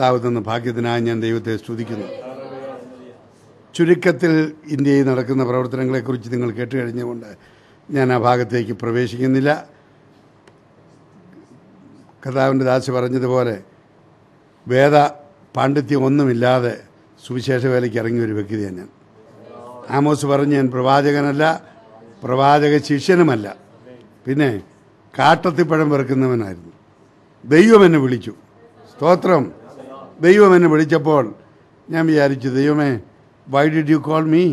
കർത്താവ് തന്ന ഭാഗ്യത്തിനായി ഞാൻ ദൈവത്തെ സ്തുതിക്കുന്നു ചുരുക്കത്തിൽ ഇന്ത്യയിൽ നടക്കുന്ന പ്രവർത്തനങ്ങളെക്കുറിച്ച് നിങ്ങൾ കേട്ട് കഴിഞ്ഞുകൊണ്ട് ഞാൻ ആ ഭാഗത്തേക്ക് പ്രവേശിക്കുന്നില്ല കർത്താവിൻ്റെ ദാസ് പറഞ്ഞതുപോലെ വേദ പാണ്ഡിത്യം ഒന്നുമില്ലാതെ സുവിശേഷ വേലയ്ക്ക് ഇറങ്ങിയ ഒരു വ്യക്തിയാണ് ഞാൻ ആമോസ് പറഞ്ഞ് ഞാൻ പ്രവാചകനല്ല പ്രവാചക ശിഷ്യനുമല്ല പിന്നെ കാട്ടത്തിപ്പഴം വെറുക്കുന്നവനായിരുന്നു ദൈവം എന്നെ വിളിച്ചു സ്തോത്രം ദൈവം എന്നെ വിളിച്ചപ്പോൾ ഞാൻ വിചാരിച്ചു ദൈവമേ why did you call me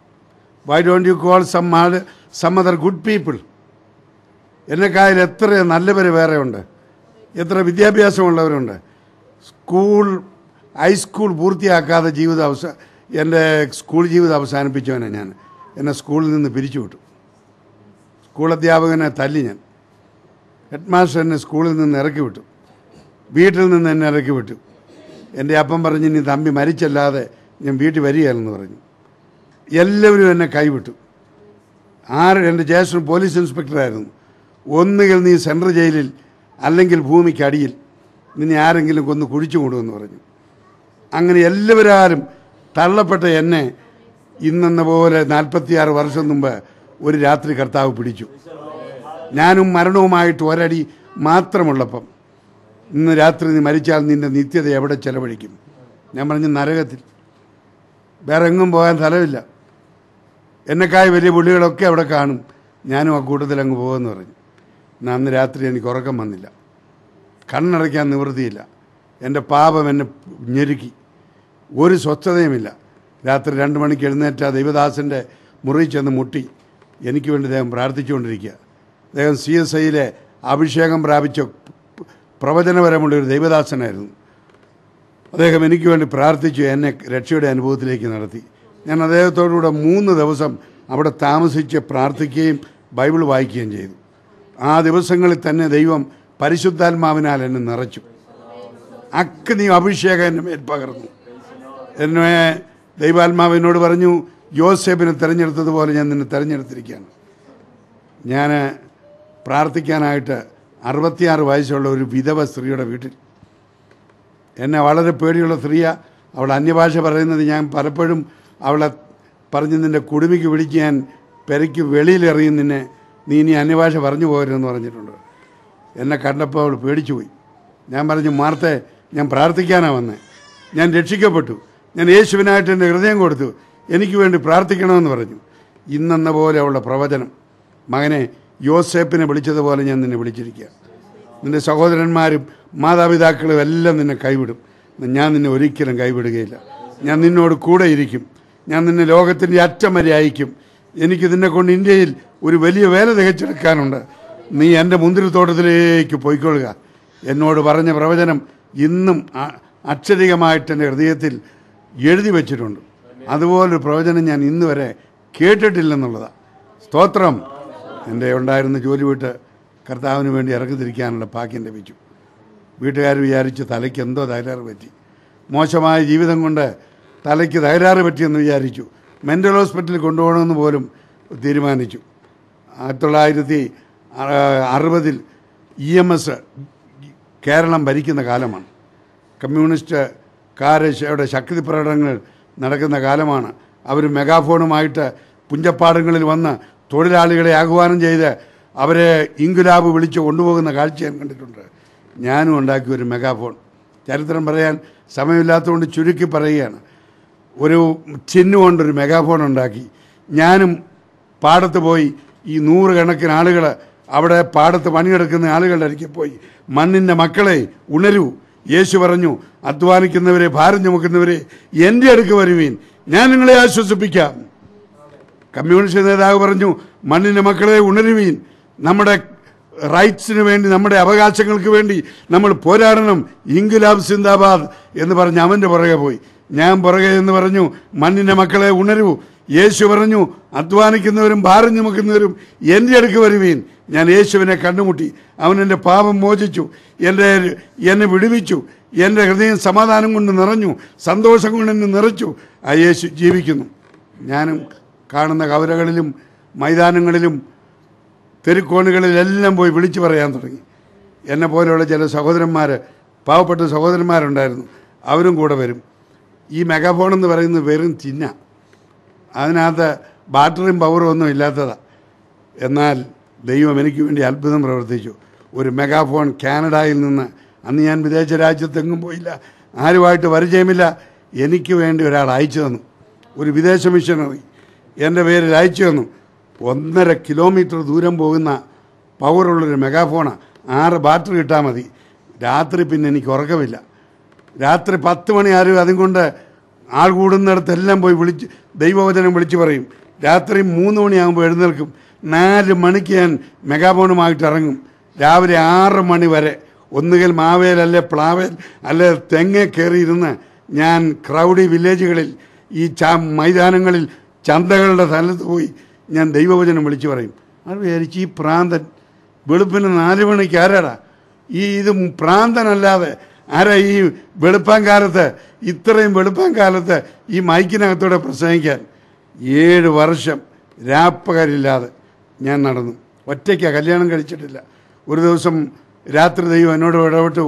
why don't you call some some other good people എന്നെക്കായാലും എത്ര നല്ലവർ വേറെ ഉണ്ട് എത്ര വിദ്യാഭ്യാസമുള്ളവരുണ്ട് സ്കൂൾ ഹൈസ്കൂൾ പൂർത്തിയാക്കാതെ ജീവിതം അവസ എൻ്റെ സ്കൂൾ ജീവിതം അവസാനിപ്പിച്ചവനെ ഞാൻ എന്നെ സ്കൂളിൽ നിന്ന് പിരിച്ചുവിട്ടു സ്കൂൾ അധ്യാപകനെ തല്ലി ഞാൻ ഹെഡ് മാസ്റ്റർ എന്നെ സ്കൂളിൽ നിന്ന് ഇറക്കി വിട്ടു വീട്ടിൽ നിന്ന് എന്നെ ഇറക്കി വിട്ടു എൻ്റെ അപ്പം പറഞ്ഞ് ഇനി തമ്പി മരിച്ചല്ലാതെ ഞാൻ വീട്ടിൽ വരികയാണെന്ന് പറഞ്ഞു എല്ലാവരും എന്നെ കൈവിട്ടു ആറ് എൻ്റെ ജ്യേഷ്ഠൻ പോലീസ് ഇൻസ്പെക്ടറായിരുന്നു ഒന്നുകിൽ നീ സെൻട്രൽ ജയിലിൽ അല്ലെങ്കിൽ ഭൂമിക്ക് അടിയിൽ നിന്നെ ആരെങ്കിലും കൊന്ന് കുഴിച്ചു കൊണ്ടുവന്ന് പറഞ്ഞു അങ്ങനെ എല്ലാവരും തള്ളപ്പെട്ട എന്നെ ഇന്നെന്ന പോലെ നാൽപ്പത്തിയാറ് വർഷം മുമ്പ് ഒരു രാത്രി കർത്താവ് പിടിച്ചു ഞാനും മരണവുമായിട്ട് ഒരടി മാത്രമുള്ളപ്പം ഇന്ന് രാത്രി നീ മരിച്ചാൽ നിന്റെ നിത്യത എവിടെ ചെലവഴിക്കും ഞാൻ പറഞ്ഞു നരകത്തിൽ വേറെ എങ്ങും പോകാൻ സ്ഥലമില്ല എന്നെക്കായി വലിയ പുള്ളികളൊക്കെ അവിടെ കാണും ഞാനും ആ കൂട്ടത്തിൽ അങ്ങ് പോകുമെന്ന് പറഞ്ഞു എന്നാൽ അന്ന് രാത്രി എനിക്ക് ഉറക്കം വന്നില്ല കണ്ണടയ്ക്കാൻ നിവൃത്തിയില്ല എൻ്റെ പാപം എന്നെ ഞെരുക്കി ഒരു സ്വസ്ഥതയുമില്ല രാത്രി രണ്ട് മണിക്ക് എഴുന്നേറ്റ ആ ദൈവദാസൻ്റെ മുറിയിൽ ചെന്ന് മുട്ടി എനിക്ക് വേണ്ടി അദ്ദേഹം പ്രാർത്ഥിച്ചുകൊണ്ടിരിക്കുക അദ്ദേഹം സി എസ് ഐയിലെ അഭിഷേകം പ്രാപിച്ച പ്രവചനപരമുള്ള ഒരു ദൈവദാസനായിരുന്നു അദ്ദേഹം എനിക്ക് വേണ്ടി പ്രാർത്ഥിച്ചു എന്നെ രക്ഷയുടെ അനുഭവത്തിലേക്ക് നടത്തി ഞാൻ അദ്ദേഹത്തോടുകൂടെ മൂന്ന് ദിവസം അവിടെ താമസിച്ച് പ്രാർത്ഥിക്കുകയും ബൈബിൾ വായിക്കുകയും ചെയ്തു ആ ദിവസങ്ങളിൽ തന്നെ ദൈവം പരിശുദ്ധാത്മാവിനാൽ എന്നെ നിറച്ചു അഗ്നി അഭിഷേകം എന്നെ മേൽ പകർന്നു എന്നെ ദൈവാത്മാവിനോട് പറഞ്ഞു യോസേഫിനെ തിരഞ്ഞെടുത്തതുപോലെ ഞാൻ നിന്നെ തിരഞ്ഞെടുത്തിരിക്കുകയാണ് ഞാൻ പ്രാർത്ഥിക്കാനായിട്ട് അറുപത്തിയാറ് വയസ്സുള്ള ഒരു വിധവ സ്ത്രീയുടെ വീട്ടിൽ എന്നെ വളരെ പേടിയുള്ള സ്ത്രീയ അവൾ അന്യഭാഷ പറയുന്നത് ഞാൻ പലപ്പോഴും അവളെ പറഞ്ഞ് നിൻ്റെ കുടുമിക്ക് പിടിച്ച് ഞാൻ പെരയ്ക്ക് വെളിയിലെറിയും നിന്നെ നീ ഇനി അന്യഭാഷ പറഞ്ഞു പോകരുതെന്ന് പറഞ്ഞിട്ടുണ്ട് എന്നെ കണ്ടപ്പോൾ അവൾ പേടിച്ചു പോയി ഞാൻ പറഞ്ഞു മാർത്തെ ഞാൻ പ്രാർത്ഥിക്കാനാണ് വന്നത് ഞാൻ രക്ഷിക്കപ്പെട്ടു ഞാൻ യേശുവിനായിട്ട് എൻ്റെ ഹൃദയം കൊടുത്തു എനിക്ക് വേണ്ടി പ്രാർത്ഥിക്കണമെന്ന് പറഞ്ഞു ഇന്നെന്ന പോലെ അവളുടെ പ്രവചനം മകനെ യോസേപ്പിനെ വിളിച്ചതുപോലെ ഞാൻ നിന്നെ വിളിച്ചിരിക്കുക നിന്റെ സഹോദരന്മാരും മാതാപിതാക്കളും എല്ലാം നിന്നെ കൈവിടും ഞാൻ നിന്നെ ഒരിക്കലും കൈവിടുകയില്ല ഞാൻ നിന്നോട് കൂടെ ഇരിക്കും ഞാൻ നിന്നെ ലോകത്തിൻ്റെ അറ്റം വരെ അയക്കും എനിക്ക് നിന്നെ കൊണ്ട് ഇന്ത്യയിൽ ഒരു വലിയ വേല തികച്ചെടുക്കാനുണ്ട് നീ എൻ്റെ മുന്തിരിത്തോട്ടത്തിലേക്ക് പോയിക്കൊള്ളുക എന്നോട് പറഞ്ഞ പ്രവചനം ഇന്നും അ- അക്ഷരികമായിട്ട് എൻ്റെ ഹൃദയത്തിൽ എഴുതി വച്ചിട്ടുണ്ട് അതുപോലൊരു പ്രവചനം ഞാൻ ഇന്ന് വരെ കേട്ടിട്ടില്ലെന്നുള്ളതാണ് സ്തോത്രം എൻ്റെ ഉണ്ടായിരുന്ന ജോലി വിട്ട് കർത്താവിന് വേണ്ടി ഇറങ്ങിത്തിരിക്കാനുള്ള ഭാഗ്യം ലഭിച്ചു വീട്ടുകാർ വിചാരിച്ചു തലയ്ക്ക് എന്തോ തകരാറ് പറ്റി മോശമായ ജീവിതം കൊണ്ട് തലയ്ക്ക് തകരാറ് പറ്റിയെന്ന് വിചാരിച്ചു മെൻ്റൽ ഹോസ്പിറ്റലിൽ കൊണ്ടുപോകണമെന്ന് പോലും തീരുമാനിച്ചു ആയിരത്തി തൊള്ളായിരത്തി അറുപതിൽ ഇ എം എസ് കേരളം ഭരിക്കുന്ന കാലമാണ് കമ്മ്യൂണിസ്റ്റുകാരുടെ ശക്തി പ്രകടനങ്ങൾ നടക്കുന്ന കാലമാണ് അവർ മെഗാഫോണുമായിട്ട് പുഞ്ചപ്പാടങ്ങളിൽ വന്ന് തൊഴിലാളികളെ ആഹ്വാനം ചെയ്ത് അവരെ ഇൻകുലാബ് വിളിച്ച് കൊണ്ടുപോകുന്ന കാഴ്ച ഞാൻ കണ്ടിട്ടുണ്ട് ഞാനും ഉണ്ടാക്കിയ ഒരു മെഗാഫോൺ ചരിത്രം പറയാൻ സമയമില്ലാത്തതുകൊണ്ട് ചുരുക്കി പറയുകയാണ് ഒരു ചിഹ്നുകൊണ്ടൊരു മെഗാഫോൺ ഉണ്ടാക്കി ഞാനും പാടത്ത് പോയി ഈ നൂറുകണക്കിന് ആളുകൾ അവിടെ പാടത്ത് പണിയെടുക്കുന്ന ആളുകളുടെ അരികെ പോയി മണ്ണിൻ്റെ മക്കളെ ഉണരൂ യേശു പറഞ്ഞു അധ്വാനിക്കുന്നവരെ ഭാരം ചുമക്കുന്നവരെ എൻ്റെ അടുക്ക് വരുവീൻ ഞാൻ നിങ്ങളെ ആശ്വസിപ്പിക്കാം കമ്മ്യൂണിസ്റ്റ് നേതാവ് പറഞ്ഞു മണ്ണിൻ്റെ മക്കളെ ഉണരുവീൻ നമ്മുടെ റൈറ്റ്സിന് വേണ്ടി നമ്മുടെ അവകാശങ്ങൾക്ക് വേണ്ടി നമ്മൾ പോരാടണം ഇൻഗുലാബ് സിന്ദാബാദ് എന്ന് പറഞ്ഞ് അവൻ്റെ പുറകെ പോയി ഞാൻ പുറകെ എന്ന് പറഞ്ഞു മണ്ണിൻ്റെ മക്കളെ ഉണരൂ യേശു പറഞ്ഞു അധ്വാനിക്കുന്നവരും ഭാരം ചുമക്കുന്നവരും എൻ്റെ അടുക്ക് വരുവീൻ ഞാൻ യേശുവിനെ കണ്ടുമുട്ടി അവൻ എൻ്റെ പാപം മോചിച്ചു എൻ്റെ എന്നെ വിടുവിച്ചു എൻ്റെ ഹൃദയം സമാധാനം കൊണ്ട് നിറഞ്ഞു സന്തോഷം കൊണ്ട് എന്നെ നിറച്ചു ആ യേശു ജീവിക്കുന്നു ഞാനും കാണുന്ന കവലകളിലും മൈതാനങ്ങളിലും തെരുക്കോണുകളിലെല്ലാം പോയി വിളിച്ചു പറയാൻ തുടങ്ങി എന്നെ പോലെയുള്ള ചില സഹോദരന്മാർ പാവപ്പെട്ട സഹോദരന്മാരുണ്ടായിരുന്നു അവരും കൂടെ വരും ഈ മെഗാഫോൺ എന്ന് പറയുന്നത് വെറും ചിന്ന അതിനകത്ത് ബാറ്ററിയും പവറും ഒന്നും ഇല്ലാത്തതാണ് എന്നാൽ ദൈവം എനിക്ക് വേണ്ടി അത്ഭുതം പ്രവർത്തിച്ചു ഒരു മെഗാഫോൺ കാനഡയിൽ നിന്ന് അന്ന് ഞാൻ വിദേശ രാജ്യത്തെങ്ങും പോയില്ല ആരുമായിട്ട് പരിചയമില്ല എനിക്ക് വേണ്ടി ഒരാൾ അയച്ചു തന്നു ഒരു വിദേശ മിഷനറി എൻ്റെ പേരിൽ അയച്ചു തന്നു ഒന്നര കിലോമീറ്റർ ദൂരം പോകുന്ന പവറുള്ളൊരു മെഗാഫോണാണ് ആറ് ബാറ്ററി ഇട്ടാൽ മതി രാത്രി പിന്നെ എനിക്ക് ഉറക്കമില്ല രാത്രി പത്ത് മണി ആരും അതും കൊണ്ട് ആൾ കൂടുന്നിടത്തെല്ലാം പോയി വിളിച്ച് ദൈവവചനം വിളിച്ചു പറയും രാത്രി മൂന്ന് മണിയാകുമ്പോൾ എഴുന്നേൽക്കും നാല് മണിക്ക് ഞാൻ മെഗാഫോണുമായിട്ട് ഇറങ്ങും രാവിലെ ആറ് മണി വരെ ഒന്നുകിൽ മാവേൽ അല്ലെ പ്ലാവേൽ അല്ലെ തെങ്ങെ കയറിയിരുന്ന് ഞാൻ ക്രൗഡി വില്ലേജുകളിൽ ഈ ചാ മൈതാനങ്ങളിൽ ചന്തകളുടെ സ്ഥലത്ത് പോയി ഞാൻ ദൈവവചനം വിളിച്ചു പറയും അത് വിചാരിച്ച് ഈ പ്രാന്തൻ വെളുപ്പിന് നാല് മണിക്ക് ആരാടാ ഈ ഇത് പ്രാന്തനല്ലാതെ ആരാ ഈ വെളുപ്പാൻ കാലത്ത് ഇത്രയും വെളുപ്പാൻ കാലത്ത് ഈ മൈക്കിനകത്തൂടെ പ്രസംഗിക്കാൻ ഏഴ് വർഷം രാപ്പകരില്ലാതെ ഞാൻ നടന്നു ഒറ്റയ്ക്കാണ് കല്യാണം കഴിച്ചിട്ടില്ല ഒരു ദിവസം രാത്രി ദൈവം എന്നോട് ഇടപെട്ടു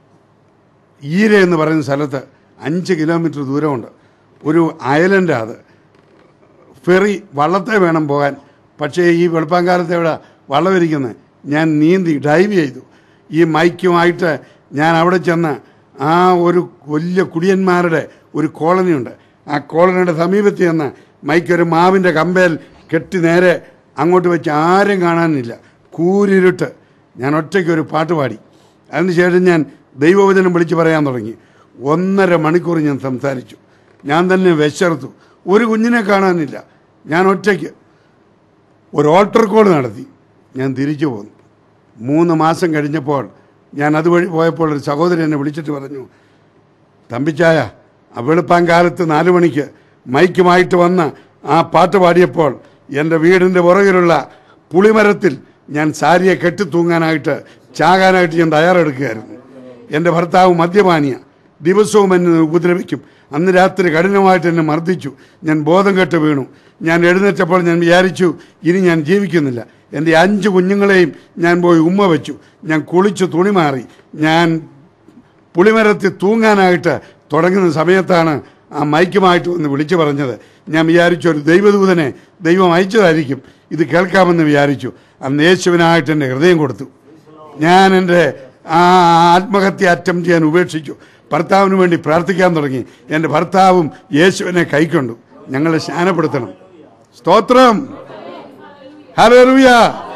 ഈര എന്ന് പറയുന്ന സ്ഥലത്ത് അഞ്ച് കിലോമീറ്റർ ദൂരമുണ്ട് ഒരു ഐലൻഡാണ് അത് ഫെറി വള്ളത്തെ വേണം പോകാൻ പക്ഷേ ഈ വെളുപ്പാങ്കാലത്ത് എവിടെ വള്ളമിരിക്കുന്നത് ഞാൻ നീന്തി ഡൈവ് ചെയ്തു ഈ മൈക്കുമായിട്ട് ഞാൻ അവിടെ ചെന്ന് ആ ഒരു വലിയ കുടിയന്മാരുടെ ഒരു കോളനിയുണ്ട് ആ കോളനിയുടെ സമീപത്ത് ചെന്ന് മൈക്ക് ഒരു മാവിൻ്റെ കമ്പേൽ കെട്ടി നേരെ അങ്ങോട്ട് വെച്ച് ആരും കാണാനില്ല കൂരിരുട്ട് ഞാൻ ഒറ്റയ്ക്ക് ഒരു പാട്ട് പാടി അതിനുശേഷം ഞാൻ ദൈവവചനം വിളിച്ച് പറയാൻ തുടങ്ങി ഒന്നര മണിക്കൂർ ഞാൻ സംസാരിച്ചു ഞാൻ തന്നെ വിശർത്തു ഒരു കുഞ്ഞിനെ കാണാനില്ല ഞാൻ ഒറ്റയ്ക്ക് ഒരു ഓൾട്ടർ കോൾ നടത്തി ഞാൻ തിരിച്ചു പോന്നു മൂന്ന് മാസം കഴിഞ്ഞപ്പോൾ ഞാൻ അതുവഴി പോയപ്പോൾ ഒരു സഹോദരൻ എന്നെ വിളിച്ചിട്ട് പറഞ്ഞു തമ്പിച്ചായ ആ വെളുപ്പാൻ കാലത്ത് നാലു മണിക്ക് മൈക്കുമായിട്ട് വന്ന് ആ പാട്ട് പാടിയപ്പോൾ എൻ്റെ വീടിൻ്റെ പുറകിലുള്ള പുളിമരത്തിൽ ഞാൻ സാരിയെ കെട്ടിത്തൂങ്ങാനായിട്ട് ചാകാനായിട്ട് ഞാൻ തയ്യാറെടുക്കുകയായിരുന്നു എൻ്റെ ഭർത്താവ് മദ്യപാനിയ ദിവസവും എന്നെ ഉപദ്രവിക്കും അന്ന് രാത്രി കഠിനമായിട്ട് എന്നെ മർദ്ദിച്ചു ഞാൻ ബോധം കെട്ട് വീണു ഞാൻ എഴുന്നേറ്റപ്പോൾ ഞാൻ വിചാരിച്ചു ഇനി ഞാൻ ജീവിക്കുന്നില്ല എൻ്റെ അഞ്ച് കുഞ്ഞുങ്ങളെയും ഞാൻ പോയി ഉമ്മ വെച്ചു ഞാൻ കുളിച്ചു തുണി മാറി ഞാൻ പുളിമരത്തിൽ തൂങ്ങാനായിട്ട് തുടങ്ങുന്ന സമയത്താണ് ആ മൈക്കുമായിട്ട് വന്ന് വിളിച്ചു പറഞ്ഞത് ഞാൻ വിചാരിച്ചു ഒരു ദൈവദൂതനെ ദൈവം അയച്ചതായിരിക്കും ഇത് കേൾക്കാമെന്ന് വിചാരിച്ചു അന്ന് യേശുവിനായിട്ട് എൻ്റെ ഹൃദയം കൊടുത്തു ഞാൻ എൻ്റെ ആ ആത്മഹത്യ അറ്റംപ്റ്റ് ചെയ്യാൻ ഉപേക്ഷിച്ചു ഭർത്താവിന് വേണ്ടി പ്രാർത്ഥിക്കാൻ തുടങ്ങി എൻ്റെ ഭർത്താവും യേശുവിനെ കൈക്കൊണ്ടു ഞങ്ങളെ സ്നാനപ്പെടുത്തണം സ്തോത്രം ഹലോറിയ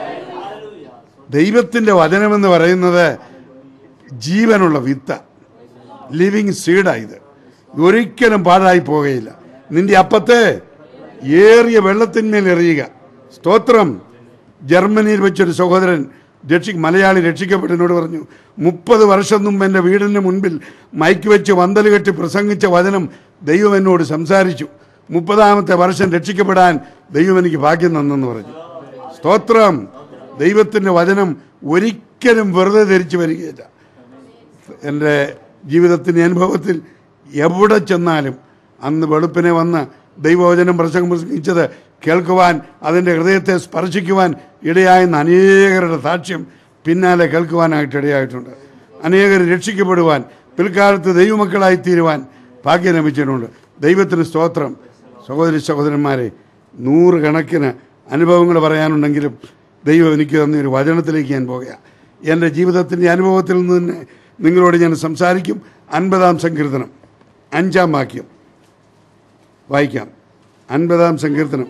ദൈവത്തിൻ്റെ വചനമെന്ന് പറയുന്നത് ജീവനുള്ള വിത്ത ലിവിങ് സീഡായത് ഒരിക്കലും പാഴായി പോകുകയില്ല നിന്റെ അപ്പത്തെ ഏറിയ വെള്ളത്തിന്മേൽ എറിയുക സ്തോത്രം ജർമ്മനിയിൽ വെച്ചൊരു സഹോദരൻ രക്ഷി മലയാളി രക്ഷിക്കപ്പെട്ടതിനോട് പറഞ്ഞു മുപ്പത് വർഷം മുമ്പ് എൻ്റെ വീടിന് മുൻപിൽ മൈക്ക് വെച്ച് വന്തൽ കെട്ടി പ്രസംഗിച്ച വചനം ദൈവം എന്നോട് സംസാരിച്ചു മുപ്പതാമത്തെ വർഷം രക്ഷിക്കപ്പെടാൻ ദൈവം എനിക്ക് ഭാഗ്യം തന്നെന്ന് പറഞ്ഞു സ്തോത്രം ദൈവത്തിൻ്റെ വചനം ഒരിക്കലും വെറുതെ ധരിച്ചു വരികയില്ല എൻ്റെ ജീവിതത്തിൻ്റെ അനുഭവത്തിൽ എവിടെ ചെന്നാലും അന്ന് വെളുപ്പിനെ വന്ന് ദൈവവചനം പ്രസംഗം പ്രസംഗിച്ചത് കേൾക്കുവാൻ അതിൻ്റെ ഹൃദയത്തെ സ്പർശിക്കുവാൻ ഇടയായെന്ന് അനേകരുടെ സാക്ഷ്യം പിന്നാലെ കേൾക്കുവാനായിട്ട് ഇടയായിട്ടുണ്ട് അനേകർ രക്ഷിക്കപ്പെടുവാൻ പിൽക്കാലത്ത് ദൈവമക്കളായി തീരുവാൻ ഭാഗ്യം ലഭിച്ചിട്ടുണ്ട് ദൈവത്തിന് സ്തോത്രം സഹോദരി സഹോദരന്മാരെ നൂറുകണക്കിന് അനുഭവങ്ങൾ പറയാനുണ്ടെങ്കിലും ദൈവം എനിക്ക് തന്ന ഒരു വചനത്തിലേക്ക് ഞാൻ പോകുകയാണ് എൻ്റെ ജീവിതത്തിൻ്റെ അനുഭവത്തിൽ നിന്ന് തന്നെ നിങ്ങളോട് ഞാൻ സംസാരിക്കും അൻപതാം സങ്കീർത്തനം അഞ്ചാം വാക്യം വായിക്കാം അൻപതാം സങ്കീർത്തനം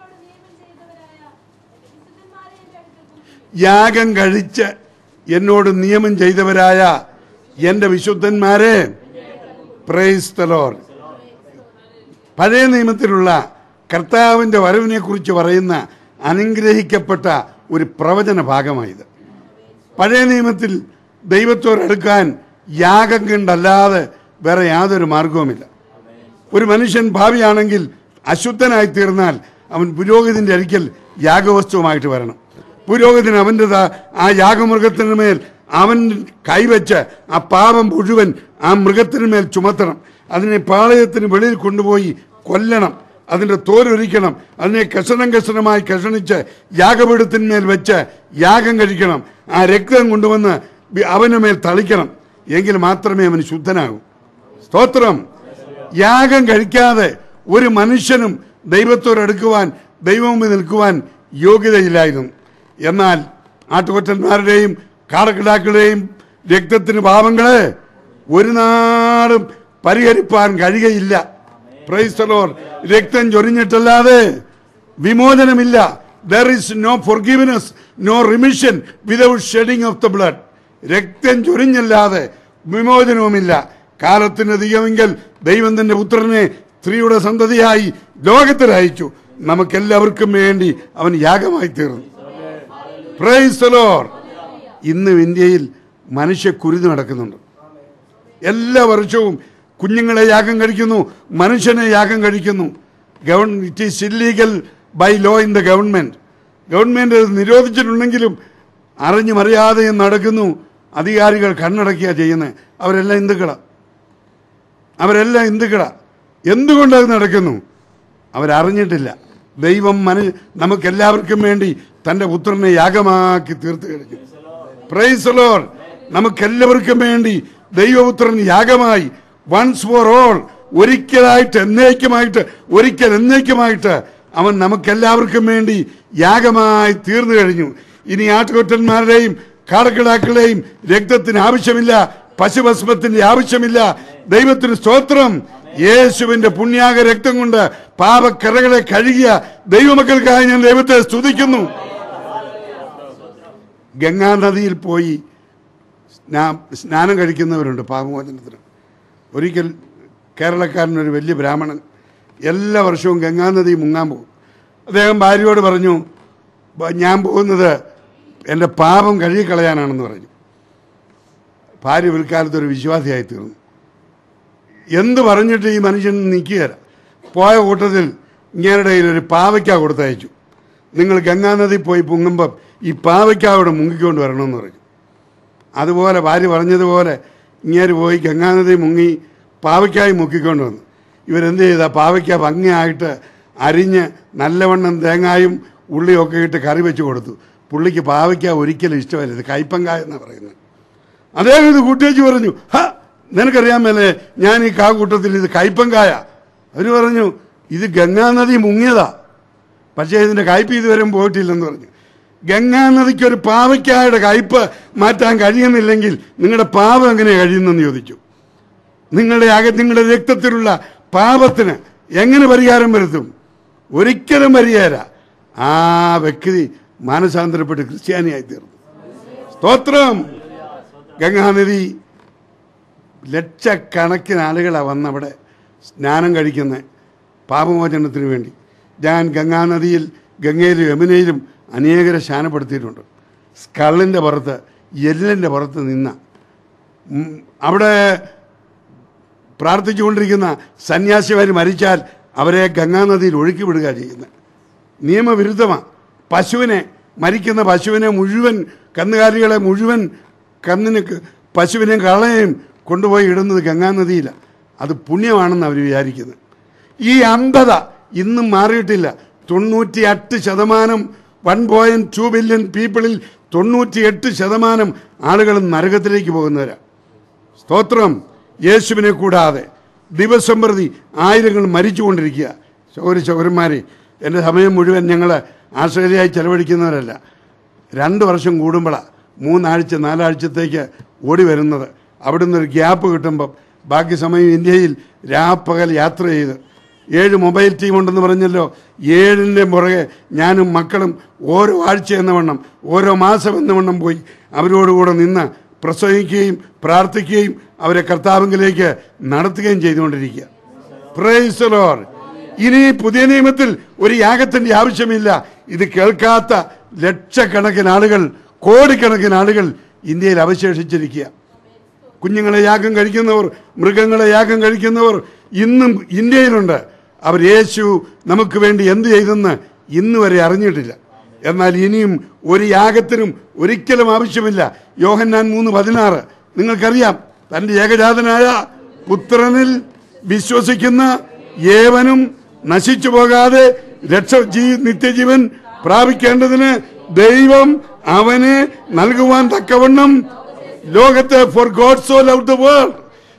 യാഗം കഴിച്ച് എന്നോട് നിയമം ചെയ്തവരായ എൻ്റെ വിശുദ്ധന്മാരെ പ്രൈസ് the Lord. പഴയ നിയമത്തിലുള്ള കർത്താവിൻ്റെ വരവിനെ കുറിച്ച് പറയുന്ന അനുഗ്രഹിക്കപ്പെട്ട ഒരു പ്രവചന ഭാഗമായത് പഴയ നിയമത്തിൽ ദൈവത്തോടടുക്കാൻ യാഗം കണ്ടല്ലാതെ വേറെ യാതൊരു മാർഗവുമില്ല ഒരു മനുഷ്യൻ ഭാവിയാണെങ്കിൽ അശുദ്ധനായി തീർന്നാൽ അവൻ പുരോഹിതന്റെ അരിക്കൽ യാഗവസ്തുവുമായിട്ട് വരണം പുരോഹിതൻ അവൻ്റെ ആ യാഗമൃഗത്തിന് മേൽ അവൻ കൈവച്ച് ആ പാപം മുഴുവൻ ആ മൃഗത്തിന് മേൽ ചുമത്തണം അതിനെ പാളയത്തിന് വെളിയിൽ കൊണ്ടുപോയി കൊല്ലണം അതിൻ്റെ തോലൊരിക്കണം അതിനെ കഷണം കഷണമായി കഷണിച്ച് യാഗപീഠത്തിന്മേൽ വെച്ച് യാഗം കഴിക്കണം ആ രക്തം കൊണ്ടുവന്ന് വി- അവന് മേൽ തളിക്കണം എങ്കിൽ മാത്രമേ അവന് ശുദ്ധനാകൂ സ്തോത്രം യാഗം കഴിക്കാതെ ഒരു മനുഷ്യനും ദൈവത്തോട് അടുക്കുവാൻ ദൈവമുമ്പിൽ നിൽക്കുവാൻ യോഗ്യതയില്ലായിരുന്നു എന്നാൽ ആട്ടുകൊറ്റന്മാരുടെയും കാടക്കിടാക്കളുടെയും രക്തത്തിന് പാപങ്ങളെ ഒരു നാളും പരിഹരിപ്പാൻ കഴിയുകയില്ല പ്രൈസ്തലോർ രക്തം ചൊരിഞ്ഞിട്ടല്ലാതെ വിമോചനമില്ല there is no forgiveness no remission without shedding of the blood രക്തം ചൊരിഞ്ഞല്ലാതെ വിമോചനവുമില്ല കാലത്തിന് അധികമെങ്കിൽ ദൈവം തന്റെ പുത്രനെ സ്ത്രീയുടെ സന്തതിയായി ലോകത്തിൽ അയച്ചു നമുക്കെല്ലാവർക്കും വേണ്ടി അവൻ യാഗമായി തീർന്നു പ്രൈസ് ദി ലോർഡ് ഇന്നും ഇന്ത്യയിൽ മനുഷ്യ കുരുതി നടക്കുന്നുണ്ട് എല്ലാ വർഷവും കുഞ്ഞുങ്ങളെ യാഗം കഴിക്കുന്നു മനുഷ്യനെ യാഗം കഴിക്കുന്നു ഗവൺ it is illegal by law in the government government അത് നിരോധിച്ചിട്ടുണ്ടെങ്കിലും അറിഞ്ഞും അറിയാതെയും നടക്കുന്നു അധികാരികൾ കണ്ണടക്കുക ചെയ്യുന്നത് അവരെല്ലാം ഹിന്ദുക്കളാ അവരെല്ലാം ഹിന്ദുക്കളാ എന്തുകൊണ്ടത് നടക്കുന്നു അവരറിഞ്ഞിട്ടില്ല ദൈവം മനു നമുക്കെല്ലാവർക്കും വേണ്ടി തന്റെ പുത്രനെ യാഗമാക്കി തീർത്തു കഴിഞ്ഞു പ്രൈസ് ലോർ നമുക്കെല്ലാവർക്കും വേണ്ടി ദൈവപുത്രൻ യാഗമായി വൺസ് ഫോർ ഓൾ ഒരിക്കലായിട്ട് എന്നേക്കുമായിട്ട് ഒരിക്കൽ എന്നേക്കുമായിട്ട് അവൻ നമുക്കെല്ലാവർക്കും വേണ്ടി യാഗമായി തീർന്നു കഴിഞ്ഞു ഇനി ആട്ടുകൊറ്റന്മാരുടെയും കാടക്കിടാക്കളുടെയും രക്തത്തിന് ആവശ്യമില്ല പശുഭസ്മത്തിന്റെ ആവശ്യമില്ല ദൈവത്തിന് സ്തോത്രം യേശുവിന്റെ പുണ്യാക രക്തം കൊണ്ട് പാപക്കറകളെ കഴുകിയ ദൈവമക്കൾക്കായി ഞാൻ ദൈവത്തെ സ്തുതിക്കുന്നു ഗംഗാനദിയിൽ പോയി സ്നാ- സ്നാനം കഴിക്കുന്നവരുണ്ട് പാപമോചനത്തിന് ഒരിക്കൽ കേരളക്കാരനൊരു വലിയ ബ്രാഹ്മണൻ എല്ലാ വർഷവും ഗംഗാനദി മുങ്ങാൻ പോകും അദ്ദേഹം ഭാര്യയോട് പറഞ്ഞു "ബ- ഞാൻ പോകുന്നത് എൻ്റെ പാപം കഴുകിക്കളയാനാണെന്ന് പറഞ്ഞു ഭാര്യ പിൽക്കാലത്ത് ഒരു വിശ്വാസിയായി തീർന്നു എന്ത് പറഞ്ഞിട്ട് ഈ മനുഷ്യൻ നിൽക്കുകയില്ല പോയ കൂട്ടത്തിൽ ഇങ്ങേരുടെ കയ്യിൽ ഒരു പാവയ്ക്ക കൊടുത്തയച്ചു നിങ്ങൾ ഗംഗാനദി പോയി പൊങ്ങുമ്പം ഈ പാവയ്ക്ക അവിടെ മുങ്ങിക്കൊണ്ട് വരണമെന്ന് പറഞ്ഞു അതുപോലെ ഭാര്യ പറഞ്ഞതുപോലെ ഇങ്ങേര് പോയി ഗംഗാനദി മുങ്ങി പാവയ്ക്കായി മുക്കിക്കൊണ്ട് വന്നു ഇവരെന്ത് ചെയ്താ പാവയ്ക്ക ഭംഗിയായിട്ട് അരിഞ്ഞ് നല്ലവണ്ണം തേങ്ങായും ഉള്ളിയും ഒക്കെ ഇട്ട് കറി വെച്ച് കൊടുത്തു പുള്ളിക്ക് പാവയ്ക്ക ഒരിക്കലും ഇഷ്ടമല്ല ഇത് കയ്പങ്കായ എന്നാണ് പറയുന്നത് അദ്ദേഹം ഇത് കൂട്ടിയേച്ച് പറഞ്ഞു ഹ നിനക്കറിയാൻ മേലെ ഞാൻ ഈ കാക്കൂട്ടത്തിൽ ഇത് കയ്പങ്കായ അവര് പറഞ്ഞു ഇത് ഗംഗാനദി മുങ്ങിയതാ പക്ഷേ ഇതിന്റെ കയ്പ് ഇതുവരെ പോയിട്ടില്ലെന്ന് പറഞ്ഞു ഗംഗാനദിക്ക് ഒരു പാവയ്ക്കായുടെ കയ്പ് മാറ്റാൻ കഴിയുന്നില്ലെങ്കിൽ നിങ്ങളുടെ പാപം എങ്ങനെ കഴിയുന്നെന്ന് ചോദിച്ചു നിങ്ങളുടെ അക നിങ്ങളുടെ രക്തത്തിലുള്ള പാപത്തിന് എങ്ങനെ പരിഹാരം വരുത്തും ഒരിക്കലും പരിഹാര ആ വ്യക്തി മാനസാന്തരപ്പെട്ട് ക്രിസ്ത്യാനിയായി തീർന്നു സ്തോത്രം ഗംഗാനദി ലക്ഷക്കണക്കിന് ആളുകളാണ് വന്നവിടെ സ്നാനം കഴിക്കുന്നത് പാപമോചനത്തിന് വേണ്ടി ഞാൻ ഗംഗാനദിയിൽ ഗംഗയിലും യമുനയിലും അനേകരെ സ്നാനപ്പെടുത്തിയിട്ടുണ്ട് സ്കള്ളിൻ്റെ പുറത്ത് എല്ലിൻ്റെ പുറത്ത് നിന്ന ഉം, അവിടെ പ്രാർത്ഥിച്ചുകൊണ്ടിരിക്കുന്ന സന്യാസിമാർ മരിച്ചാൽ അവരെ ഗംഗാനദിയിൽ ഒഴുക്കി വിടുക ചെയ്യുന്നത് നിയമവിരുദ്ധമാണ് പശുവിനെ മരിക്കുന്ന പശുവിനെ മുഴുവൻ കന്നുകാലികളെ മുഴുവൻ കന്നിന് ക- പശുവിനെ കളയും കൊണ്ടുപോയി ഇടുന്നത് ഗംഗാനദിയിലാണ് അത് പുണ്യമാണെന്ന് അവർ വിചാരിക്കുന്നത് ഈ അന്ധത ഇന്നും മാറിയിട്ടില്ല തൊണ്ണൂറ്റി എട്ട് ശതമാനം വൺ പോയിന്റ് ടു ബില്യൺ പീപ്പിളിൽ തൊണ്ണൂറ്റിയെട്ട് ശതമാനം ആളുകൾ നരകത്തിലേക്ക് പോകുന്നവരാണ് സ്തോത്രം യേശുവിനെ കൂടാതെ ദിവസം പ്രതി ആയിരങ്ങൾ മരിച്ചുകൊണ്ടിരിക്കുക സൗര സൗരന്മാരെ എൻ്റെ സമയം മുഴുവൻ ഞങ്ങൾ ആസ്ട്രേലിയയിൽ ചെലവഴിക്കുന്നവരല്ല രണ്ട് വർഷം കൂടുമ്പോഴാണ് മൂന്നാഴ്ച നാലാഴ്ചത്തേക്ക് ഓടി വരുന്നത് അവിടുന്ന് ഒരു ഗ്യാപ്പ് കിട്ടുമ്പം ബാക്കി സമയം ഇന്ത്യയിൽ രാപ്പകൽ യാത്ര ചെയ്ത് ഏഴ് മൊബൈൽ ടീം ഉണ്ടെന്ന് പറഞ്ഞല്ലോ ഏഴിൻ്റെ പുറകെ ഞാനും മക്കളും ഓരോ ആഴ്ച എന്ന വണ്ണം ഓരോ മാസം എന്ന വണ്ണം പോയി അവരോടുകൂടെ നിന്ന് പ്രസംഗിക്കുകയും പ്രാർത്ഥിക്കുകയും അവരെ കർത്താവിലേക്ക് നടത്തുകയും ചെയ്തുകൊണ്ടിരിക്കുക പ്രൈസ് ദി ലോർഡ് ഇനി പുതിയ നിയമത്തിൽ ഒരു യാഗത്തിന്റെ ആവശ്യമില്ല ഇത് കേൾക്കാത്ത ലക്ഷക്കണക്കിന് ആളുകൾ കോടിക്കണക്കിന് ആളുകൾ ഇന്ത്യയിൽ അവശേഷിച്ചിരിക്കുക കുഞ്ഞുങ്ങളെ യാഗം കഴിക്കുന്നവർ മൃഗങ്ങളെ യാഗം കഴിക്കുന്നവർ ഇന്നും ഇന്ത്യയിലുണ്ട് അവർ യേശു നമുക്ക് വേണ്ടി എന്ത് ചെയ്തെന്ന് ഇന്ന് വരെ അറിഞ്ഞിട്ടില്ല എന്നാൽ ഇനിയും ഒരു യാഗത്തിനും ഒരിക്കലും ആവശ്യമില്ല യോഹന്നാൻ മൂന്ന് പതിനാറ് നിങ്ങൾക്കറിയാം തന്റെ ഏകജാതനായ പുത്രനിൽ വിശ്വസിക്കുന്ന ഏവനും നശിച്ചു പോകാതെ രക്ഷ ജീ നിത്യജീവൻ പ്രാപിക്കേണ്ടതിന് ദൈവം അവനെ നൽകുവാൻ തക്കവണ്ണം ലോകത്തെ for God so love the world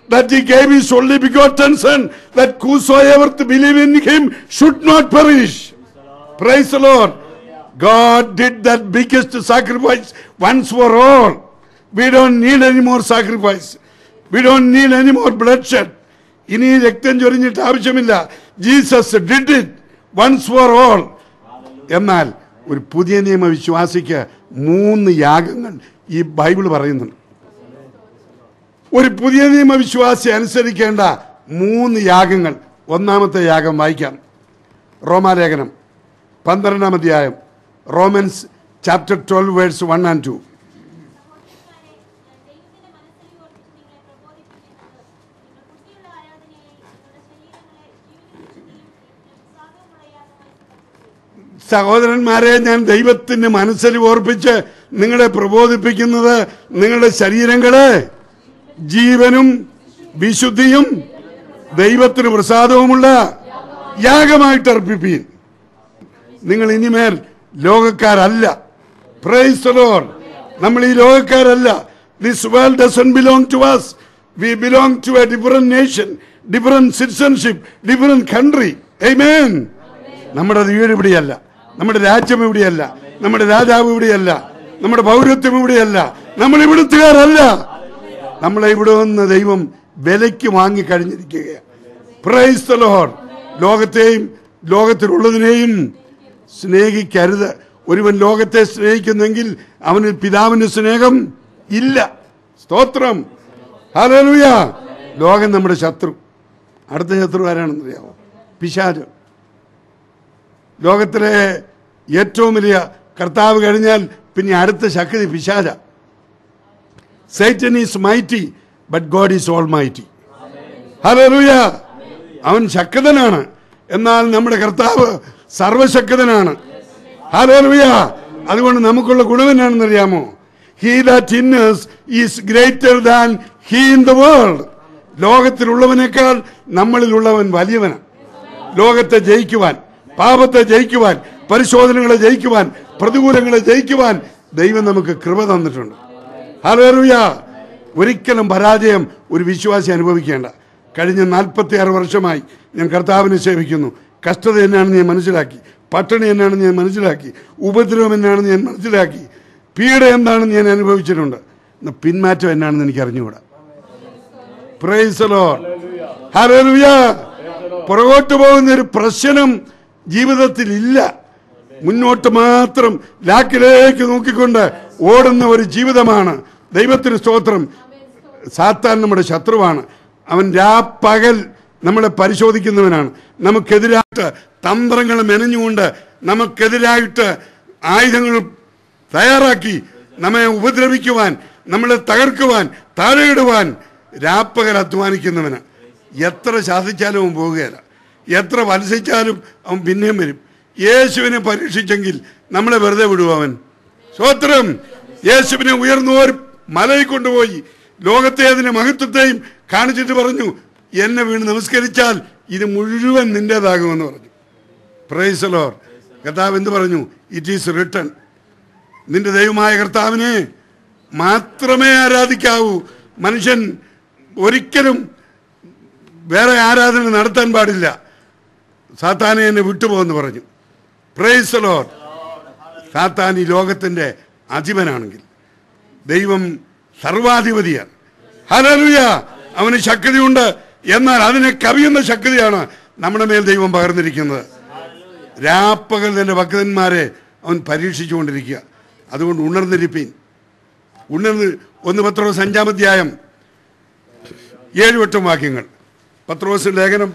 that he gave his only begotten son that whosoever to believe in him should not perish praise the lord god did that biggest sacrifice once for all we don't need any more sacrifice we don't need any more bloodshed ഇനി രക്തം ചൊരിഞ്ഞിട്ട് ആവശ്യമില്ല Jesus did it once for all എന്നാൽ ഒരു പുതിയ നിയമ വിശ്വാസിക്ക് മൂന്ന് യാഗങ്ങൾ ഈ ബൈബിൾ പറയുന്നുണ്ട് ഒരു പുതിയ നിയമ വിശ്വാസി അനുസരിക്കേണ്ട മൂന്ന് യാഗങ്ങൾ ഒന്നാമത്തെ യാഗം വായിക്കാം റോമാലേഖനം പന്ത്രണ്ടാം അധ്യായം Romans chapter twelve verse one and two സഹോദരന്മാരെ ഞാൻ ദൈവത്തിന്റെ മനസ്സിൽ ഓർപ്പിച്ച് നിങ്ങളെ പ്രബോധിപ്പിക്കുന്നത് സഹോദരന്മാരെ ഞാൻ ദൈവത്തിന് മനസ്സിൽ ഓർപ്പിച്ച് നിങ്ങളുടെ ജീവനും ശരീരങ്ങളെ ജീവനും വിശുദ്ധിയും ദൈവത്തിന് പ്രസാദവുമുള്ള യാഗമായിട്ട് അർപ്പിപ്പീൻ നിങ്ങൾ ഇനിമേൽ ലോകക്കാരല്ല പ്രൈസ് ലോർ നമ്മൾ ഈ ലോകക്കാരല്ല this world doesn't belong to us we belong to a different nation different citizenship different country Amen നമ്മുടെ വീട് ഇവിടെയല്ല നമ്മുടെ രാജ്യം ഇവിടെയല്ല നമ്മുടെ രാജാവ് ഇവിടെയല്ല നമ്മുടെ പൗരത്വം ഇവിടെയല്ല നമ്മൾ ഇവിടുത്തുകാരല്ല നമ്മളെ ഇവിടെ നിന്ന് ദൈവം വിലയ്ക്ക് വാങ്ങി കഴിഞ്ഞിരിക്കുകയാണ് പ്രൈസ് ദ ലോർഡ് ലോകത്തെയും ലോകത്തിലുള്ളതിനെയും സ്നേഹിക്കരുത് ഒരുവൻ ലോകത്തെ സ്നേഹിക്കുന്നെങ്കിൽ അവന് പിതാവിന്റെ സ്നേഹം ഇല്ല സ്തോത്രം ഹല്ലേലൂയ ലോകം നമ്മുടെ ശത്രു അടുത്ത ശത്രു ആരാണെന്ന് അറിയാമോ പിശാച് ലോകത്തിലെ ഏറ്റവും വലിയ കർത്താവ് കഴിഞ്ഞാൽ പിന്നെ അടുത്ത ശക്തി പിശാച Satan is mighty but God is almighty hallelujah അവൻ ശക്തനാണ് എന്നാൽ നമ്മുടെ കർത്താവ് സർവശക്തനാണ് ഹല്ലേലൂയ അതുകൊണ്ട് നമുക്കുള്ള ഗുണം എന്നാണെന്ന് അറിയാമോ he that in is greater than he in the world ലോകത്തിലുള്ളവനേക്കാൾ നമ്മളിലുള്ളവൻ വലിയവനാണ് ലോകത്തെ ജയിക്കുവാൻ പാപത്തെ ജയിക്കുവാൻ പരിശോധനകളെ ജയിക്കുവാൻ പ്രതികൂലങ്ങളെ ജയിക്കുവാൻ ദൈവം നമുക്ക് കൃപ തന്നിട്ടുണ്ട് ഹല്ലേലൂയ ഒരിക്കലും പരാജയം ഒരു വിശ്വാസി അനുഭവിക്കേണ്ട കഴിഞ്ഞ നാൽപ്പത്തി ആറ് വർഷമായി ഞാൻ കർത്താവിനെ സേവിക്കുന്നു കഷ്ടത എന്നാണെന്ന് ഞാൻ മനസ്സിലാക്കി പട്ടിണി എന്നാണെന്ന് ഞാൻ മനസ്സിലാക്കി ഉപദ്രവം എന്നാണെന്ന് ഞാൻ മനസ്സിലാക്കി പീഡ എന്താണെന്ന് ഞാൻ അനുഭവിച്ചിട്ടുണ്ട് ഇന്ന് പിന്മാറ്റം എന്നാണെന്ന് എനിക്ക് അറിഞ്ഞുകൂടാ പ്രൈസ് ലോർഡ് ഹല്ലേലൂയ പുറകോട്ട് പോകുന്ന ഒരു പ്രശ്നം ജീവിതത്തിൽ ഇല്ല മുന്നോട്ട് മാത്രം ലാക്കിലേക്ക് നോക്കിക്കൊണ്ട് ഓടുന്ന ഒരു ജീവിതമാണ് ദൈവത്തിന് സ്തോത്രം സാത്താൻ നമ്മുടെ ശത്രുവാണ് അവൻ രാപ്പകൽ നമ്മളെ പരിശോധിക്കുന്നവനാണ് നമുക്കെതിരായിട്ട് തന്ത്രങ്ങൾ മെനഞ്ഞുകൊണ്ട് നമുക്കെതിരായിട്ട് ആയുധങ്ങൾ തയ്യാറാക്കി നമ്മെ ഉപദ്രവിക്കുവാൻ നമ്മളെ തകർക്കുവാൻ താഴെയിടുവാൻ രാപ്പകൽ അധ്വാനിക്കുന്നവന് എത്ര ശാസിച്ചാലും അവൻ പോവുകയില്ല എത്ര വത്സിച്ചാലും അവൻ പിന്നെയും വരും യേശുവിനെ പരീക്ഷിച്ചെങ്കിൽ നമ്മളെ വെറുതെ വിടുവോ അവൻ സ്വത്രം യേശുവിനെ ഉയർന്നു ഒരു മലയിൽ കൊണ്ടുപോയി ലോകത്തെ അതിന്റെ മഹത്വത്തെയും കാണിച്ചിട്ട് പറഞ്ഞു എന്നെ വീണ് നമസ്കരിച്ചാൽ ഇത് മുഴുവൻ നിന്റേതാകുമെന്ന് പറഞ്ഞു പ്രൈസലോർ കർത്താവ് എന്ത് പറഞ്ഞു ഇറ്റ് ഈസ് റിട്ടൺ നിന്റെ ദൈവമായ കർത്താവിനെ മാത്രമേ ആരാധിക്കാവൂ മനുഷ്യൻ ഒരിക്കലും വേറെ ആരാധന നടത്താൻ പാടില്ല സാത്താനെ എന്നെ വിട്ടുപോകുന്നു പറഞ്ഞു പ്രൈസ് ലോർ സാത്താൻ ഈ ലോകത്തിന്റെ അധിപനാണെങ്കിൽ ദൈവം സർവാധിപതിയാണ് ഹലലുയ അവന് ശക്തിയുണ്ട് എന്നാൽ അതിനെ കവിയുന്ന ശക്തിയാണ് നമ്മുടെ മേൽ ദൈവം പകർന്നിരിക്കുന്നത് രാപ്പകൽ തന്റെ ഭക്തന്മാരെ അവൻ പരീക്ഷിച്ചുകൊണ്ടിരിക്കുക അതുകൊണ്ട് ഉണർന്നിരിപ്പീൻ ഉണർന്ന് ഒന്ന് പത്രോസ് അഞ്ചാമധ്യായം ഏഴ് വട്ടം വാക്യങ്ങൾ പത്രോസ് ലേഖനം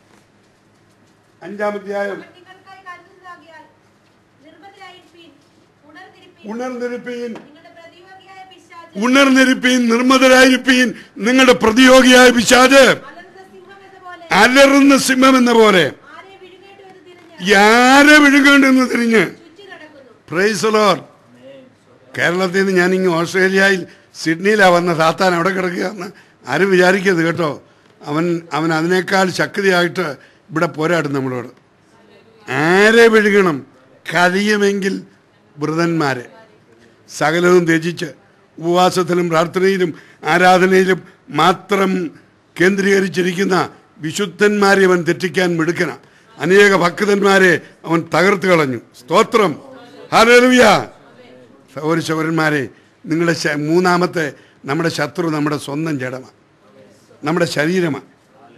അഞ്ചാമധ്യായം അവൻ നിങ്ങൾക്കായി കരുതുന്നതാകിയാൽ നിർമ്മലരായിരിപ്പീൻ, ഉണർന്നിരിപ്പീൻ. ഉണർന്നിരിപ്പീൻ നിങ്ങളുടെ പ്രതിയോഗിയായ പിശാച് ഉണർന്നിരിപ്പീൻ നിർമ്മതരായിരിപ്പീൻ നിങ്ങളുടെ പ്രതിയോഗിയായ പിശാജ് അലർന്ന സിംഹം എന്ന പോലെ അലറുന്ന സിംഹം എന്ന പോലെ ആരെ വിഴുങ്ങേണ്ടു എന്ന് തിരിഞ്ഞ് ആരെ വിഴുകേണ്ടെന്ന് തിരിഞ്ഞ് ചുറ്റി നടക്കുന്നു പ്രൈസലോർ കേരളത്തിൽ നിന്ന് ഞാൻ ഇങ്ങ് ഓസ്ട്രേലിയയിൽ സിഡ്നിയിലാണ് വന്ന സാത്താൻ അവിടെ കിടക്കുകയെന്ന് ആരും വിചാരിക്കരുത് കേട്ടോ അവൻ അവൻ അതിനേക്കാൾ ശക്തിയായിട്ട് ഇവിടെ പോരാടും നമ്മളോട് ആരെ വിഴുകണം കഴിയുമെങ്കിൽ വൃതന്മാരെ സകലവും ത്യജിച്ച് ഉപവാസത്തിലും പ്രാർത്ഥനയിലും ആരാധനയിലും മാത്രം കേന്ദ്രീകരിച്ചിരിക്കുന്ന വിശുദ്ധന്മാരെ അവൻ തെറ്റിക്കാൻ മിടുക്കന അനേക ഭക്തന്മാരെ അവൻ തകർത്ത് കളഞ്ഞു സ്തോത്രം ഹാലലുയ സൗര ശൗരന്മാരെ നിങ്ങളുടെ ശ- മൂന്നാമത്തെ നമ്മുടെ ശത്രു നമ്മുടെ സ്വന്തം ജഡമാണ് നമ്മുടെ ശരീരമാണ്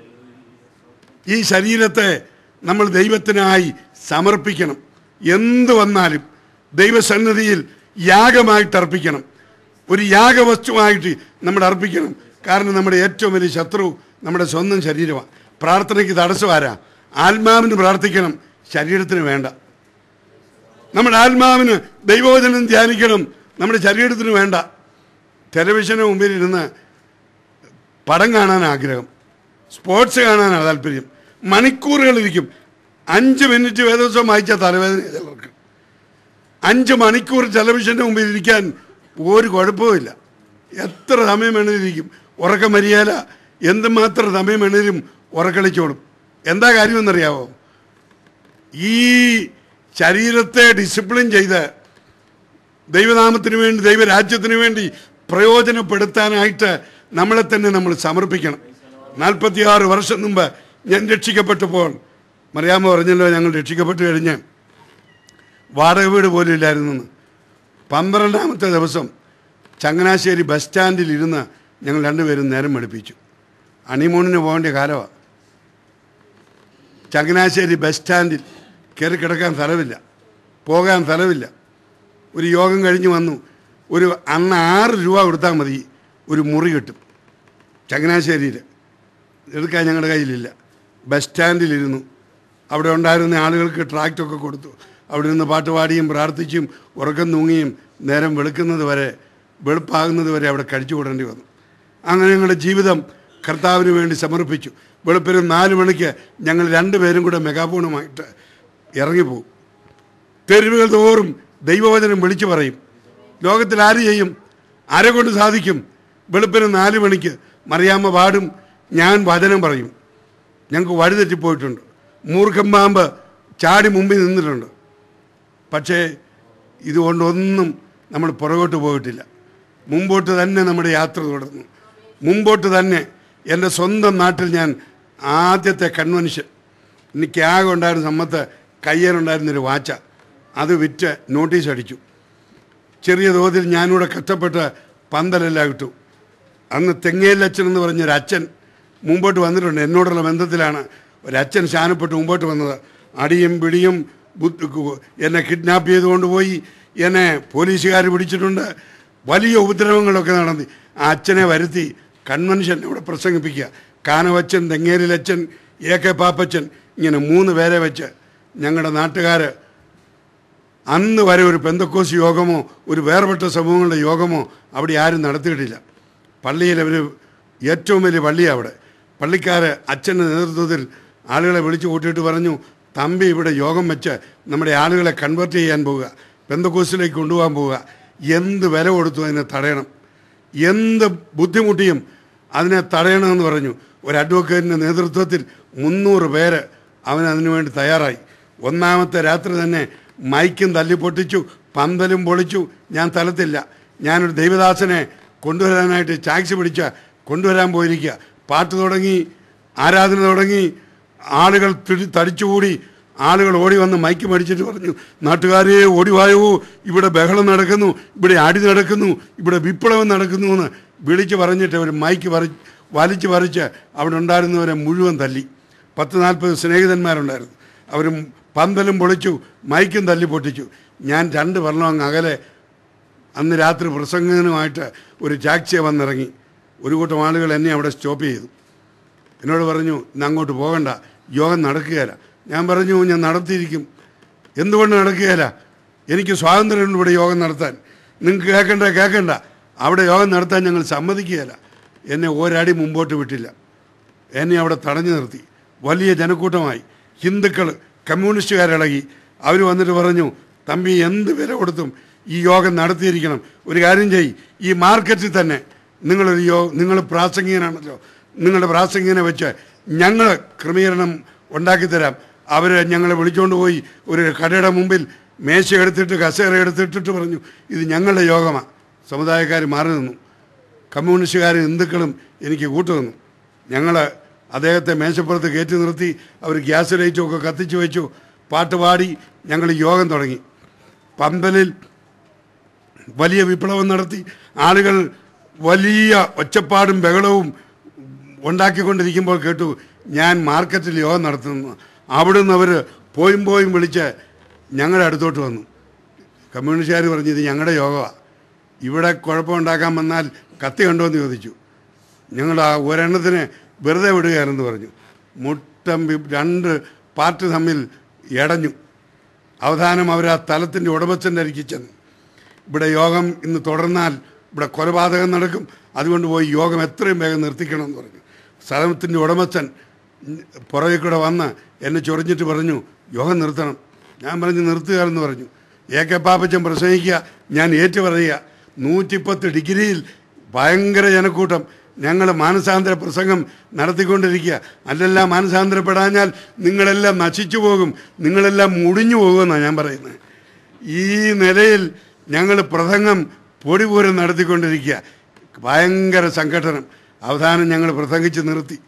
ഈ ശരീരത്തെ നമ്മൾ ദൈവത്തിനായി സമർപ്പിക്കണം എന്ത് വന്നാലും ദൈവസന്നിധിയിൽ യാഗമായിട്ട് അർപ്പിക്കണം ഒരു യാഗവസ്തുവായിട്ട് നമ്മൾ അർപ്പിക്കണം കാരണം നമ്മുടെ ഏറ്റവും വലിയ ശത്രു നമ്മുടെ സ്വന്തം ശരീരമാണ് പ്രാർത്ഥനയ്ക്ക് തടസ്സമാരാ ആത്മാവിന് പ്രാർത്ഥിക്കണം ശരീരത്തിന് വേണ്ട നമ്മുടെ ആത്മാവിന് ദൈവവചനം ധ്യാനിക്കണം നമ്മുടെ ശരീരത്തിന് വേണ്ട ടെലിവിഷന് മുമ്പിൽ ഇരുന്ന് പടം കാണാൻ ആഗ്രഹം സ്പോർട്സ് കാണാനാണ് താല്പര്യം മണിക്കൂറുകളിരിക്കും അഞ്ച് മിനിറ്റ് വേദോത്സവം വായിച്ചാൽ തലവേദന ചിലർക്ക് അഞ്ച് മണിക്കൂർ ടെലിവിഷൻ്റെ മുമ്പിൽ ഇരിക്കാൻ ഒരു കുഴപ്പവുമില്ല എത്ര സമയം വേണേലിരിക്കും ഉറക്കം വരികയില്ല എന്തുമാത്രം സമയം വേണേലും ഉറക്കളിച്ചോളും എന്താ കാര്യമെന്നറിയാവോ ഈ ശരീരത്തെ ഡിസിപ്ലിൻ ചെയ്ത് ദൈവനാമത്തിന് വേണ്ടി ദൈവരാജ്യത്തിന് വേണ്ടി പ്രയോജനപ്പെടുത്താനായിട്ട് നമ്മളെ തന്നെ നമ്മൾ സമർപ്പിക്കണം നാൽപ്പത്തിയാറ് വർഷം മുമ്പ് ഞാൻ രക്ഷിക്കപ്പെട്ടപ്പോൾ മറിയാമ്മ പറഞ്ഞല്ലോ ഞങ്ങൾ രക്ഷിക്കപ്പെട്ട് കഴിഞ്ഞ് വാടക വീട് പോലും ഇല്ലായിരുന്നു എന്ന്. പന്ത്രണ്ടാമത്തെ ദിവസം ചങ്ങനാശ്ശേരി ബസ് സ്റ്റാൻഡിൽ ഇരുന്ന് ഞങ്ങൾ രണ്ടുപേരും നേരം വെളുപ്പിച്ചു അണിമൂണിന് പോകേണ്ട കാലമാണ് ചങ്ങനാശ്ശേരി ബസ് സ്റ്റാൻഡിൽ കയറി കിടക്കാൻ സ്ഥലമില്ല പോകാൻ സ്ഥലമില്ല ഒരു യോഗം കഴിഞ്ഞ് വന്നു ഒരു അന്ന് ആറ് രൂപ കൊടുത്താൽ മതി ഒരു മുറി കിട്ടും ചങ്ങനാശ്ശേരിയിൽ എടുക്കാൻ ഞങ്ങളുടെ കയ്യിലില്ല ബസ് സ്റ്റാൻഡിലിരുന്നു അവിടെ ഉണ്ടായിരുന്ന ആളുകൾക്ക് ട്രാക്റ്റൊക്കെ കൊടുത്തു അവിടെ നിന്ന് പാട്ട് പാടിയും പ്രാർത്ഥിച്ചും ഉറക്കം തൂങ്ങിയും നേരം വെളുക്കുന്നത് വരെ വെളുപ്പാകുന്നത് വരെ അവിടെ കഴിച്ചു കൂടേണ്ടി വന്നു അങ്ങനെ ഞങ്ങളുടെ ജീവിതം കർത്താവിന് വേണ്ടി സമർപ്പിച്ചു വെളുപ്പിനും നാല് മണിക്ക് ഞങ്ങൾ രണ്ടുപേരും കൂടെ മെഗാഫോണുമായിട്ട് ഇറങ്ങിപ്പോകും തെരുവുകൾ തോറും ദൈവവചനം വിളിച്ചു പറയും ലോകത്തിൽ ആര് ചെയ്യും ആരെ കൊണ്ട് സാധിക്കും വെളുപ്പിന് നാല് മണിക്ക് മറിയാമ്മ പാടും ഞാൻ വചനം പറയും ഞങ്ങൾക്ക് വഴിതെറ്റിപ്പോയിട്ടുണ്ട് മൂർഖം പാമ്പ് ചാടി മുമ്പിൽ നിന്നിട്ടുണ്ട് പക്ഷേ ഇതുകൊണ്ടൊന്നും നമ്മൾ പുറകോട്ട് പോയിട്ടില്ല മുമ്പോട്ട് തന്നെ നമ്മുടെ യാത്ര തുടർന്നു മുമ്പോട്ട് തന്നെ എൻ്റെ സ്വന്തം നാട്ടിൽ ഞാൻ ആദ്യത്തെ കൺവെൻഷൻ എനിക്ക് ആകെ ഉണ്ടായിരുന്ന സമ്മത്ത് കയ്യേറുണ്ടായിരുന്നൊരു വാച്ച അത് വിറ്റ് നോട്ടീസ് അടിച്ചു ചെറിയ തോതിൽ ഞാനിവിടെ കഷ്ടപ്പെട്ട് പന്തലെല്ലാം ഇട്ടു അന്ന് തെങ്ങേലച്ഛൻ എന്ന് പറഞ്ഞൊരു അച്ഛൻ മുമ്പോട്ട് വന്നിട്ടുണ്ട് എന്നോടുള്ള ബന്ധത്തിലാണ് ഒരച്ഛൻ ശാനപ്പെട്ട് മുമ്പോട്ട് വന്നത് അടിയും പിടിയും ബുദ്ധ- കു- എന്നെ കിഡ്നാപ്പ് ചെയ്ത് കൊണ്ടുപോയി എന്നെ പോലീസുകാർ പിടിച്ചിട്ടുണ്ട് വലിയ ഉപദ്രവങ്ങളൊക്കെ നടന്നു ആ അച്ഛനെ വരുത്തി കൺവെൻഷൻ ഇവിടെ പ്രസംഗിപ്പിക്കുക കാനവച്ചൻ തെങ്ങേലിലച്ഛൻ എ കെ പാപ്പച്ചൻ ഇങ്ങനെ മൂന്ന് പേരെ വെച്ച് ഞങ്ങളുടെ നാട്ടുകാർ അന്ന് വരെ ഒരു പെന്തക്കോസ് യോഗമോ ഒരു വേർപെട്ട സമൂഹങ്ങളുടെ യോഗമോ അവിടെ ആരും നടത്തിയിട്ടില്ല പള്ളിയിൽ അവർ ഏറ്റവും വലിയ പള്ളിയാണ് അവിടെ പള്ളിക്കാർ അച്ഛൻ്റെ നേതൃത്വത്തിൽ ആളുകളെ വിളിച്ചു കൂട്ടിയിട്ട് പറഞ്ഞു തമ്പി ഇവിടെ യോഗം വെച്ച് നമ്മുടെ ആളുകളെ കൺവേർട്ട് ചെയ്യാൻ പോവുക പെന്തക്കോസിലേക്ക് കൊണ്ടുപോകാൻ പോവുക എന്ത് വില കൊടുത്തു അതിനെ തടയണം എന്ത് ബുദ്ധിമുട്ടിയും അതിനെ തടയണമെന്ന് പറഞ്ഞു ഒരു അഡ്വക്കേറ്റിൻ്റെ നേതൃത്വത്തിൽ മുന്നൂറ് പേര് അവൻ അതിനു വേണ്ടി തയ്യാറായി ഒന്നാമത്തെ രാത്രി തന്നെ മൈക്കും തല്ലി പൊട്ടിച്ചു പന്തലും പൊളിച്ചു ഞാൻ തലത്തില്ല ഞാനൊരു ദൈവദാസനെ കൊണ്ടുവരാനായിട്ട് ടാക്സി പിടിച്ച കൊണ്ടുവരാൻ പോയിരിക്കുക പാട്ട് തുടങ്ങി ആരാധന തുടങ്ങി ആളുകൾ തിരി- തടിച്ചുകൂടി ആളുകൾ ഓടി വന്ന് മൈക്ക് മടിച്ചിട്ട് പറഞ്ഞു നാട്ടുകാരെ ഓടിവായോ ഇവിടെ ബഹളം നടക്കുന്നു ഇവിടെ അടി നടക്കുന്നു ഇവിടെ വിപ്ലവം നടക്കുന്നു എന്ന് വിളിച്ച് പറഞ്ഞിട്ട് ഒരു മൈക്ക് പറി വലിച്ചു പറിച്ച് അവിടെ ഉണ്ടായിരുന്നവരെ മുഴുവൻ തല്ലി പത്ത് നാൽപ്പത് സ്നേഹിതന്മാരുണ്ടായിരുന്നു അവരും പന്തലും പൊളിച്ചു മൈക്കും തല്ലി പൊട്ടിച്ചു ഞാൻ രണ്ട് വർണ്ണം അങ്ങ് അകലെ അന്ന് രാത്രി പ്രസംഗനുമായിട്ട് ഒരു ടാക്സിയെ വന്നിറങ്ങി ഒരു കൂട്ടം ആളുകൾ എന്നെ അവിടെ സ്റ്റോപ്പ് ചെയ്തു എന്നോട് പറഞ്ഞു ഇന്ന് അങ്ങോട്ട് പോകണ്ട യോഗം നടക്കുകയില്ല ഞാൻ പറഞ്ഞു ഞാൻ നടത്തിയിരിക്കും എന്തുകൊണ്ട് നടക്കുകയില്ല എനിക്ക് സ്വാതന്ത്ര്യമുണ്ട് ഇവിടെ യോഗം നടത്താൻ നിങ്ങൾക്ക് കേൾക്കണ്ട കേൾക്കണ്ട അവിടെ യോഗം നടത്താൻ ഞങ്ങൾ സമ്മതിക്കുകയില്ല എന്നെ ഒരടി മുമ്പോട്ട് വിട്ടില്ല എന്നെ അവിടെ തടഞ്ഞു നിർത്തി വലിയ ജനക്കൂട്ടമായി ഹിന്ദുക്കൾ കമ്മ്യൂണിസ്റ്റുകാരിളകി അവർ വന്നിട്ട് പറഞ്ഞു തമ്പി എന്ത് വില കൊടുത്തും ഈ യോഗം നടത്തിയിരിക്കണം ഒരു കാര്യം ചെയ്യ് ഈ മാർക്കറ്റിൽ തന്നെ നിങ്ങളൊരു യോ നിങ്ങൾ പ്രാസംഗികനാണല്ലോ നിങ്ങളുടെ പ്രാസംഗികനെ വെച്ച് ഞങ്ങൾ ക്രമീകരണം ഉണ്ടാക്കിത്തരാം അവർ ഞങ്ങളെ വിളിച്ചുകൊണ്ട് പോയി ഒരു കടയുടെ മുമ്പിൽ മേശ എടുത്തിട്ട് കസേര എടുത്തിട്ടിട്ട് പറഞ്ഞു ഇത് ഞങ്ങളുടെ യോഗമാണ് സമുദായക്കാർ മാറി നിന്നു കമ്മ്യൂണിസ്റ്റുകാരും ഹിന്ദുക്കളും എനിക്ക് കൂട്ടുനിന്നു ഞങ്ങൾ അദ്ദേഹത്തെ മേശപ്പുറത്ത് കയറ്റി നിർത്തി അവർ ഗ്യാസ് ലൈറ്റും ഒക്കെ കത്തിച്ചു വെച്ചു പാട്ട് പാടി ഞങ്ങൾ യോഗം തുടങ്ങി പന്തലിൽ വലിയ വിപ്ലവം നടത്തി ആളുകൾ വലിയ ഒച്ചപ്പാടും ബഹളവും ഉണ്ടാക്കിക്കൊണ്ടിരിക്കുമ്പോൾ കേട്ടു ഞാൻ മാർക്കറ്റിൽ യോഗം നടത്തുന്നു അവിടുന്ന് അവർ പോയും പോയും വിളിച്ച് ഞങ്ങളുടെ അടുത്തോട്ട് വന്നു കമ്മ്യൂണിസ്റ്റുകാർ പറഞ്ഞു ഇത് ഞങ്ങളുടെ യോഗമാണ് ഇവിടെ കുഴപ്പമുണ്ടാക്കാൻ വന്നാൽ കത്തി കണ്ടോ എന്ന് ചോദിച്ചു ഞങ്ങൾ ആ ഒരെണ്ണത്തിന് വെറുതെ വിടുകയാണെന്ന് പറഞ്ഞു മുട്ടം വി- രണ്ട് പാർട്ടി തമ്മിൽ ഇടഞ്ഞു അവസാനം അവർ ആ സ്ഥലത്തിൻ്റെ ഉടമസ്ഥൻ്റെ അരികെ ചെന്നു ഇവിടെ യോഗം ഇന്ന് തുടർന്നാൽ ഇവിടെ കൊലപാതകം നടക്കും അതുകൊണ്ട് പോയി യോഗം എത്രയും വേഗം നിർത്തിക്കണമെന്ന് പറഞ്ഞു സ്ഥലത്തിൻ്റെ ഉടമസ്ഥൻ പുറകെ കൂടെ വന്ന് എന്നെ ചൊറിഞ്ഞിട്ട് പറഞ്ഞു യോഗം നിർത്തണം ഞാൻ പറഞ്ഞു നിർത്തുക എന്ന് പറഞ്ഞു എ കെ പാപ്പച്ചൻ പ്രസംഗിക്കുക ഞാൻ ഏറ്റു പറയുക നൂറ്റിപ്പത്ത് ഡിഗ്രിയിൽ ഭയങ്കര ജനക്കൂട്ടം ഞങ്ങൾ മാനസാന്തര പ്രസംഗം നടത്തിക്കൊണ്ടിരിക്കുക അല്ലല്ല മാനസാന്തരപ്പെടാഞ്ഞാൽ നിങ്ങളെല്ലാം നശിച്ചു പോകും നിങ്ങളെല്ലാം മുടിഞ്ഞു പോകുമെന്നാണ് ഞാൻ പറയുന്നത് ഈ നിലയിൽ ഞങ്ങൾ പ്രസംഗം പൊടിപൂരം നടത്തിക്കൊണ്ടിരിക്കുക ഭയങ്കര സംഘടനം അവസാനം ഞങ്ങൾ പ്രസംഗിച്ച് നിർത്തി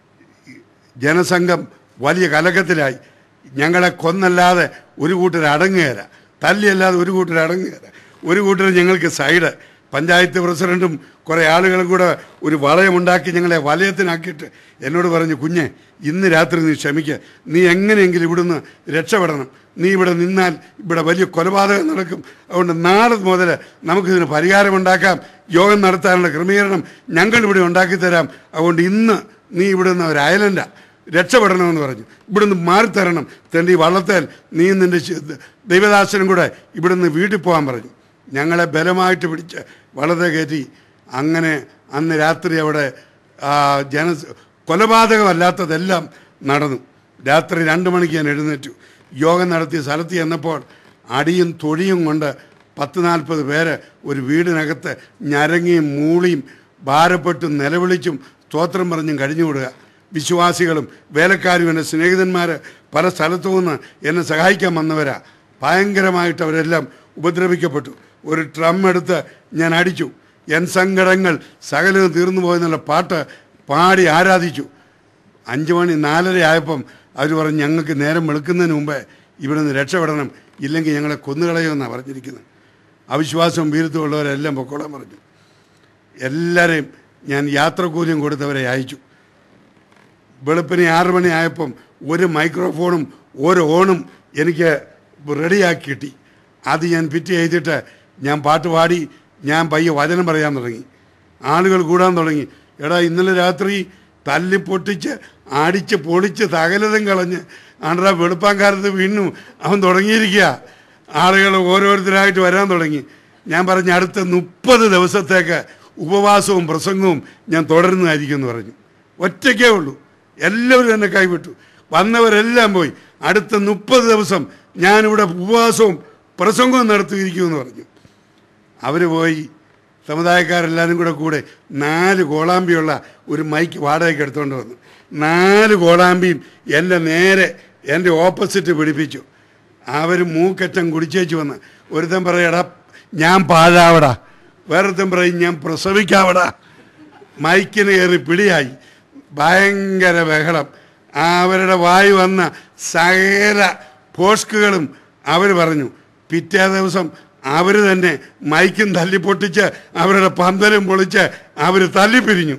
ജനസംഘം വലിയ കലക്കത്തിലായി ഞങ്ങളെ കൊന്നല്ലാതെ ഒരു കൂട്ടർ അടങ്ങുകയില്ല തല്ലിയല്ലാതെ ഒരു കൂട്ടർ അടങ്ങുകയില്ല ഒരു കൂട്ടർ ഞങ്ങൾക്ക് സൈഡ് പഞ്ചായത്ത് പ്രസിഡന്റും കുറേ ആളുകളും കൂടെ ഒരു വളയമുണ്ടാക്കി ഞങ്ങളെ വലയത്തിനാക്കിയിട്ട് എന്നോട് പറഞ്ഞു കുഞ്ഞെ ഇന്ന് രാത്രി നീ ക്ഷമിക്കുക നീ എങ്ങനെയെങ്കിലും ഇവിടുന്ന് രക്ഷപ്പെടണം നീ ഇവിടെ നിന്നാൽ ഇവിടെ വലിയ കൊലപാതകം നടക്കും അതുകൊണ്ട് നാളെ മുതൽ നമുക്കിതിന് പരിഹാരമുണ്ടാക്കാം യോഗം നടത്താനുള്ള ക്രമീകരണം ഞങ്ങൾ ഇവിടെ ഉണ്ടാക്കി തരാം അതുകൊണ്ട് ഇന്ന് നീ ഇവിടുന്ന് ഒരു ഐലൻഡാണ് രക്ഷപ്പെടണമെന്ന് പറഞ്ഞു ഇവിടുന്ന് മാറിത്തരണം തൻ്റെ ഈ വള്ളത്തേൽ നീ നിൻ്റെ ശി- ദൈവദാസനും കൂടെ ഇവിടുന്ന് വീട്ടിൽ പോകാൻ പറഞ്ഞു ഞങ്ങളെ ബലമായിട്ട് പിടിച്ച് വള്ളത്തെ കയറ്റി അങ്ങനെ അന്ന് രാത്രി അവിടെ ആ, ജന കൊലപാതകമല്ലാത്തതെല്ലാം നടന്നു രാത്രി രണ്ട് മണിക്ക് ഞാൻ എഴുന്നേറ്റു യോഗം നടത്തിയ സ്ഥലത്ത് ചെന്നപ്പോൾ അടിയും തൊഴിയും കൊണ്ട് പത്ത് നാൽപ്പത് പേര് ഒരു വീടിനകത്ത് ഞരങ്ങിയും മൂളിയും ഭാരപ്പെട്ടും നിലവിളിച്ചും സ്തോത്രം പറഞ്ഞും കഴിഞ്ഞുകൂടുക വിശ്വാസികളും വേലക്കാരും എൻ്റെ സ്നേഹിതന്മാർ പല സ്ഥലത്തു നിന്ന് എന്നെ സഹായിക്കാൻ വന്നവരാ ഭയങ്കരമായിട്ട് അവരെല്ലാം ഉപദ്രവിക്കപ്പെട്ടു ഒരു ട്രം എടുത്ത് ഞാൻ അടിച്ചു എൻ സങ്കടങ്ങൾ സകലവും തീർന്നു പോയെന്നുള്ള പാട്ട് പാടി ആരാധിച്ചു അഞ്ച് മണി നാലര ആയപ്പം അവർ പറഞ്ഞു ഞങ്ങൾക്ക് നേരം വെളുക്കുന്നതിന് മുമ്പേ ഇവിടെ നിന്ന് രക്ഷപ്പെടണം ഇല്ലെങ്കിൽ ഞങ്ങളെ കൊന്നുകളയുമെന്നാണ് പറഞ്ഞിരിക്കുന്നത് അവിശ്വാസവും വീരത്തുമുള്ളവരെല്ലാം പൊക്കോളാൻ പറഞ്ഞു എല്ലാവരെയും ഞാൻ യാത്രക്കൂലിയും കൊടുത്തവരെ അയച്ചു വെളുപ്പിന് ആറ് മണി ആയപ്പം ഒരു മൈക്രോഫോണും ഒരു ഓണും എനിക്ക് റെഡിയാക്കി കിട്ടി അത് ഞാൻ ഫിറ്റ് ചെയ്തിട്ട് ഞാൻ പാട്ട് പാടി ഞാൻ പയ്യെ വചനം പറയാൻ തുടങ്ങി ആളുകൾ കൂടാൻ തുടങ്ങി എടാ ഇന്നലെ രാത്രി തല്ലി പൊട്ടിച്ച് അടിച്ച് പൊളിച്ച് തകലതും കളഞ്ഞ് ആണ്ടാ വെളുപ്പാൻകാലത്ത് വീണ്ടും അവൻ തുടങ്ങിയിരിക്കുക ആളുകൾ ഓരോരുത്തരായിട്ട് വരാൻ തുടങ്ങി ഞാൻ പറഞ്ഞ അടുത്ത മുപ്പത് ദിവസത്തേക്ക് ഉപവാസവും പ്രസംഗവും ഞാൻ തുടരുന്നതായിരിക്കും എന്ന് പറഞ്ഞു ഒറ്റയ്ക്കേ ഉള്ളൂ എല്ലാവരും എന്നെ കൈവിട്ടു വന്നവരെല്ലാം പോയി അടുത്ത മുപ്പത് ദിവസം ഞാനിവിടെ ഉപവാസവും പ്രസംഗവും നടത്തിയിരിക്കുമെന്ന് പറഞ്ഞു അവർ പോയി സമുദായക്കാരെല്ലാവരും കൂടെ കൂടെ നാല് കോളാമ്പിയുള്ള ഒരു മൈക്ക് വാടകയ്ക്ക് എടുത്തുകൊണ്ട് വന്നു നാല് കോളാമ്പിയും എൻ്റെ നേരെ എൻ്റെ ഓപ്പോസിറ്റ് പിടിപ്പിച്ചു അവർ മൂക്കറ്റം കുടിച്ചേച്ച് വന്ന് ഒരുത്തൻ പറയടാ ഞാൻ പാഴാവടാ വേറൊരുത്തൻ പറയും ഞാൻ പ്രസവിക്കാവടാ മൈക്കിന് കയറി പിടിയായി ഭയങ്കര ബഹളം ആ അവരുടെ വായു വന്ന സകല പോസ്കുകളും അവർ പറഞ്ഞു പിറ്റേ ദിവസം അവർ തന്നെ മൈക്കും തല്ലിപ്പൊട്ടിച്ച് അവരുടെ പന്തലും പൊളിച്ച് അവർ തല്ലിപ്പിരിഞ്ഞു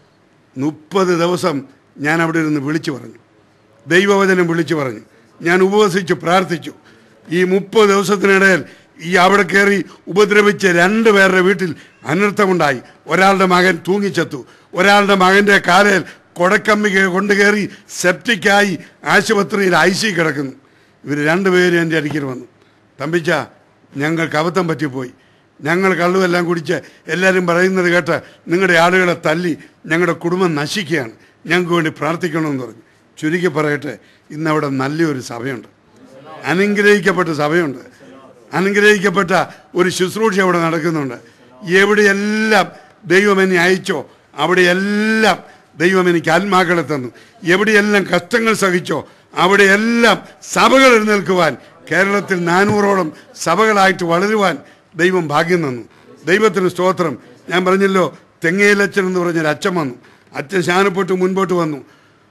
മുപ്പത് ദിവസം ഞാൻ അവിടെ ഇരുന്ന് വിളിച്ചു പറഞ്ഞു ദൈവവചനം വിളിച്ചു പറഞ്ഞു ഞാൻ ഉപവസിച്ച് പ്രാർത്ഥിച്ചു ഈ മുപ്പത് ദിവസത്തിനിടയിൽ ഈ അവിടെ കയറി ഉപദ്രവിച്ച് രണ്ട് പേരുടെ വീട്ടിൽ അനർത്ഥമുണ്ടായി ഒരാളുടെ മകൻ തൂങ്ങിച്ചത്തു ഒരാളുടെ മകൻ്റെ കാലയിൽ കൊടക്കമ്പി കേ- കൊണ്ട് കയറി സെപ്റ്റിക്കായി ആശുപത്രിയിൽ ഐ സി കിടക്കുന്നു ഇവർ രണ്ടുപേരും എൻ്റെ അടുക്കൽ വന്നു തമ്പിച്ച ഞങ്ങൾക്ക് അബദ്ധം പറ്റിപ്പോയി ഞങ്ങൾ കള്ളുമെല്ലാം കുടിച്ച് എല്ലാവരും പറയുന്നത് കേട്ട് നിങ്ങളുടെ ആളുകളെ തല്ലി ഞങ്ങളുടെ കുടുംബം നശിക്കുകയാണ് ഞങ്ങൾക്ക് വേണ്ടി പ്രാർത്ഥിക്കണമെന്ന് പറഞ്ഞു ചുരുക്കി പറയട്ടെ ഇന്നവിടെ നല്ലൊരു സഭയുണ്ട് അനുഗ്രഹിക്കപ്പെട്ട സഭയുണ്ട് അനുഗ്രഹിക്കപ്പെട്ട ഒരു ശുശ്രൂഷ അവിടെ നടക്കുന്നുണ്ട് എവിടെയെല്ലാം ദൈവം എന്നെ അയച്ചോ അവിടെയെല്ലാം ദൈവം എനിക്ക് ആത്മാക്കളെ തന്നു എവിടെയെല്ലാം കഷ്ടങ്ങൾ സഹിച്ചോ അവിടെയെല്ലാം സഭകൾ എഴുന്നേൽക്കുവാൻ കേരളത്തിൽ നാനൂറോളം സഭകളായിട്ട് വളരുവാൻ ദൈവം ഭാഗ്യം തന്നു ദൈവത്തിന് സ്തോത്രം ഞാൻ പറഞ്ഞല്ലോ തെങ്ങയിലച്ചൻ എന്ന് പറഞ്ഞൊരു അച്ഛൻ വന്നു അച്ഛൻ ശാനപ്പെട്ട് മുൻപോട്ട് വന്നു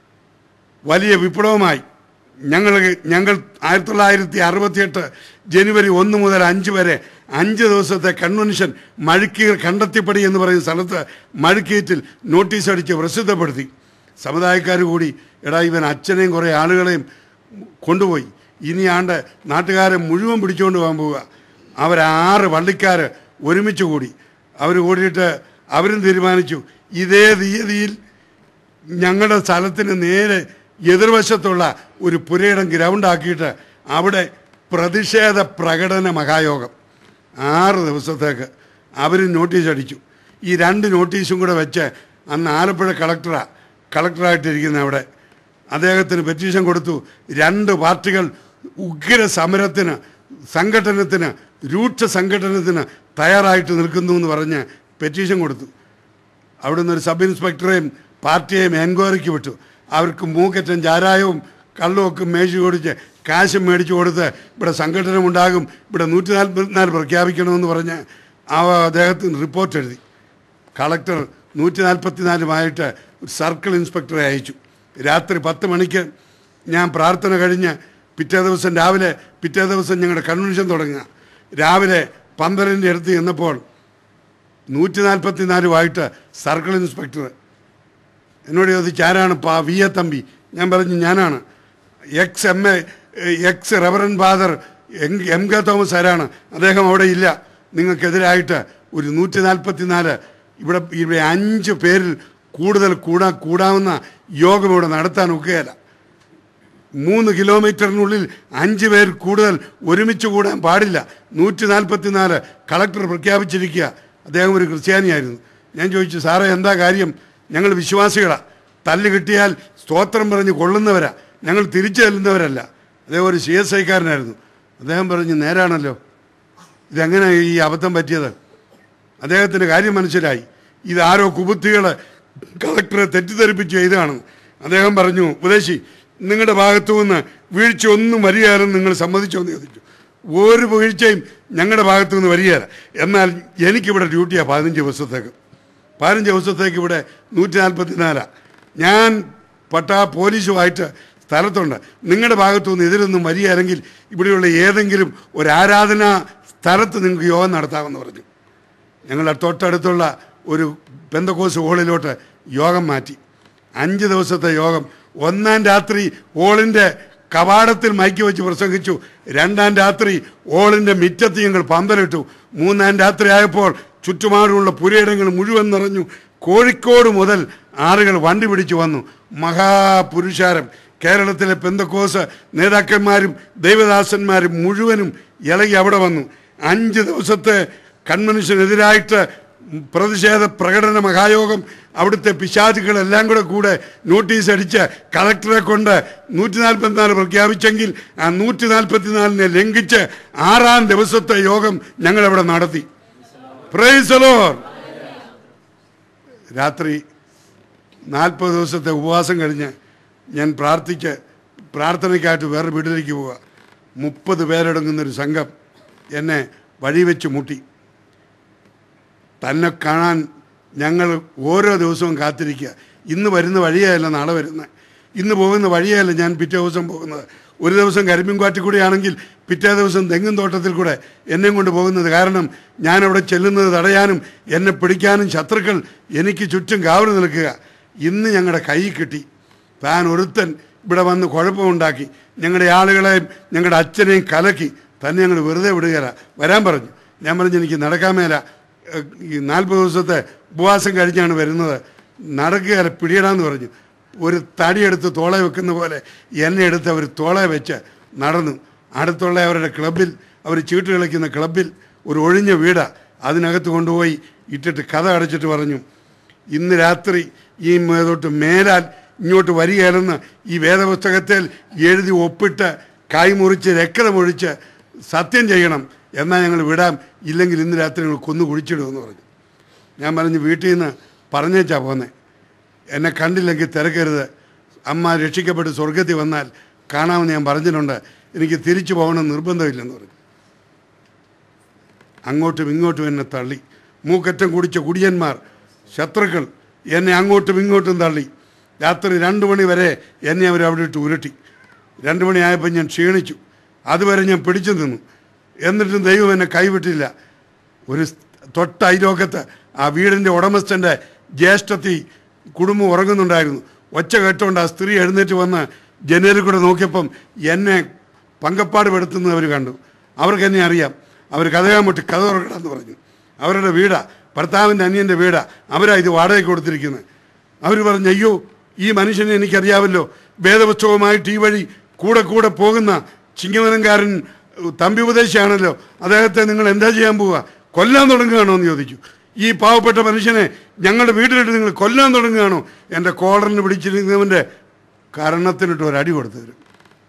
വലിയ വിപ്ലവമായി ഞങ്ങൾ ഞങ്ങൾ ആയിരത്തി തൊള്ളായിരത്തി അറുപത്തിയെട്ട് ജനുവരി ഒന്ന് മുതൽ അഞ്ച് വരെ അഞ്ച് ദിവസത്തെ കൺവെൻഷൻ മഴുക്കീർ കണ്ടെത്തിപ്പടി എന്ന് പറയുന്ന സ്ഥലത്ത് മഴുക്കീറ്റിൽ നോട്ടീസ് അടിച്ച് പ്രസിദ്ധപ്പെടുത്തി സമുദായക്കാർ കൂടി എടാ ഇവൻ അച്ഛനെയും കുറേ ആളുകളെയും കൊണ്ടുപോയി ഇനി ആണ്ട് നാട്ടുകാരെ മുഴുവൻ പിടിച്ചുകൊണ്ട് പോകാൻ പോവുക അവരാറ് വള്ളിക്കാർ ഒരുമിച്ച് കൂടി അവർ കൂടിയിട്ട് അവരും തീരുമാനിച്ചു ഇതേ തീയതിയിൽ ഞങ്ങളുടെ സ്ഥലത്തിന് നേരെ എതിർവശത്തുള്ള ഒരു പുരയിടം ഗ്രൗണ്ട് ആക്കിയിട്ട് അവിടെ പ്രതിഷേധ പ്രകടന മഹായോഗം ആറ് ദിവസത്തേക്ക് അവർ നോട്ടീസ് അടിച്ചു ഈ രണ്ട് നോട്ടീസും കൂടെ വെച്ച് അന്ന് ആലപ്പുഴ കളക്ടറാ കളക്ടറായിട്ടിരിക്കുന്ന അവിടെ അദ്ദേഹത്തിന് പെറ്റീഷൻ കൊടുത്തു രണ്ട് പാർട്ടികൾ ഉഗ്ര സമരത്തിന് സംഘടനത്തിന് രൂക്ഷ സംഘടനത്തിന് തയ്യാറായിട്ട് നിൽക്കുന്നു എന്ന് പറഞ്ഞ് പെറ്റീഷൻ കൊടുത്തു അവിടുന്ന് ഒരു സബ് ഇൻസ്പെക്ടറെയും പാർട്ടിയെയും എൻക്വയറിക്ക് വിട്ടു അവർക്ക് മൂക്കറ്റം ചാരായവും കള്ളുമൊക്കെ മേടിച്ച് കൊടുത്ത് കാശും മേടിച്ചു കൊടുത്ത് ഇവിടെ സംഘടന ഉണ്ടാകും ഇവിടെ നൂറ്റി നാൽപ്പത്തിനാല് പ്രഖ്യാപിക്കണമെന്ന് പറഞ്ഞ് ആ അദ്ദേഹത്തിന് റിപ്പോർട്ട് എഴുതി കളക്ടർ നൂറ്റി നാൽപ്പത്തിനാലുമായിട്ട് ഒരു സർക്കിൾ ഇൻസ്പെക്ടറെ അയച്ചു രാത്രി പത്ത് മണിക്ക് ഞാൻ പ്രാർത്ഥന കഴിഞ്ഞ് പിറ്റേ ദിവസം രാവിലെ പിറ്റേ ദിവസം ഞങ്ങളുടെ കൺവെൻഷൻ തുടങ്ങുക രാവിലെ പന്തലിൻ്റെ അടുത്ത് ചെന്നപ്പോൾ നൂറ്റി നാൽപ്പത്തിനാലുമായിട്ട് സർക്കിൾ ഇൻസ്പെക്ടർ എന്നോട് ചോദിച്ചു ആരാണ് പാ വി എ തമ്പി ഞാൻ പറഞ്ഞു ഞാനാണ് ex M A ex reverend father M- M K Thomas ആരാണ് അദ്ദേഹം അവിടെ ഇല്ല നിങ്ങൾക്കെതിരായിട്ട് ഒരു നൂറ്റി നാൽപ്പത്തിനാല് ഇവിടെ ഇവിടെ അഞ്ച് പേരിൽ കൂടുതൽ കൂടാ കൂടാവുന്ന യോഗം ഇവിടെ നടത്താൻ ഒക്കുകയില്ല മൂന്ന് കിലോമീറ്ററിനുള്ളിൽ അഞ്ച് പേർ കൂടുതൽ ഒരുമിച്ച് കൂടാൻ പാടില്ല നൂറ്റി നാൽപ്പത്തിനാല് കളക്ടർ പ്രഖ്യാപിച്ചിരിക്കുക അദ്ദേഹം ഒരു ക്രിസ്ത്യാനിയായിരുന്നു ഞാൻ ചോദിച്ചു സാറേ എന്താ കാര്യം ഞങ്ങൾ വിശ്വാസികളാണ് തല്ല് കിട്ടിയാൽ സ്തോത്രം പറഞ്ഞ് കൊള്ളുന്നവരാ ഞങ്ങൾ തിരിച്ചു ചെല്ലുന്നവരല്ല അദ്ദേഹം ഒരു സി എസ് ഐക്കാരനായിരുന്നു അദ്ദേഹം പറഞ്ഞു നേരാണല്ലോ ഇതെങ്ങനെ ഈ അബദ്ധം പറ്റിയത് അദ്ദേഹത്തിന് കാര്യം മനസ്സിലായി ഇതാരോ കുബുദ്ധികൾ കളക്ടറെ തെറ്റിദ്ധരിപ്പിച്ച് ചെയ്തതാണെന്ന് അദ്ദേഹം പറഞ്ഞു ഉപദേശി നിങ്ങളുടെ ഭാഗത്തു നിന്ന് വീഴ്ച ഒന്നും വരികയാണെന്ന് നിങ്ങൾ സമ്മതിച്ചോ എന്ന് ചോദിച്ചു ഒരു വീഴ്ചയും ഞങ്ങളുടെ ഭാഗത്തു നിന്ന് വരികയില്ല എന്നാൽ എനിക്കിവിടെ ഡ്യൂട്ടിയാണ് പതിനഞ്ച് ദിവസത്തേക്ക് പതിനഞ്ച് ദിവസത്തേക്ക് ഇവിടെ നൂറ്റി നാൽപ്പത്തിനാലാണ് ഞാൻ പട്ടാ പോലീസുമായിട്ട് സ്ഥലത്തുണ്ട് നിങ്ങളുടെ ഭാഗത്തു നിന്ന് ഇതിലൊന്നും വരികയാണെങ്കിൽ ഇവിടെയുള്ള ഏതെങ്കിലും ഒരു ആരാധനാ സ്ഥലത്ത് നിങ്ങൾക്ക് യോഗം നടത്താമെന്ന് പറഞ്ഞു ഞങ്ങളുടെ തൊട്ടടുത്തുള്ള ഒരു പെന്തക്കോസ് ഹോളിലോട്ട് യോഗം മാറ്റി അഞ്ച് ദിവസത്തെ യോഗം ഒന്നാം രാത്രി ഹോളിൻ്റെ കവാടത്തിൽ മയക്കി വെച്ച് പ്രസംഗിച്ചു രണ്ടാം രാത്രി ഹോളിൻ്റെ മിറ്റത്ത് ഞങ്ങൾ പന്തലിട്ടു മൂന്നാം രാത്രി ആയപ്പോൾ ചുറ്റുപാടുമുള്ള പുരയിടങ്ങൾ മുഴുവൻ നിറഞ്ഞു കോഴിക്കോട് മുതൽ ആളുകൾ വണ്ടി പിടിച്ചു വന്നു മഹാപുരുഷാരം കേരളത്തിലെ പെന്തക്കോസ് നേതാക്കന്മാരും ദൈവദാസന്മാരും മുഴുവനും ഇളകി അവിടെ വന്നു അഞ്ച് ദിവസത്തെ കൺവെൻഷനെതിരായിട്ട് പ്രതിഷേധ പ്രകടന മഹായോഗം അവിടുത്തെ പിശാചുകളെല്ലാം കൂടെ കൂടെ നോട്ടീസ് അടിച്ച് കളക്ടറെ കൊണ്ട് നൂറ്റി നാൽപ്പത്തിനാല് പ്രഖ്യാപിച്ചെങ്കിൽ ആ നൂറ്റി നാൽപ്പത്തിനാലിനെ ലംഘിച്ച് ആറാം ദിവസത്തെ യോഗം ഞങ്ങളവിടെ നടത്തി പ്രൈസലോ രാത്രി നാൽപ്പത് ദിവസത്തെ ഉപവാസം കഴിഞ്ഞ് ഞാൻ പ്രാർത്ഥിച്ച് പ്രാർത്ഥനയ്ക്കായിട്ട് വേറെ വീട്ടിലേക്ക് പോവുക മുപ്പത് പേരടങ്ങുന്നൊരു സംഘം എന്നെ വഴി വെച്ച് മുട്ടി തന്നെ കാണാൻ ഞങ്ങൾ ഓരോ ദിവസവും കാത്തിരിക്കുക ഇന്ന് വരുന്ന വഴിയല്ല നാളെ വരുന്നത് ഇന്ന് പോകുന്ന വഴിയല്ല ഞാൻ പിറ്റേ ദിവസം പോകുന്നത് ഒരു ദിവസം കരിമ്പിൻകാട്ടിൽ കൂടെയാണെങ്കിൽ പിറ്റേ ദിവസം തെങ്ങും തോട്ടത്തിൽ കൂടെ എന്നെ കൊണ്ട് പോകുന്നത് കാരണം ഞാൻ അവിടെ ചെല്ലുന്നത് തടയാനും എന്നെ പിടിക്കാനും ശത്രുക്കൾ എനിക്ക് ചുറ്റും കാവൽ നിൽക്കുക ഇന്ന് ഞങ്ങളുടെ കൈ കിട്ടി താൻ ഒരുത്തൻ ഇവിടെ വന്ന് കുഴപ്പമുണ്ടാക്കി ഞങ്ങളുടെ ആളുകളെയും ഞങ്ങളുടെ അച്ഛനെയും കലക്കി തന്നെ ഞങ്ങൾ വെറുതെ വിടുകയില്ല വരാൻ പറഞ്ഞു ഞാൻ പറഞ്ഞു എനിക്ക് നടക്കാൻ മേല ഏഹ് ഈ നാൽപ്പത് ദിവസത്തെ ഉപവാസം കഴിഞ്ഞാണ് വരുന്നത് നടക്കുകയല്ല പിടിയിടാന്ന് പറഞ്ഞു ഒരു തടിയെടുത്ത് തോളെ വെക്കുന്ന പോലെ എന്നെ എടുത്ത് അവർ തോളെ വെച്ച് നടന്നു അടുത്തുള്ള അവരുടെ ക്ലബിൽ അവർ ചീട്ട് കളിക്കുന്ന ക്ലബിൽ ഒരു ഒഴിഞ്ഞ വീടാ അതിനകത്ത് കൊണ്ടുപോയി ഇട്ടിട്ട് കഥ അടച്ചിട്ട് പറഞ്ഞു ഇന്ന് രാത്രി ഈ മേതോട്ട് മേലാൽ ഇങ്ങോട്ട് വരികയല്ലെന്ന് ഈ വേദപുസ്തകത്തിൽ എഴുതി ഒപ്പിട്ട് കൈമുറിച്ച് രക്തമൊഴിച്ച് സത്യം ചെയ്യണം എന്നാൽ ഞങ്ങൾ വിടാം ഇല്ലെങ്കിൽ ഇന്ന് രാത്രി ഞങ്ങൾ കൊന്നു കുഴിച്ചിടുമെന്ന് പറഞ്ഞു ഞാൻ പറഞ്ഞു വീട്ടിൽ നിന്ന് പറഞ്ഞേച്ചാ പോന്നെ എന്നെ കണ്ടില്ലെങ്കിൽ തിരക്കരുത് അമ്മ രക്ഷിക്കപ്പെട്ട് സ്വർഗത്തിൽ വന്നാൽ കാണാമെന്ന് ഞാൻ പറഞ്ഞിട്ടുണ്ട് എനിക്ക് തിരിച്ചു പോകണം നിർബന്ധമില്ലെന്ന് പറഞ്ഞു അങ്ങോട്ടും ഇങ്ങോട്ടും എന്നെ തള്ളി മൂക്കറ്റം കുടിച്ച കുടിയന്മാർ ശത്രുക്കൾ എന്നെ അങ്ങോട്ടും ഇങ്ങോട്ടും തള്ളി രാത്രി രണ്ട് മണി വരെ എന്നെ അവർ അവിടെ ഇട്ട് ഉരുട്ടി രണ്ട് മണിയായപ്പോൾ ഞാൻ ക്ഷീണിച്ചു അതുവരെ ഞാൻ പിടിച്ചു നിന്നു എന്നിട്ടും ദൈവം എന്നെ കൈവിട്ടില്ല ഒരു സ് തൊട്ട അയലോക്കത്ത് ആ വീടിൻ്റെ ഉടമസ്ഥൻ്റെ ജ്യേഷ്ഠത്തി കുടുംബം ഉറങ്ങുന്നുണ്ടായിരുന്നു ഒച്ച കേട്ടുകൊണ്ട് ആ സ്ത്രീ എഴുന്നേറ്റ് വന്ന് ജനലിൽ കൂടെ നോക്കിയപ്പം എന്നെ പങ്കപ്പാട് പെടുത്തുന്നത് അവർ കണ്ടു അവർക്ക് എന്നെ അറിയാം അവർ കഥയാൻ മുട്ടി കഥ തുറക്കണമെന്ന് പറഞ്ഞു അവരുടെ വീടാ ഭർത്താവിൻ്റെ അനിയൻ്റെ വീടാ അവരാ ഇത് വാടകയ്ക്ക് കൊടുത്തിരിക്കുന്നത് അവർ പറഞ്ഞു അയ്യോ ഈ മനുഷ്യനെ എനിക്കറിയാമല്ലോ വേദപുസ്തകവുമായിട്ട് ഈ വഴി കൂടെ കൂടെ പോകുന്ന ചിങ്ങവനംകാരൻ തമ്പി ഉപദേശിയാണല്ലോ അദ്ദേഹത്തെ നിങ്ങൾ എന്താ ചെയ്യാൻ പോവുക കൊല്ലാൻ തുടങ്ങുകയാണോ എന്ന് ചോദിച്ചു ഈ പാവപ്പെട്ട മനുഷ്യനെ ഞങ്ങളുടെ വീട്ടിലിട്ട് നിങ്ങൾ കൊല്ലാൻ തുടങ്ങുകയാണോ എൻ്റെ കോളറിന് പിടിച്ചിരിക്കുന്നവൻ്റെ കരണത്തിനിട്ട് ഒരു അടി കൊടുത്തു തരും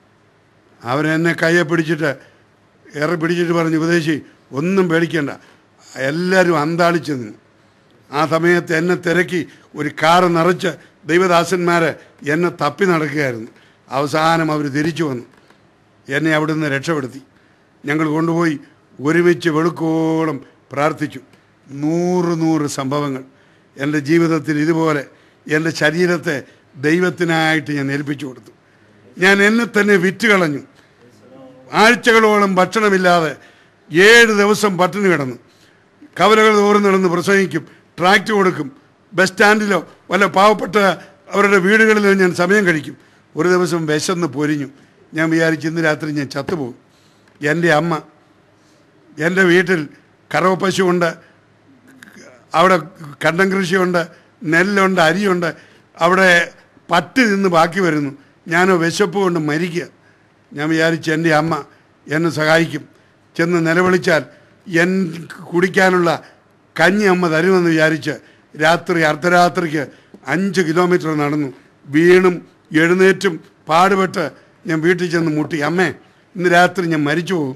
അവരെന്നെ കയ്യെ പിടിച്ചിട്ട് ഏറെ പിടിച്ചിട്ട് പറഞ്ഞു ഉപദേശി ഒന്നും പേടിക്കണ്ട എല്ലാവരും അന്താളിച്ച് നിന്നു ആ സമയത്ത് എന്നെ തിരക്കി ഒരു കാറ് നിറച്ച് ദൈവദാസന്മാർ എന്നെ തപ്പി നടക്കുകയായിരുന്നു അവസാനം അവർ തിരിച്ചു വന്നു എന്നെ അവിടുന്ന് രക്ഷപ്പെടുത്തി ഞങ്ങൾ കൊണ്ടുപോയി ഒരുമിച്ച് വെളുക്കോളം പ്രാർത്ഥിച്ചു നൂറ് നൂറ് സംഭവങ്ങൾ എൻ്റെ ജീവിതത്തിൽ ഇതുപോലെ എൻ്റെ ശരീരത്തെ ദൈവത്തിനായിട്ട് ഞാൻ ഏൽപ്പിച്ചു കൊടുത്തു ഞാൻ എന്നെ തന്നെ വിറ്റ് കളഞ്ഞു ആഴ്ചകളോളം ഭക്ഷണമില്ലാതെ ഏഴ് ദിവസം പട്ടിണി കിടന്നു കവലകൾ തോറും നടന്ന് പ്രസംഗിക്കും ട്രാക്ട് കൊടുക്കും ബസ് സ്റ്റാൻഡിലോ വല്ല പാവപ്പെട്ട അവരുടെ വീടുകളിലോ ഞാൻ സമയം കഴിക്കും ഒരു ദിവസം വിശന്ന് പൊരിഞ്ഞു ഞാൻ വിചാരിച്ചു ഇന്ന് രാത്രി ഞാൻ ചത്തുപോകും എൻ്റെ അമ്മ എൻ്റെ വീട്ടിൽ കറവ പശുവുണ്ട് അവിടെ കണ്ടം കൃഷിയുണ്ട് നെല്ലുണ്ട് അരിയുണ്ട് അവിടെ പട്ടി നിന്ന് ബാക്കി വരുന്നു ഞാനോ വിശപ്പ് കൊണ്ട് മരിക്കുക ഞാൻ വിചാരിച്ചു എൻ്റെ അമ്മ എന്നെ സഹായിക്കും ചെന്ന് നിലവിളിച്ചാൽ എൻ കുടിക്കാനുള്ള കഞ്ഞി അമ്മ തരുമെന്ന് വിചാരിച്ച് രാത്രി അർദ്ധരാത്രിക്ക് അഞ്ച് കിലോമീറ്റർ നടന്നു വീണും എഴുന്നേറ്റും പാടുപെട്ട് ഞാൻ വീട്ടിൽ ചെന്ന് മുട്ടി അമ്മേ ഇന്ന് രാത്രി ഞാൻ മരിച്ചു പോകും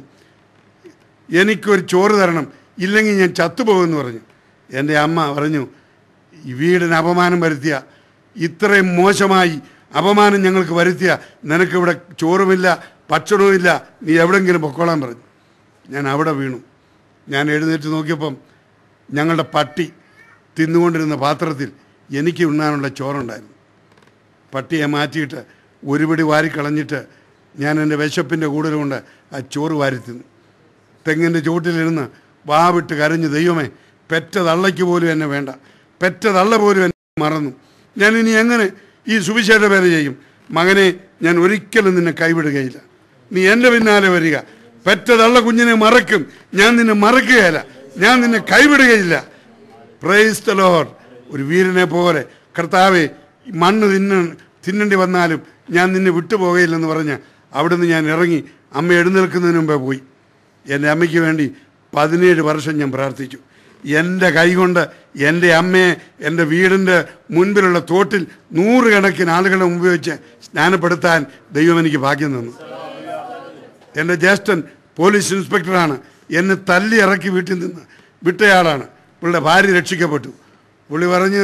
എനിക്കൊരു ചോറ് തരണം ഇല്ലെങ്കിൽ ഞാൻ ചത്തുപോകുമെന്ന് പറഞ്ഞു എൻ്റെ അമ്മ പറഞ്ഞു ഈ വീടിന് അപമാനം വരുത്തിയ ഇത്രയും മോശമായി അപമാനം ഞങ്ങൾക്ക് വരുത്തിയ നിനക്കിവിടെ ചോറുമില്ല ഭക്ഷണവുമില്ല നീ എവിടെങ്കിലും പൊക്കോളാൻ പറഞ്ഞു ഞാൻ അവിടെ വീണു ഞാൻ എഴുന്നേറ്റ് നോക്കിയപ്പം ഞങ്ങളുടെ പട്ടി തിന്നുകൊണ്ടിരുന്ന പാത്രത്തിൽ എനിക്ക് ഉണ്ണാനുള്ള ചോറുണ്ടായിരുന്നു പട്ടിയെ മാറ്റിയിട്ട് ഒരു പിടി വാരിക്കളഞ്ഞിട്ട് ഞാൻ എൻ്റെ വിശപ്പിൻ്റെ കൂടുതൽ കൊണ്ട് ആ ചോറ് വാരി തിന്നു തെങ്ങിൻ്റെ ചുവട്ടിലിരുന്ന് വാവിട്ട് കരഞ്ഞു ദൈവമേ പെറ്റ തള്ളയ്ക്ക് പോലും എന്നെ വേണ്ട പെറ്റ തള്ള പോലും എന്നെ മറന്നു ഞാൻ ഇനി എങ്ങനെ ഈ സുവിശേഷ വേല ചെയ്യും മകനെ ഞാൻ ഒരിക്കലും നിന്നെ കൈവിടുകയില്ല നീ എൻ്റെ പിന്നാലെ വരിക പെറ്റ തള്ള കുഞ്ഞിനെ മറക്കും ഞാൻ നിന്നെ മറക്കുകയില്ല ഞാൻ നിന്നെ കൈവിടുകയില്ല പ്രൈസ് ദ ലോർഡ് ഒരു വീരനെ പോലെ കർത്താവെ ഈ മണ്ണ് തിന്ന തിന്നേണ്ടി വന്നാലും ഞാൻ നിന്നെ വിട്ടുപോകയില്ലെന്ന് പറഞ്ഞ് അവിടുന്ന് ഞാൻ ഇറങ്ങി അമ്മ എഴുന്നേൽക്കുന്നതിന് മുമ്പേ പോയി എൻ്റെ അമ്മയ്ക്ക് വേണ്ടി പതിനേഴ് വർഷം ഞാൻ പ്രാർത്ഥിച്ചു എൻ്റെ കൈകൊണ്ട് എൻ്റെ അമ്മയെ എൻ്റെ വീടിൻ്റെ മുൻപിലുള്ള തോട്ടിൽ നൂറുകണക്കിന് ആളുകളെ മുമ്പ് വെച്ച് സ്നാനപ്പെടുത്താൻ ദൈവം എനിക്ക് ഭാഗ്യം തന്നു എൻ്റെ ജ്യേഷ്ഠൻ പോലീസ് ഇൻസ്പെക്ടറാണ് എന്നെ തല്ലി ഇറക്കി വീട്ടിൽ നിന്ന് വിട്ടയാളാണ് പുള്ളിയുടെ ഭാര്യ രക്ഷിക്കപ്പെട്ടു പുള്ളി പറഞ്ഞ്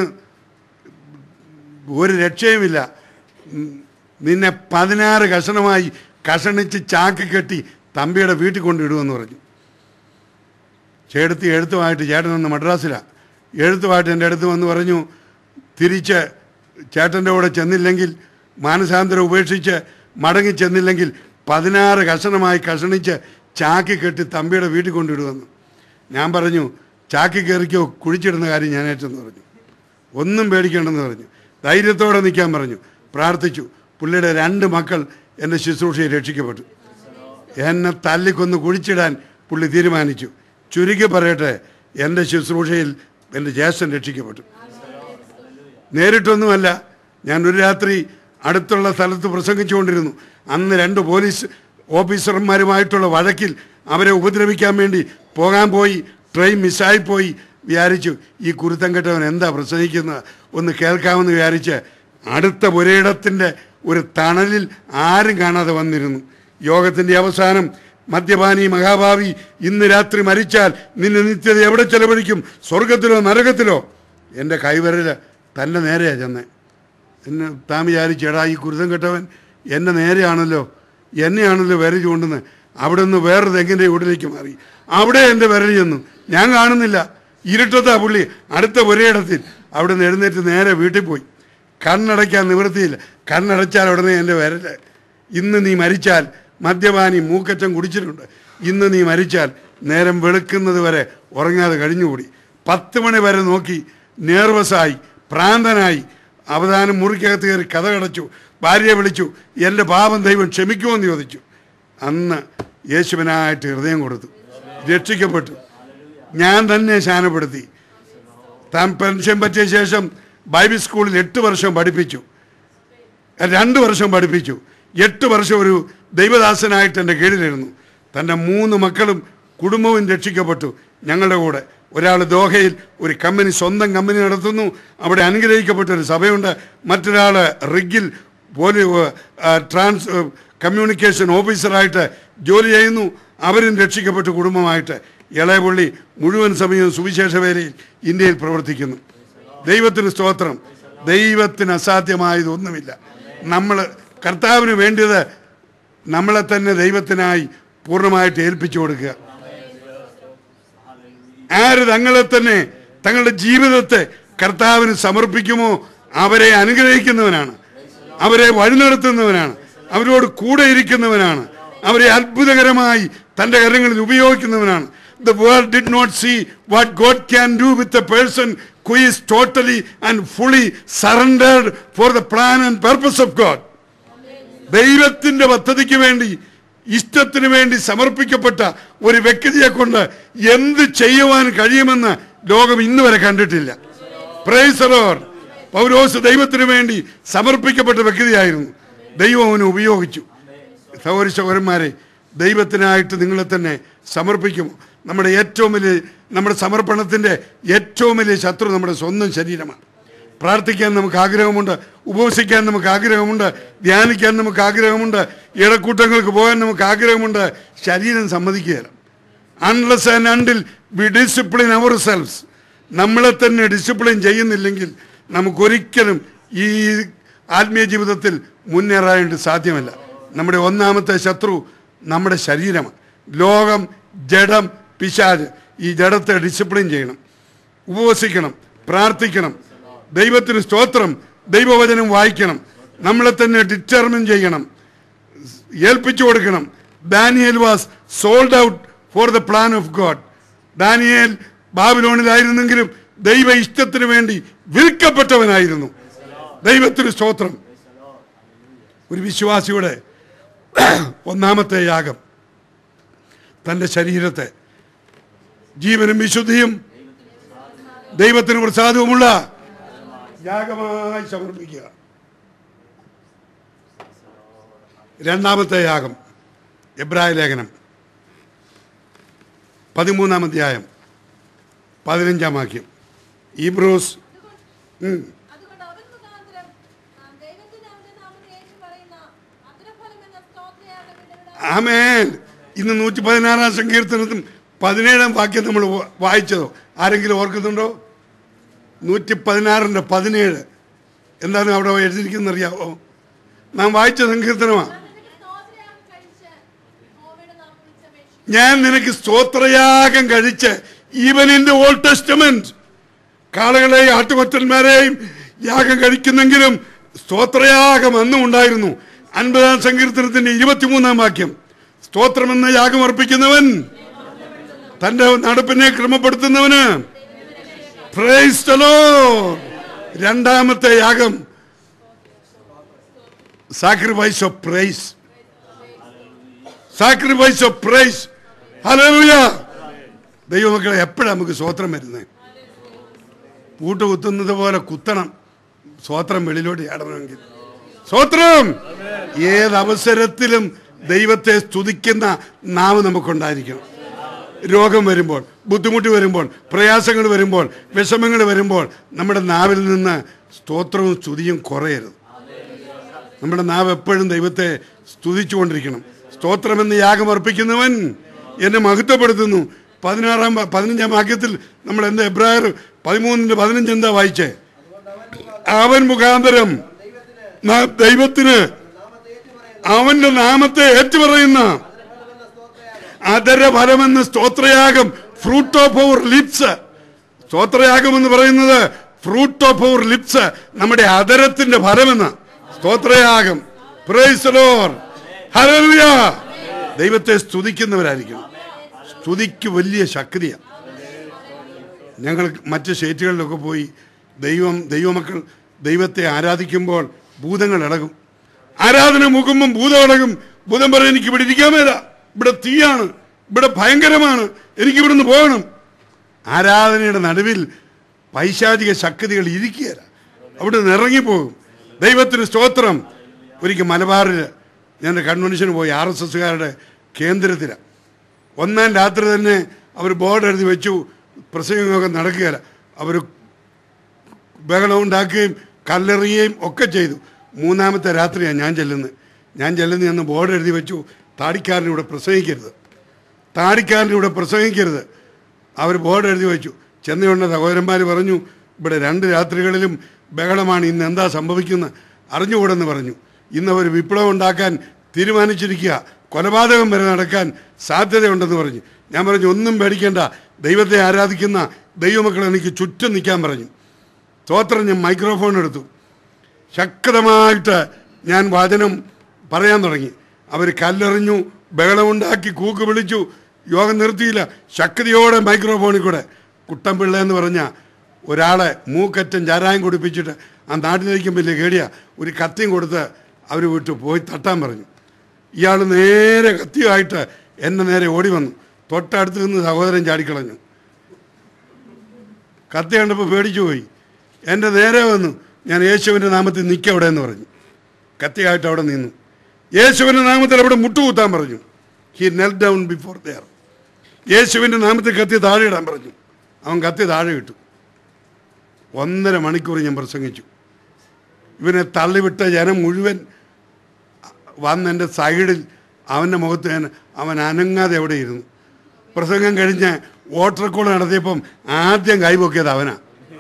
ഒരു രക്ഷയുമില്ല ഉം, നിന്നെ പതിനാറ് കഷണമായി കഷണിച്ച് ചാക്ക് കെട്ടി തമ്പിയുടെ വീട്ടിൽ കൊണ്ടിടുമെന്ന് പറഞ്ഞു ചേട്ടത്തി എഴുത്തുമായിട്ട് ചേട്ടൻ വന്ന് മദ്രാസിലാണ് എഴുത്തുമായിട്ട് എൻ്റെ അടുത്ത് വന്ന് പറഞ്ഞു തിരിച്ച് ചേട്ടൻ്റെ കൂടെ ചെന്നില്ലെങ്കിൽ മാനസാന്തരം ഉപേക്ഷിച്ച് മടങ്ങി ചെന്നില്ലെങ്കിൽ പതിനാറ് കഷണമായി കഷണിച്ച് ചാക്കി കെട്ടി തമ്പിയുടെ വീട്ടിൽ കൊണ്ടിടുമെന്ന് ഞാൻ പറഞ്ഞു ചാക്കി കയറിക്കോ കുഴിച്ചിടുന്ന കാര്യം ഞാൻ ഏറ്റെന്ന് പറഞ്ഞു ഒന്നും പേടിക്കേണ്ടെന്ന് പറഞ്ഞു ധൈര്യത്തോടെ നിൽക്കാൻ പറഞ്ഞു പ്രാർത്ഥിച്ചു പുള്ളിയുടെ രണ്ട് മക്കൾ എൻ്റെ ശുശ്രൂഷയിൽ രക്ഷിക്കപ്പെട്ടു എന്നെ തല്ലിക്കൊന്ന് കുഴിച്ചിടാൻ പുള്ളി തീരുമാനിച്ചു ചുരുക്കി പറയട്ടെ എൻ്റെ ശുശ്രൂഷയിൽ എൻ്റെ ജ്യേഷ്ഠൻ രക്ഷിക്കപ്പെട്ടു നേരിട്ടൊന്നുമല്ല ഞാൻ ഒരു രാത്രി അടുത്തുള്ള സ്ഥലത്ത് പ്രസംഗിച്ചുകൊണ്ടിരുന്നു അന്ന് രണ്ട് പോലീസ് ഓഫീസർമാരുമായിട്ടുള്ള വഴക്കിൽ അവരെ ഉപദ്രവിക്കാൻ വേണ്ടി പോകാൻ പോയി ട്രെയിൻ മിസ്സായിപ്പോയി വിചാരിച്ചു ഈ കുരുത്തം കെട്ടവൻ എന്താ പ്രസംഗിക്കുന്നത് ഒന്ന് കേൾക്കാമെന്ന് വിചാരിച്ച് അടുത്ത പുരയിടത്തിൻ്റെ ഒരു തണലിൽ ആരും കാണാതെ വന്നിരുന്നു യോഗത്തിൻ്റെ അവസാനം മദ്യപാനി മഹാഭാവി ഇന്ന് രാത്രി മരിച്ചാൽ നിന്നെ നിത്യത എവിടെ ചെലവഴിക്കും സ്വർഗത്തിലോ നരകത്തിലോ എൻ്റെ കൈവിരല് തൻ്റെ നേരെയാ ചെന്നേ എന്നെ താൻ വിചാരിച്ചു എടാ ഈ കുരുതം കെട്ടവൻ എന്നെ നേരെയാണല്ലോ എന്നെയാണല്ലോ വിരൽ ചൂണ്ടുന്നത് അവിടെ നിന്ന് വേറൊരു തെങ്ങിൻ്റെ വീട്ടിലേക്ക് മാറി അവിടെ എൻ്റെ വിരൽ ചെന്നു ഞാൻ കാണുന്നില്ല ഇരുട്ടത്താ പുള്ളി അടുത്ത പുരയിടത്തിൽ അവിടെ നിന്ന് എഴുന്നേറ്റ് നേരെ വീട്ടിൽ പോയി കണ്ണടയ്ക്കാൻ നിവൃത്തിയില്ല കണ്ണടച്ചാൽ ഉടനെ എൻ്റെ വിരല് ഇന്ന് നീ മരിച്ചാൽ മദ്യപാനി മൂക്കറ്റം കുടിച്ചിട്ടുണ്ട് ഇന്ന് നീ മരിച്ചാൽ നേരം വെളുക്കുന്നത് വരെ ഉറങ്ങാതെ കഴിഞ്ഞുകൂടി പത്ത് മണി വരെ നോക്കി നേർവസായി പ്രാന്തനായി അവസാനം മുറിക്കകത്ത് കയറി കഥ കടച്ചു ഭാര്യയെ വിളിച്ചു എൻ്റെ പാപം ദൈവം ക്ഷമിക്കുമോ എന്ന് ചോദിച്ചു അന്ന് യേശുവിനായിട്ട് ഹൃദയം കൊടുത്തു രക്ഷിക്കപ്പെട്ടു ഞാൻ തന്നെ ശാനപ്പെടുത്തി താൻ പെൻഷൻ പറ്റിയ ശേഷം ബൈബിൾ സ്കൂളിൽ എട്ട് വർഷം പഠിപ്പിച്ചു രണ്ട് വർഷം പഠിപ്പിച്ചു എട്ട് വർഷം ഒരു ദൈവദാസനായിട്ട് എൻ്റെ കീഴിലിരുന്നു തൻ്റെ മൂന്ന് മക്കളും കുടുംബവും രക്ഷിക്കപ്പെട്ടു ഞങ്ങളുടെ കൂടെ ഒരാൾ ദോഹയിൽ ഒരു കമ്പനി സ്വന്തം കമ്പനി നടത്തുന്നു അവിടെ അനുഗ്രഹിക്കപ്പെട്ട ഒരു സഭയുണ്ട് മറ്റൊരാൾ റിഗിൽ പോലി ആ, ട്രാൻസ് ആ, കമ്മ്യൂണിക്കേഷൻ ഓഫീസറായിട്ട് ജോലി ചെയ്യുന്നു അവരും രക്ഷിക്കപ്പെട്ട കുടുംബമായിട്ട് ഇളയപുള്ളി മുഴുവൻ സമയവും സുവിശേഷ വേലയിൽ ഇന്ത്യയിൽ പ്രവർത്തിക്കുന്നു ദൈവത്തിന് സ്തോത്രം ദൈവത്തിന് അസാധ്യമായതൊന്നുമില്ല നമ്മൾ കർത്താവിന് വേണ്ടിയത് നമ്മളെ തന്നെ ദൈവത്തിനായി പൂർണ്ണമായിട്ട് ഏൽപ്പിച്ചു കൊടുക്കുക ആര് തങ്ങളെ തന്നെ തങ്ങളുടെ ജീവിതത്തെ കർത്താവിന് സമർപ്പിക്കുമോ അവരെ അനുഗ്രഹിക്കുന്നവനാണ് അവരെ വഴി നടത്തുന്നവനാണ് അവരോട് കൂടെ ഇരിക്കുന്നവനാണ് അവരെ അത്ഭുതകരമായി തൻ്റെ കരങ്ങളിൽ ഉപയോഗിക്കുന്നവനാണ് the world did not see what God can do with a person who is totally and fully surrendered for the plan and purpose of God ദൈവത്തിന്റെ പദ്ധതിക്ക് വേണ്ടി ഇഷ്ടത്തിന് വേണ്ടി സമർപ്പിക്കപ്പെട്ട ഒരു വ്യക്തിയെ കൊണ്ട് എന്ത് ചെയ്യുവാൻ കഴിയുമെന്ന് ലോകം ഇന്ന് വരെ കണ്ടിട്ടില്ല പ്രൈസറോർ പൗരോസ് ദൈവത്തിന് വേണ്ടി സമർപ്പിക്കപ്പെട്ട വ്യക്തിയായിരുന്നു ദൈവം അവനെ ഉപയോഗിച്ചു സഹോദര സഹോദരന്മാരെ ദൈവത്തിനായിട്ട് നിങ്ങളെ തന്നെ സമർപ്പിക്കുമോ നമ്മുടെ ഏറ്റവും വലിയ നമ്മുടെ സമർപ്പണത്തിൻ്റെ ഏറ്റവും വലിയ ശത്രു നമ്മുടെ സ്വന്തം ശരീരമാണ് പ്രാർത്ഥിക്കാൻ നമുക്ക് ആഗ്രഹമുണ്ട് ഉപവസിക്കാൻ നമുക്ക് ആഗ്രഹമുണ്ട് ധ്യാനിക്കാൻ നമുക്ക് ആഗ്രഹമുണ്ട് ഇടക്കൂട്ടങ്ങൾക്ക് പോകാൻ നമുക്ക് ആഗ്രഹമുണ്ട് ശരീരം സമ്മതിക്കുകയില്ല unless and until we discipline our selves നമ്മളെ തന്നെ ഡിസിപ്ലിൻ ചെയ്യുന്നില്ലെങ്കിൽ നമുക്കൊരിക്കലും ഈ ആത്മീയ ജീവിതത്തിൽ മുന്നേറാനായിട്ട് സാധ്യമല്ല നമ്മുടെ ഒന്നാമത്തെ ശത്രു നമ്മുടെ ശരീരമാണ് ലോകം ജഡം പിശാജ് ഈ ജഡത്തെ ഡിസിപ്ലിൻ ചെയ്യണം ഉപവസിക്കണം പ്രാർത്ഥിക്കണം ദൈവത്തിന് സ്തോത്രം ദൈവവചനം വായിക്കണം നമ്മളെ തന്നെ ഡിറ്റർമിൻ ചെയ്യണം ഏൽപ്പിച്ചു കൊടുക്കണം Daniel was sold out for the plan of God ദാനിയേൽ ബാബിലോണിലായിരുന്നെങ്കിലും ദൈവ ഇഷ്ടത്തിന് വേണ്ടി വിൽക്കപ്പെട്ടവനായിരുന്നു ദൈവത്തിന് സ്തോത്രം ഒരു വിശ്വാസിയുടെ ഒന്നാമത്തെ യാഗം തൻ്റെ ശരീരത്തെ ജീവനും വിശുദ്ധിയും ദൈവത്തിന് പ്രസാദവുമുള്ള യാഗമായി സമർപ്പിക്കുക രണ്ടാമത്തെ യാഗം എബ്രായ ലേഖനം പതിമൂന്നാം അധ്യായം പതിനഞ്ചാം വാക്യം ഈ ബ്രൂസ് അതുകൊണ്ട് അവൻ മുഖാന്തരം നാം ദൈവത്തിന് അവന്റെ നാമത്തെ ഏറ്റുപറയുന്ന അഗ്രഫലം എന്ന സ്തോത്രയാഗം ഇവരുടെ ആമേൻ ഇന്ന് നൂറ്റി പതിനാറാം സങ്കീർത്തനത്തും പതിനേഴാം വാക്യം നമ്മൾ വായിച്ചതോ ആരെങ്കിലും ഓർക്കുന്നുണ്ടോ നൂറ്റി പതിനാറിൻ്റെ പതിനേഴ് എന്താണ് അവിടെ എഴുതിയിരിക്കുന്നത് അറിയാവോ നാം വായിച്ച സങ്കീർത്തനമാണ് നിനക്ക് സ്തോത്രയാഗം കഴിച്ച് യഹോവയുടെ നാമം വിളിച്ചപേക്ഷിക്കും ഞാൻ നിനക്ക് സ്തോത്രയാഗം കഴിച്ച് even in the old testament കാളകളെയും ആട്ടുകൊറ്റന്മാരെയും യാഗം കഴിക്കുന്നെങ്കിലും സ്തോത്രയാഗം അന്നും ഉണ്ടായിരുന്നു അൻപതാം സങ്കീർത്തനത്തിന്റെ ഇരുപത്തിമൂന്നാം വാക്യം സ്തോത്രമെന്ന യാഗം അർപ്പിക്കുന്നവൻ തന്റെ നടപ്പിനെ ക്രമപ്പെടുത്തുന്നവന് Praise the Lord. രണ്ടാമത്തെ യാഗം sacrifice of praise sacrifice of praise hallelujah ദൈവമക്കളെ എപ്പോഴാണ് നമുക്ക് സ്വോത്രം വരുന്നത് പൂട്ട് കുത്തുന്നത് പോലെ കുത്തണം സ്വോത്രം വെളിയിലോട്ട് ചാടണമെങ്കിൽ സ്വോത്രം ഏത് അവസരത്തിലും ദൈവത്തെ സ്തുതിക്കുന്ന നാവ് നമുക്കുണ്ടായിരിക്കണം രോഗം വരുമ്പോൾ ബുദ്ധിമുട്ട് വരുമ്പോൾ പ്രയാസങ്ങൾ വരുമ്പോൾ വിഷമങ്ങൾ വരുമ്പോൾ നമ്മുടെ നാവിൽ നിന്ന് സ്തോത്രവും സ്തുതിയും കുറയരുത് നമ്മുടെ നാവ് എപ്പോഴും ദൈവത്തെ സ്തുതിച്ചുകൊണ്ടിരിക്കണം സ്തോത്രമെന്ന് യാഗം അർപ്പിക്കുന്നവൻ എന്നെ മഹത്വപ്പെടുത്തുന്നു പതിനാറാം വ- പതിനഞ്ചാം വാക്യത്തിൽ നമ്മൾ എന്താ എബ്രായർ പതിമൂന്നിന്റെ പതിനഞ്ച് എന്താ വായിച്ചേ അവൻ മുഖാന്തരം നാം ദൈവത്തിന് അവന്റെ നാമത്തെ ഏറ്റുപറയുന്ന അതരഫലമെന്ന സ്തോത്രയാഗം ഫ്രൂട്ട് ഓഫ് അവർ ലിപ്സ് സ്തോത്രയാഗം എന്ന് പറയുന്നത് ഫ്രൂട്ട് ഓഫ് അവർ ലിപ്സ് നമ്മുടെ അതരത്തിന്റെ ഫലമെന്ന് സ്തോത്രയാഗം പ്രൈസ് ലോർഡ് ഹല്ലേലൂയ ദൈവത്തെ സ്തുതിക്കുന്നവരായിരിക്കണം സ്തുതിക്ക് വലിയ ശക്തിയാണ് ഞങ്ങൾ മറ്റ് സ്റ്റേറ്റുകളിലൊക്കെ പോയി ദൈവം ദൈവമക്കൾ ദൈവത്തെ ആരാധിക്കുമ്പോൾ ഭൂതങ്ങൾ ഇളകും ആരാധന മുഖുമ്പം ഭൂതം ഇളകും ഭൂതം പറയും എനിക്ക് ഇവിടെ ഇരിക്കാൻ മേല ഇവിടെ തീയാണ് ഇവിടെ ഭയങ്കരമാണ് എനിക്ക് ഇവിടുന്ന് പോകണം ആരാധനയുടെ നടുവിൽ പൈശാചിക ശക്തികൾ ഇരിക്കുകയില്ല അവിടെ നിന്ന് ഇറങ്ങിപ്പോകും ദൈവത്തിന് സ്തോത്രം ഒരിക്കൽ മലബാറിൽ ഞാൻ കൺവെൻഷന് പോയി ആർ എസ് എസ്സുകാരുടെ കേന്ദ്രത്തിലാണ് ഒന്നാം രാത്രി തന്നെ അവർ ബോർഡ് എഴുതി വെച്ചു പ്രസംഗമൊക്കെ നടക്കുകയില്ല അവർ ബഹളം ഉണ്ടാക്കുകയും കല്ലെറിയുകയും ഒക്കെ ചെയ്തു മൂന്നാമത്തെ രാത്രിയാണ് ഞാൻ ചെല്ലുന്നത് ഞാൻ ചെല്ലുന്ന എന്ന് ബോർഡ് എഴുതി വെച്ചു താടിക്കാരനിവിടെ പ്രസംഗിക്കരുത് താടിക്കാരനിവിടെ പ്രസംഗിക്കരുത് അവർ ബോർഡ് എഴുതി വെച്ചു ചെന്നയുണ്ട സഹോദരന്മാർ പറഞ്ഞു ഇവിടെ രണ്ട് രാത്രികളിലും ബഹളമാണ് ഇന്ന് എന്താ സംഭവിക്കുന്നത് അറിഞ്ഞുകൂടെന്ന് പറഞ്ഞു ഇന്ന് അവർ വിപ്ലവം ഉണ്ടാക്കാൻ തീരുമാനിച്ചിരിക്കുക കൊലപാതകം വരെ നടക്കാൻ സാധ്യതയുണ്ടെന്ന് പറഞ്ഞു ഞാൻ പറഞ്ഞു ഒന്നും പേടിക്കേണ്ട ദൈവത്തെ ആരാധിക്കുന്ന ദൈവമക്കൾ എനിക്ക് ചുറ്റും നിൽക്കാൻ പറഞ്ഞു സ്തോത്രം ഞാൻ മൈക്രോഫോൺ എടുത്തു ശക്തമായിട്ട് ഞാൻ വചനം പറയാൻ തുടങ്ങി അവർ കല്ലെറിഞ്ഞു ബഹളമുണ്ടാക്കി കൂക്ക് വിളിച്ചു യോഗം നിർത്തിയില്ല ശക്തിയോടെ മൈക്രോഫോണിൽ കൂടെ കുട്ടൻപിള്ള എന്ന് പറഞ്ഞ ഒരാളെ മൂക്കറ്റം ചാരായം കുടിപ്പിച്ചിട്ട് ആ നാട്ടിലേക്കും വലിയ കേടിയ ഒരു കത്തിയും കൊടുത്ത് അവർ വിട്ടു പോയി തട്ടാൻ പറഞ്ഞു ഇയാൾ നേരെ കത്തിയുമായിട്ട് എന്നെ നേരെ ഓടി വന്നു തൊട്ടടുത്ത് നിന്ന് സഹോദരൻ ചാടിക്കളഞ്ഞു കത്തി കണ്ടപ്പോൾ പേടിച്ചു പോയി എൻ്റെ നേരെ വന്നു ഞാൻ യേശുവിൻ്റെ നാമത്തിൽ നിൽക്കുക അവിടെ എന്ന് പറഞ്ഞു കത്തിയായിട്ട് അവിടെ നിന്നു യേശുവിൻ്റെ നാമത്തിൽ അവിടെ മുട്ടുകുത്താൻ പറഞ്ഞു ഹി നെൽ ഡൗൺ ബിഫോർ ദെയർ യേശുവിൻ്റെ നാമത്തിൽ കത്തി താഴെ ഇടാൻ പറഞ്ഞു അവൻ കത്തി താഴെ ഇട്ടു ഒന്നര മണിക്കൂർ ഞാൻ പ്രസംഗിച്ചു ഇവനെ തള്ളിവിട്ട ജനം മുഴുവൻ വന്ന് എൻ്റെ സൈഡിൽ അവൻ്റെ മുഖത്ത് ഞാൻ അവൻ അനങ്ങാതെ അവിടെ ഇരുന്നു പ്രസംഗം കഴിഞ്ഞ് വോട്ടർക്കോൾ നടത്തിയപ്പം ആദ്യം കൈപൊക്കിയത് അവനാ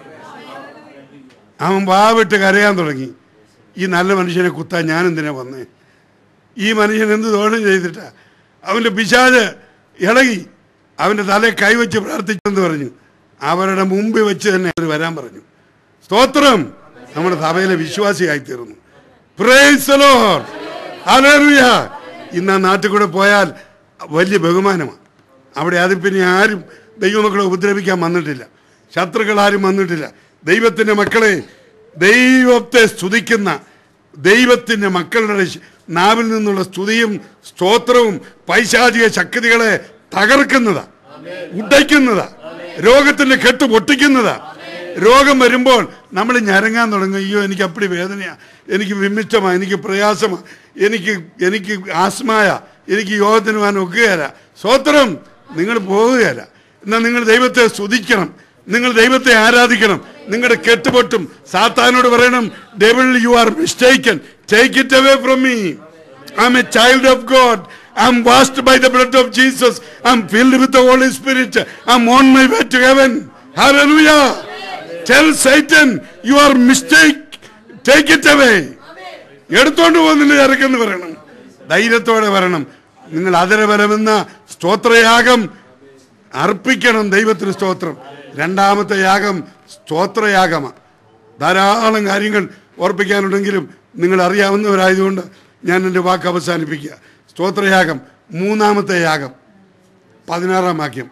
അവൻ വാവിട്ട് കരയാൻ തുടങ്ങി ഈ നല്ല മനുഷ്യനെ കുത്താൻ ഞാൻ എന്തിനാ വന്നേ ഈ മനുഷ്യൻ എന്ത് ദോഷം ചെയ്തിട്ടാ അവൻ്റെ പിശാജ് ഇളകി അവൻ്റെ തലയെ കൈവച്ച് പ്രാർത്ഥിച്ചെന്ന് പറഞ്ഞു അവരുടെ മുമ്പിൽ വെച്ച് തന്നെ അവർ വരാൻ പറഞ്ഞു സ്തോത്രം നമ്മുടെ സഭയിലെ വിശ്വാസിയായി തീർന്നു Praise the Lord. Hallelujah. ഇന്ന് ആ നാട്ടിൽ കൂടെ പോയാൽ വലിയ ബഹുമാനമാണ് അവിടെ അതിൽ പിന്നെ ആരും ദൈവമക്കളെ ഉപദ്രവിക്കാൻ വന്നിട്ടില്ല ശത്രുക്കൾ ആരും വന്നിട്ടില്ല ദൈവത്തിൻ്റെ മക്കളെ ദൈവത്തെ സ്തുതിക്കുന്ന ദൈവത്തിൻ്റെ മക്കളുടെ ശ- നാവിൽ നിന്നുള്ള സ്തുതിയും സ്തോത്രവും പൈശാചിക ശക്തികളെ തകർക്കുന്നതാ ഉടയ്ക്കുന്നതാ രോഗത്തിന്റെ കെട്ട് പൊട്ടിക്കുന്നതാ രോഗം വരുമ്പോൾ നമ്മൾ ഞരങ്ങാൻ തുടങ്ങും അയ്യോ എനിക്ക് അപ്പടി വേദനയാ എനിക്ക് വിമിഷ്ടമാ എനിക്ക് പ്രയാസമാ എനിക്ക് എനിക്ക് ആസ്മായ എനിക്ക് യോഗത്തിന് പോകാൻ ഒക്കുകയല്ല സ്വത്രം നിങ്ങൾ പോവുകയല്ല എന്നാൽ നിങ്ങൾ ദൈവത്തെ സ്തുതിക്കണം നിങ്ങൾ ദൈവത്തെ ആരാധിക്കണം നിങ്ങളുടെ കെട്ടുപൊട്ടും സാത്താനോട് പറയണം devil you are mistaken take it away from me I'm a child of God. I'm washed by the blood of Jesus. I'm filled with the Holy Spirit. I'm on my way to heaven. Hallelujah. Tell Satan, you are mistake. Take it away. എടുത്തോണ്ട് പോകുന്നില്ല ഇറക്കെന്ന് പറയണം ധൈര്യത്തോടെ വരണം നിങ്ങൾ അതരപരമെന്ന സ്തോത്രയാഗം അർപ്പിക്കണം ദൈവത്തിന് സ്തോത്രം രണ്ടാമത്തെ യാഗം സ്തോത്രയാഗമാണ് ധാരാളം കാര്യങ്ങൾ ഓർപ്പിക്കാനുണ്ടെങ്കിലും നിങ്ങൾ അറിയാവുന്നവരായതുകൊണ്ട് ഞാൻ എൻ്റെ വാക്ക് അവസാനിപ്പിക്കുക സ്തോത്രയാഗം മൂന്നാമത്തെ യാഗം പതിനാറാം വാക്യം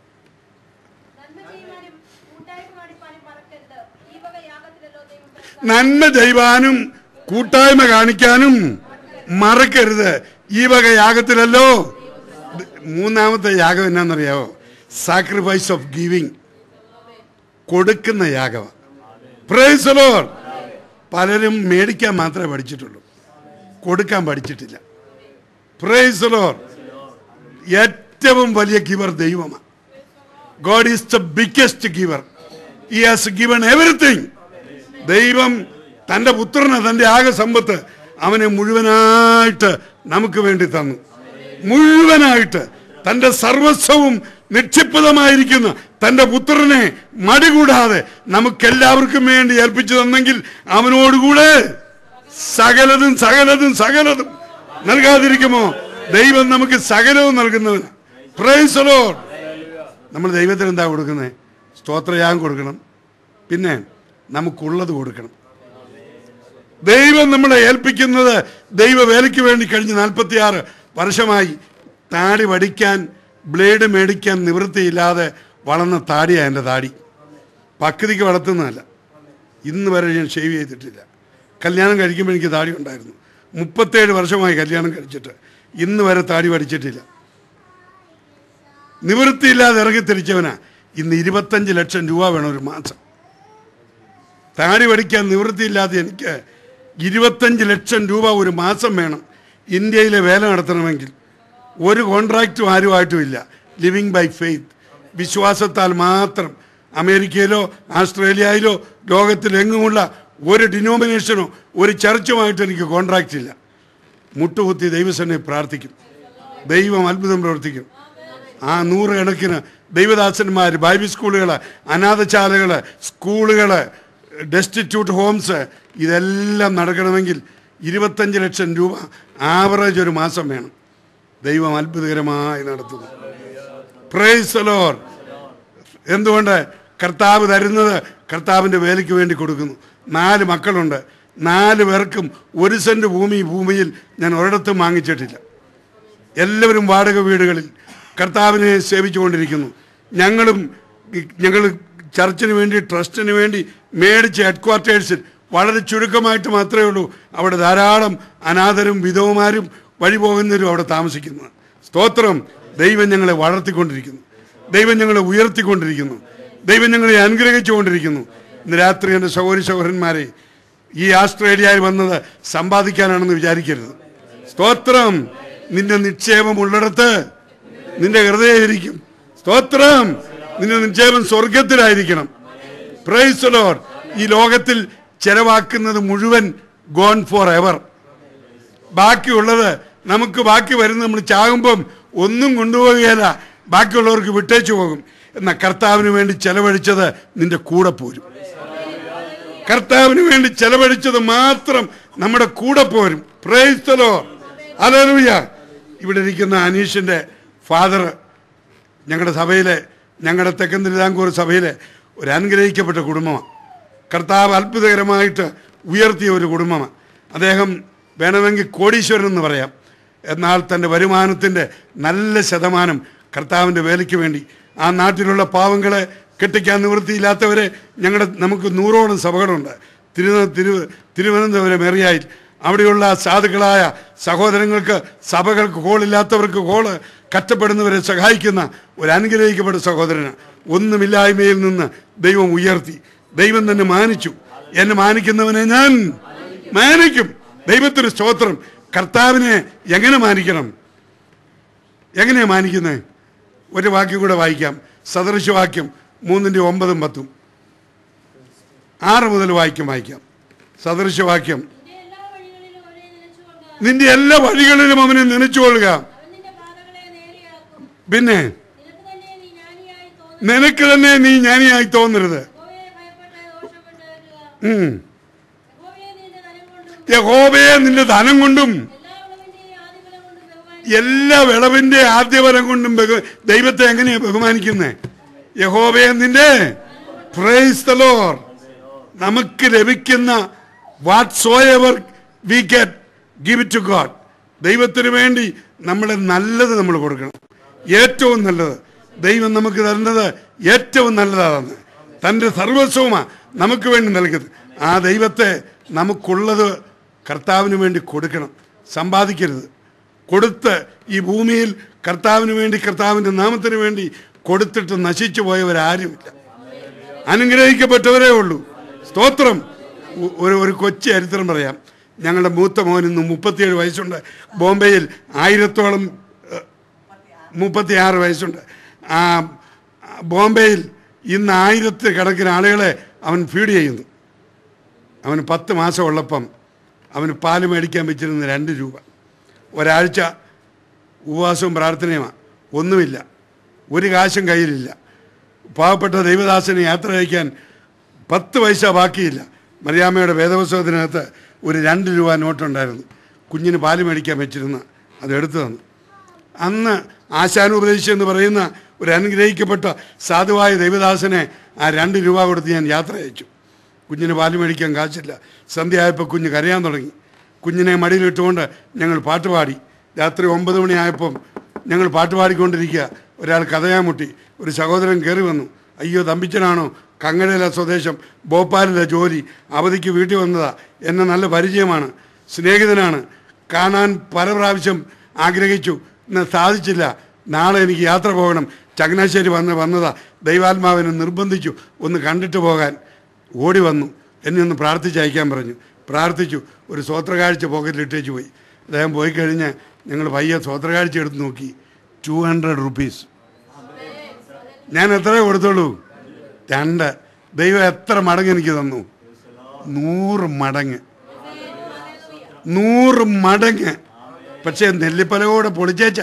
നന്മ ചെയ്യുവാനും കൂട്ടായ്മ കാണിപ്പാനും മറക്കരുത് ഈ വക യാഗത്തിലല്ലോ ദൈവം പ്രസാദിക്കുന്നത്. നന്മ ചെയ്യുവാനും കൂട്ടായ്മ കാണിക്കാനും മറക്കരുത് ഈ വക യാഗത്തിലല്ലോ മൂന്നാമത്തെ യാഗം എന്നാണെന്നറിയാവോ സാക്രിഫൈസ് ഓഫ് ഗിവിങ് കൊടുക്കുന്ന യാഗമാണ് പ്രൈസ് ലോർഡ് പലരും മേടിക്കാൻ മാത്രമേ പഠിച്ചിട്ടുള്ളൂ കൊടുക്കാൻ പഠിച്ചിട്ടില്ല പ്രൈസ് ലോർഡ് ഏറ്റവും വലിയ ഗിവർ ദൈവമാണ് God is the biggest giver he has given everything ദൈവം തൻ്റെ പുത്രന് തൻ്റെ ആകെ സമ്പത്ത് അവനെ മുഴുവനായിട്ട് നമുക്ക് വേണ്ടി തന്നു മുഴുവനായിട്ട് തൻ്റെ സർവസ്വവും നിക്ഷിപ്തമായിരിക്കുന്ന തൻ്റെ പുത്രനെ മടികൂടാതെ നമുക്കെല്ലാവർക്കും വേണ്ടി ഏൽപ്പിച്ചു തന്നെങ്കിൽ അവനോടുകൂടെ സകലതും സകലതും സകലതും നൽകാതിരിക്കുമോ ദൈവം നമുക്ക് സകലവും നൽകുന്നവന് പ്രൈസ് ലോർഡ് നമ്മൾ ദൈവത്തിന് എന്താ കൊടുക്കുന്നത് സ്തോത്രയാഗം കൊടുക്കണം പിന്നെ നമുക്കുള്ളത് കൊടുക്കണം ദൈവം നമ്മളെ ഏൽപ്പിക്കുന്നത് ദൈവ വേലയ്ക്ക് വേണ്ടി കഴിഞ്ഞ് നാൽപ്പത്തിയാറ് വർഷമായി താടി വടിക്കാൻ ബ്ലേഡ് മേടിക്കാൻ നിവൃത്തിയില്ലാതെ വളർന്ന താടിയാണ് എൻ്റെ താടി പക്തിക്ക് വളർത്തുന്നതല്ല ഇന്ന് വരെ ഞാൻ ഷേവ് ചെയ്തിട്ടില്ല കല്യാണം കഴിക്കുമ്പോൾ എനിക്ക് താടി ഉണ്ടായിരുന്നു മുപ്പത്തേഴ് വർഷമായി കല്യാണം കഴിച്ചിട്ട് ഇന്ന് വരെ താടി വടിച്ചിട്ടില്ല നിവൃത്തിയില്ലാതെ ഇറങ്ങി തിരിച്ചവനാ ഇന്ന് ഇരുപത്തഞ്ച് ലക്ഷം രൂപ വേണം ഒരു മാസം താടി വടിക്കാൻ നിവൃത്തിയില്ലാതെ എനിക്ക് ഇരുപത്തഞ്ച് ലക്ഷം രൂപ ഒരു മാസം വേണം ഇന്ത്യയിലെ വേല നടത്തണമെങ്കിൽ ഒരു കോൺട്രാക്റ്റും ആരുമായിട്ടുമില്ല ലിവിങ് ബൈ ഫെയ്ത്ത് വിശ്വാസത്താൽ മാത്രം അമേരിക്കയിലോ ആസ്ട്രേലിയയിലോ ലോകത്തിലെങ്ങുമുള്ള ഒരു ഡിനോമിനേഷനോ ഒരു ചർച്ചുമായിട്ട് എനിക്ക് കോൺട്രാക്റ്റ് ഇല്ല മുട്ടുകുത്തി ദൈവസനെ പ്രാർത്ഥിക്കും ദൈവം അത്ഭുതം പ്രവർത്തിക്കും ആ നൂറുകണക്കിന് ദൈവദാസന്മാർ ബൈബിൾ സ്കൂളുകൾ അനാഥശാലകൾ സ്കൂളുകൾ ഡെസ്റ്റിറ്റ്യൂട്ട് ഹോംസ് ഇതെല്ലാം നടക്കണമെങ്കിൽ ഇരുപത്തഞ്ച് ലക്ഷം രൂപ ആവറേജ് ഒരു മാസം വേണം ദൈവം അത്ഭുതകരമായി നടത്തുന്നു പ്രൈസ് ലോർ എന്തുകൊണ്ട് കർത്താവ് തരുന്നത് കർത്താവിൻ്റെ വേലയ്ക്ക് വേണ്ടി കൊടുക്കുന്നു നാല് മക്കളുണ്ട് നാല് പേർക്കും ഒരു സെൻറ്റ് ഭൂമി ഈ ഭൂമിയിൽ ഞാൻ ഒരിടത്തും വാങ്ങിച്ചിട്ടില്ല എല്ലാവരും വാടക വീടുകളിൽ കർത്താവിനെ സേവിച്ചുകൊണ്ടിരിക്കുന്നു ഞങ്ങളും ഈ- ഞങ്ങൾ ചർച്ചിന് വേണ്ടി ട്രസ്റ്റിന് വേണ്ടി മേടിച്ച ഹെഡ് ക്വാർട്ടേഴ്സിൽ വളരെ ചുരുക്കമായിട്ട് മാത്രമേ ഉള്ളൂ അവിടെ ധാരാളം അനാഥരും വിധവമാരും വഴി പോകുന്നവരും അവിടെ താമസിക്കുന്നു സ്തോത്രം ദൈവം ഞങ്ങളെ വളർത്തിക്കൊണ്ടിരിക്കുന്നു ദൈവം ഞങ്ങളെ ഉയർത്തിക്കൊണ്ടിരിക്കുന്നു ദൈവം ഞങ്ങളെ അനുഗ്രഹിച്ചുകൊണ്ടിരിക്കുന്നു ഇന്ന് രാത്രി എൻ്റെ സഹോദരി സഹോദരന്മാരെ ഈ ആസ്ട്രേലിയയിൽ വന്നത് സമ്പാദിക്കാനാണെന്ന് വിചാരിക്കരുത് സ്തോത്രം നിന്റെ നിക്ഷേപം ഉള്ളിടത്ത് നിന്റെ ഹൃദയം ഇരിക്കും സ്തോത്രം നിന്റെ നിക്ഷേപം സ്വർഗത്തിലായിരിക്കണം പ്രൈസ് ലോഡ് ഈ ലോകത്തിൽ ചെലവാക്കുന്നത് മുഴുവൻ ഗോൺ ഫോർ എവർ ബാക്കിയുള്ളത് നമുക്ക് ബാക്കി വരുന്ന നമ്മൾ ചാകുമ്പം ഒന്നും കൊണ്ടുപോവുകയല്ല ബാക്കിയുള്ളവർക്ക് വിട്ടേച്ചു പോകും എന്നാൽ കർത്താവിന് വേണ്ടി ചെലവഴിച്ചത് നിന്റെ കൂടെ പോരും കർത്താവിന് വേണ്ടി ചെലവഴിച്ചത് മാത്രം നമ്മുടെ കൂടെ പോരും പ്രേസ്തലോ അലലുയ ഇവിടെ ഇരിക്കുന്ന അനീഷിന്റെ ഫാദർ ഞങ്ങളുടെ സഭയിലെ ഞങ്ങളുടെ തെക്കൻ തിരുവിതാംകൂർ സഭയിലെ ഒരു അനുഗ്രഹിക്കപ്പെട്ട കുടുംബമാണ് കർത്താവ് അത്ഭുതകരമായിട്ട് ഉയർത്തിയ ഒരു കുടുംബമാണ് അദ്ദേഹം വേണമെങ്കിൽ കോടീശ്വരൻ എന്ന് പറയാം എന്നാൽ തൻ്റെ വരുമാനത്തിൻ്റെ നല്ല ശതമാനം കർത്താവിൻ്റെ വേലയ്ക്ക് വേണ്ടി ആ നാട്ടിലുള്ള പാവങ്ങളെ കെട്ടിക്കാൻ നിവൃത്തിയില്ലാത്തവരെ ഞങ്ങളുടെ നമുക്ക് നൂറോളം സഭകളുണ്ട് തിരു തിരു തിരുവനന്തപുരം എറിയായിൽ അവിടെയുള്ള സാധുക്കളായ സഹോദരങ്ങൾക്ക് സഭകൾക്ക് ഹോളില്ലാത്തവർക്ക് ഹോള് കഷ്ടപ്പെടുന്നവരെ സഹായിക്കുന്ന ഒരു അനുഗ്രഹിക്കപ്പെട്ട സഹോദരന് ഒന്നുമില്ലായ്മയിൽ നിന്ന് ദൈവം ഉയർത്തി ദൈവം തന്നെ മാനിച്ചു എന്നെ മാനിക്കുന്നവനെ ഞാൻ മാനിക്കും ദൈവത്തിന് സ്തോത്രം കർത്താവിനെ എങ്ങനെ മാനിക്കണം എങ്ങനെയാ മാനിക്കുന്നത് ഒരു വാക്യം കൂടെ വായിക്കാം സദൃശവാക്യം മൂന്നിൻ്റെ ഒമ്പതും പത്തും ആറ് മുതൽ വാക്യം വായിക്കാം സദൃശവാക്യം നിന്റെ എല്ലാ വഴികളിലും അവനെ നിന്റെ എല്ലാ വഴികളിലും അവനെ നിലച്ചുകൊള്ളുക നനച്ചുകൊള്ളുക അവൻ നിന്റെ പാതകളെ നേരെയാക്കും പിന്നെ നിനക്ക് തന്നെ നീ ജ്ഞാനിയായി തോന്നും നിനക്ക് തന്നെ നീ ജ്ഞാനിയായി തോന്നരുത് യഹോവയെ ഭയപ്പെട്ട് ദോഷപ്പെട്ട് വരിക ഉം. യഹോവയെ നിന്റെ ധനം കൊണ്ടും യഹോബയെ നിന്റെ ധനം കൊണ്ടും എല്ലാ വിളവിന്റെയും ആദിഫലം കൊണ്ടും എല്ലാ വിളവിന്റെ ആദ്യഫലം കൊണ്ടും ബഹുമാനിക്കും ബഹു- ദൈവത്തെ എങ്ങനെയാ ബഹുമാനിക്കുന്നത് യഹോബയെ നിന്റെ പ്രൈസ് ദ ലോർഡ് നമുക്ക് ലഭിക്കുന്ന whatsoever we get give it to God ദൈവത്തിന് വേണ്ടി നമ്മൾ നല്ലത് നമ്മൾ കൊടുക്കണം ഏറ്റവും നല്ലത് ദൈവം നമുക്ക് തരുന്നത് ഏറ്റവും നല്ലതാണ് തൻ്റെ സർവസ്വമാണ് നമുക്ക് വേണ്ടി നൽകുന്നത് ആ ദൈവത്തെ നമുക്കുള്ളത് കർത്താവിന് വേണ്ടി കൊടുക്കണം സമ്പാദിക്കരുത് കൊടുത്ത് ഈ ഭൂമിയിൽ കർത്താവിന് വേണ്ടി കർത്താവിൻ്റെ നാമത്തിന് വേണ്ടി കൊടുത്തിട്ട് നശിച്ചു പോയവരാരുമില്ല അനുഗ്രഹിക്കപ്പെട്ടവരേ ഉള്ളൂ സ്തോത്രം ഒ- ഒരു ഒരു കൊച്ചു ചരിത്രം പറയാം ഞങ്ങളുടെ മൂത്ത മോൻ ഇന്ന് മുപ്പത്തിയേഴ് വയസ്സുണ്ട് ബോംബെയിൽ ആയിരത്തോളം മുപ്പത്തിയാറ് വയസ്സുണ്ട് ആ ബോംബെയിൽ ഇന്ന് ആയിരത്തി കണക്കിന് ആളുകളെ അവൻ ഫീഡ് ചെയ്യുന്നു അവന് പത്ത് മാസം ഉള്ളപ്പം അവന് പാല് മേടിക്കാൻ വെച്ചിരുന്ന രണ്ട് രൂപ ഒരാഴ്ച ഉപവാസവും പ്രാർത്ഥനയുമാണ് ഒന്നുമില്ല ഒരു കാശും കയ്യിലില്ല പാവപ്പെട്ട ദൈവദാസന് യാത്ര അയക്കാൻ പത്ത് പൈസ ബാക്കിയില്ല മറിയാമ്മയുടെ വേദപുസ്തകത്തിനകത്ത് ഒരു രണ്ട് രൂപ നോട്ടുണ്ടായിരുന്നു കുഞ്ഞിന് പാല് മേടിക്കാൻ വെച്ചിരുന്ന അത് എടുത്തു തന്നു അന്ന് ആശാനുപദേശി എന്ന് പറയുന്ന ഒരു അനുഗ്രഹിക്കപ്പെട്ട സാധുവായ ദൈവദാസനെ ആ രണ്ട് രൂപ കൊടുത്ത് ഞാൻ യാത്ര അയച്ചു കുഞ്ഞിന് പാല് മേടിക്കാൻ കാശില്ല സന്ധ്യയായപ്പോൾ കുഞ്ഞ് കരയാൻ തുടങ്ങി കുഞ്ഞിനെ മടിയിലിട്ടുകൊണ്ട് ഞങ്ങൾ പാട്ട് പാടി രാത്രി ഒമ്പത് മണിയായപ്പം ഞങ്ങൾ പാട്ട് പാടിക്കൊണ്ടിരിക്കുക ഒരാൾ കഥയാൻ മുട്ടി ഒരു സഹോദരൻ കയറി വന്നു അയ്യോ തമ്പിച്ചനാണോ കങ്ങടയിലെ സ്വദേശം ഭോപ്പാലിലെ ജോലി അവധിക്ക് വീട്ടിൽ വന്നതാ എന്നെ നല്ല പരിചയമാണ് സ്നേഹിതനാണ് കാണാൻ പല പ്രാവശ്യം ആഗ്രഹിച്ചു ഇന്ന് സാധിച്ചില്ല നാളെ എനിക്ക് യാത്ര പോകണം ചങ്ങനാശ്ശേരി വന്ന് വന്നതാ ദൈവാത്മാവിനെ നിർബന്ധിച്ചു ഒന്ന് കണ്ടിട്ട് പോകാൻ ഓടി വന്നു എന്നെ ഒന്ന് പ്രാർത്ഥിച്ചയക്കാൻ പറഞ്ഞു പ്രാർത്ഥിച്ചു ഒരു സ്വോത്രകാഴ്ച പോക്കറ്റിൽ ഇട്ടേച്ച് പോയി അദ്ദേഹം പോയി കഴിഞ്ഞ് ഞങ്ങൾ പയ്യെ സ്വോത്രകാഴ്ച എടുത്ത് നോക്കി ടു ഹൺഡ്രഡ് റുപ്പീസ് ഞാൻ എത്രയേ കൊടുത്തുള്ളൂ രണ്ട് ദൈവം എത്ര മടങ്ങ് എനിക്ക് തന്നു നൂറ് മടങ്ങ് നൂറ് മടങ്ങ് പക്ഷേ നെല്ലിപ്പലകൂടെ പൊളിച്ചേച്ച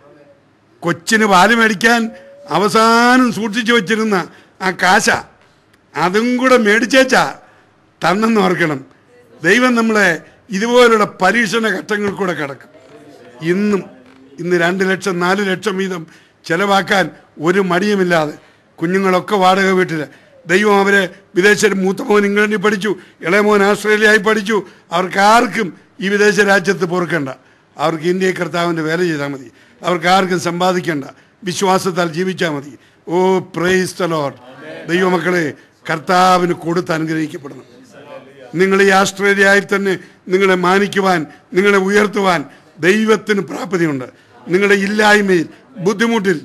കൊച്ചിന് പാല് മേടിക്കാൻ അവസാനം സൂക്ഷിച്ചു വച്ചിരുന്ന ആ കാശ അതും കൂടെ മേടിച്ചേച്ചാ തന്നെന്ന് ഓർക്കണം ദൈവം നമ്മളെ ഇതുപോലുള്ള പരീക്ഷണ ഘട്ടങ്ങളിൽ കൂടെ കിടക്കും ഇന്നും ഇന്ന് രണ്ട് ലക്ഷം നാല് ലക്ഷം വീതം ചെലവാക്കാൻ ഒരു മടിയുമില്ലാതെ കുഞ്ഞുങ്ങളൊക്കെ വാടക വീട്ടിൽ ദൈവം അവരെ വിദേശ മൂത്ത മോൻ ഇംഗ്ലണ്ടിൽ പഠിച്ചു ഇളയ മോൻ ആസ്ട്രേലിയയിൽ പഠിച്ചു അവർക്ക് ആർക്കും ഈ വിദേശ രാജ്യത്ത് പൊറുക്കണ്ട അവർക്ക് ഇന്ത്യയിൽ കർത്താവിൻ്റെ വേല ചെയ്താൽ മതി അവർക്ക് ആർക്കും സമ്പാദിക്കണ്ട വിശ്വാസത്താൽ ജീവിച്ചാൽ മതി ഓ പ്രൈസ് ദ ലോർഡ് ദൈവമക്കളെ കർത്താവിന് കൊടുത്ത് അനുഗ്രഹിക്കപ്പെടണം നിങ്ങൾ ഈ ആസ്ട്രേലിയയിൽ തന്നെ നിങ്ങളെ മാനിക്കുവാൻ നിങ്ങളെ ഉയർത്തുവാൻ ദൈവത്തിന് പ്രാപ്തിയുണ്ട് നിങ്ങളുടെ ഇല്ലായ്മയിൽ ബുദ്ധിമുട്ടിൽ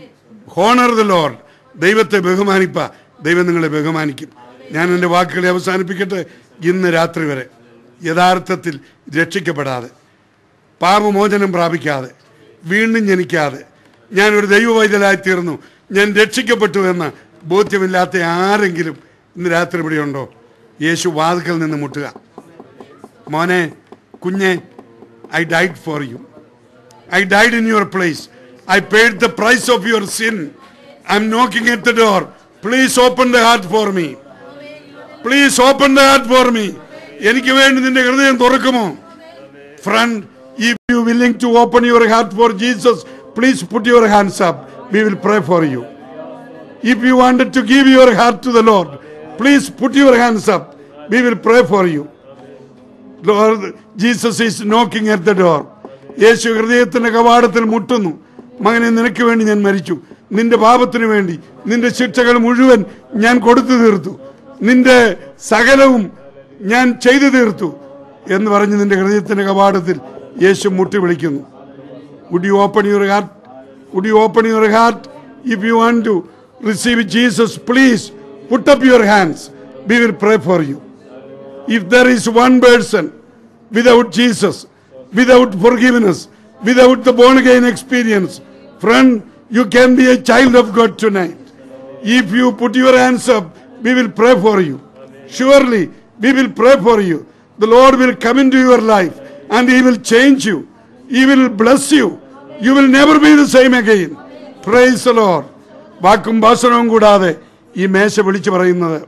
ഹോണർ ദ ലോർഡ് ദൈവത്തെ ബഹുമാനിപ്പ ദൈവം നിങ്ങളെ ബഹുമാനിക്കും ഞാൻ എൻ്റെ വാക്കുകളെ അവസാനിപ്പിക്കട്ടെ ഇന്ന് രാത്രി വരെ യഥാർത്ഥത്തിൽ രക്ഷിക്കപ്പെടാതെ പാപമോചനം പ്രാപിക്കാതെ വീണ്ടും ജനിക്കാതെ ഞാൻ ഒരു ദൈവവൈദ്യലായി തീർന്നു ഞാൻ രക്ഷിക്കപ്പെട്ടു എന്ന് ബോധ്യമില്ലാത്ത ആരെങ്കിലും ഇന്ന് രാത്രി ഇവിടെയുണ്ടോ യേശു വാതുക്കൽ നിന്ന് മുട്ടുക മോനെ കുഞ്ഞെ I died for you I died in your place. I paid the price of your sin. I'm knocking at the door. Please open the heart for me. Please open the heart for me. എനിക്ക് വേണ്ടി നിന്റെ ഹൃദയം തുറക്കുമോ friend if you willing to open your heart for Jesus please put your hands up we will pray for you if you wanted to give your heart to the Lord please put your hands up we will pray for you Lord Jesus is knocking at the door യേശു ഹൃദയത്തിന്റെ കവാടത്തിൽ മുട്ടുന്നു മകനെ നിനക്ക് വേണ്ടി ഞാൻ മരിച്ചു നിന്റെ പാപത്തിനു വേണ്ടി നിന്റെ ശിക്ഷകൾ മുഴുവൻ ഞാൻ കൊടുത്തു തീർത്തു നിന്റെ സകലവും ഞാൻ ചെയ്തു തീർത്തു എന്ന് പറഞ്ഞ് നിന്റെ ഹൃദയത്തിന്റെ കവാടത്തിൽ യേശു മുട്ടി വിളിക്കുന്നു would you open your heart would you open your heart if you want to receive Jesus please put up your hands we will pray for you if there is one person without Jesus, without forgiveness, without the born again experience, friend, you can be a child of God tonight. If you put your hands up, we will pray for you. Surely, we will pray for you. The Lord will come into your life and He will change you. He will bless you. You will never be the same again. Praise the Lord. വാക്കും ഭാഷണവും കൂടാതെ ഈ മേശ വിളിച്ചു പറയുന്നത്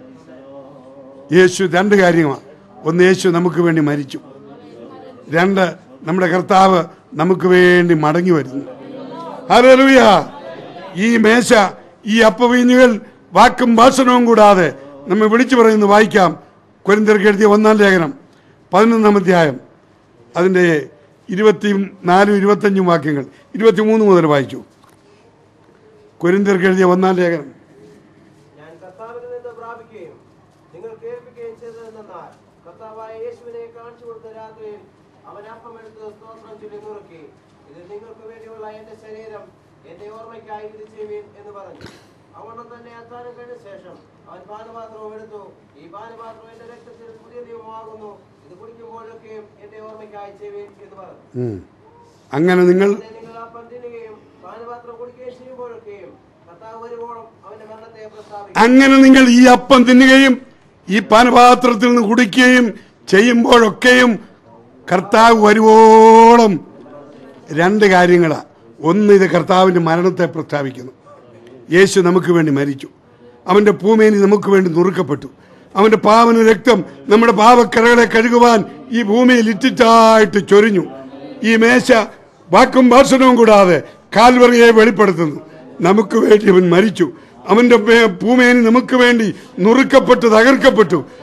യേശു രണ്ട് കാര്യമാണ് ഒന്ന് യേശു നമുക്ക് വേണ്ടി മരിച്ചു രണ്ട് നമ്മുടെ കർത്താവ് നമുക്ക് വേണ്ടി മടങ്ങി വരുന്നു ഹല്ലേലൂയ ഈ മേശ ഈ അപ്പവീഞ്ഞുകൾ വാക്കും ഭാഷണവും കൂടാതെ നമ്മെ വിളിച്ചു പറയുന്നു വായിക്കാം കൊരിന്തർക്ക് എഴുതിയ ഒന്നാം ലേഖനം പതിനൊന്നാം അധ്യായം അതിൻ്റെ ഇരുപത്തി നാലും ഇരുപത്തഞ്ചും വാക്യങ്ങൾ ഇരുപത്തിമൂന്ന് മുതൽ വായിച്ചു കൊരിന്തർക്ക് എഴുതിയ ഒന്നാം ലേഖനം ഞാൻ കർത്താവിൽ നിന്ന് പ്രാപിക്കുകയും നിങ്ങൾ കേൾപ്പിക്കുകയും ചെയ്തതെന്നാൽ കർത്താവായ യേശുവിനെ കാണിച്ചു കൊടുത്ത രാത്രിയിൽ അവൻ അപ്പമെടുത്ത് സ്തോത്രം ചൊല്ലി നുറുക്കി ഇത് നിങ്ങൾക്ക് വേണ്ടിയുള്ള എന്റെ ശരീരം എന്റെ ഓർമ്മയ്ക്കായി ഇത് ചെയ്യുവീൻ എന്ന് പറഞ്ഞു അവണ്ണം തന്നെ അധ്വാനം കഴിഞ്ഞ ശേഷം അവൻ പാനപാത്രവും എടുത്തു ഈ പാനപാത്രം എന്റെ രക്തത്തിൽ പുതിയ നിയമമാകുന്നു ഇത് കുടിക്കുമ്പോഴൊക്കെയും എന്റെ ഓർമ്മയ്ക്കായി ചെയ്യുവീൻ എന്ന് പറഞ്ഞു ഉം. അങ്ങനെ നിങ്ങൾ പിന്നെ നിങ്ങൾ അപ്പം തിന്നുകയും പാനപാത്രം കുടിക്കുകയും ചെയ്യുമ്പോഴൊക്കെയും കർത്താവ് വരുവോളം അവന്റെ മരണത്തെ പ്രസ്താവിക്കും അങ്ങനെ നിങ്ങൾ ഈ അപ്പം തിന്നുകയും ഈ പാനപാത്രത്തിൽ നിന്ന് കുടിക്കുകയും ചെയ്യുമ്പോഴൊക്കെയും കർത്താവ് വരുവോളം രണ്ട് കാര്യങ്ങളാ ഒന്ന് ഇത് കർത്താവിന്റെ മരണത്തെ പ്രസ്താവിക്കുന്നു യേശു നമുക്ക് വേണ്ടി മരിച്ചു അവന്റെ പൂമേനി നമുക്ക് വേണ്ടി നുറുക്കപ്പെട്ടു അവന്റെ പാവന രക്തം നമ്മുടെ പാവക്കരകളെ കഴുകുവാൻ ഈ ഭൂമിയിൽ ഇറ്റിറ്റായിട്ട് ചൊരിഞ്ഞു ഈ മേശ വാക്കും ഭാഷണവും കൂടാതെ കാൽവറിയെ വെളിപ്പെടുത്തുന്നു നമുക്ക് വേണ്ടി അവൻ മരിച്ചു അവന്റെ പേ- പൂമേനി നമുക്ക് വേണ്ടി നുറുക്കപ്പെട്ടു തകർക്കപ്പെട്ടു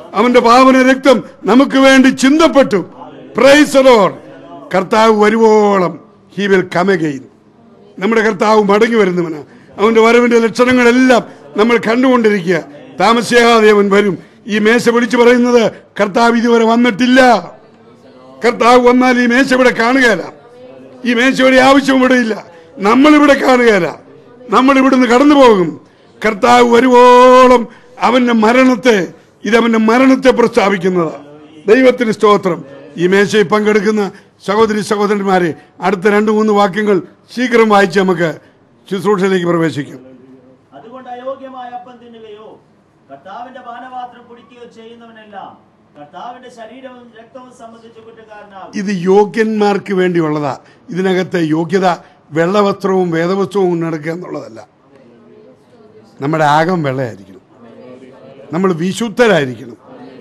അവന്റെ പാവന രക്തം നമുക്ക് വേണ്ടി ചിന്തപ്പെട്ടു പ്രൈസ് ലോഡ് കർത്താവ് വരുവോളം ഹി വിൽ കം അഗെയിൻ നമ്മുടെ കർത്താവ് മടങ്ങി വരുന്നവന് അവന്റെ വരവിന്റെ ലക്ഷണങ്ങളെല്ലാം നമ്മൾ കണ്ടുകൊണ്ടിരിക്കുക താമസിയാതെ അവൻ വരും ഈ മേശ വിളിച്ചു പറയുന്നത് കർത്താവ് ഇതുവരെ വന്നിട്ടില്ല കർത്താവ് വന്നാൽ ഈ മേശ ഇവിടെ കാണുകയില്ല ഈ മേശയുടെ ആവശ്യം ഇവിടെ ഇല്ല നമ്മൾ ഇവിടെ കാണുകയില്ല നമ്മൾ ഇവിടുന്ന് കടന്നു പോകും കർത്താവ് വരുവോളം അവന്റെ മരണത്തെ ഇതവന്റെ മരണത്തെ പ്രസ്താവിക്കുന്നത് ദൈവത്തിന് സ്തോത്രം ഈ മേശയിൽ പങ്കെടുക്കുന്ന സഹോദരി സഹോദരന്മാരെ അടുത്ത രണ്ട് മൂന്ന് വാക്യങ്ങൾ ശീഘ്രം വായിച്ച് നമുക്ക് ശുശ്രൂഷയിലേക്ക് പ്രവേശിക്കാം അതുകൊണ്ട് അയോഗ്യമായ അപ്പം തിന്നുകയോ കർത്താവിന്റെ പാനപാത്രം കുടിക്കുകയോ ചെയ്യുന്നവനെല്ലാം കർത്താവിന്റെ ശരീരവും രക്തവും സംബന്ധിച്ച് കുറ്റക്കാരനാകും ഇത് യോഗ്യന്മാർക്ക് വേണ്ടിയുള്ളതാ ഇതിനകത്തെ യോഗ്യത വെള്ളവസ്ത്രവും വേദവസ്ത്രവും കൊണ്ട് നടക്കുക എന്നുള്ളതല്ല നമ്മുടെ ആകം വെള്ളയായിരിക്കണം നമ്മൾ വിശുദ്ധരായിരിക്കണം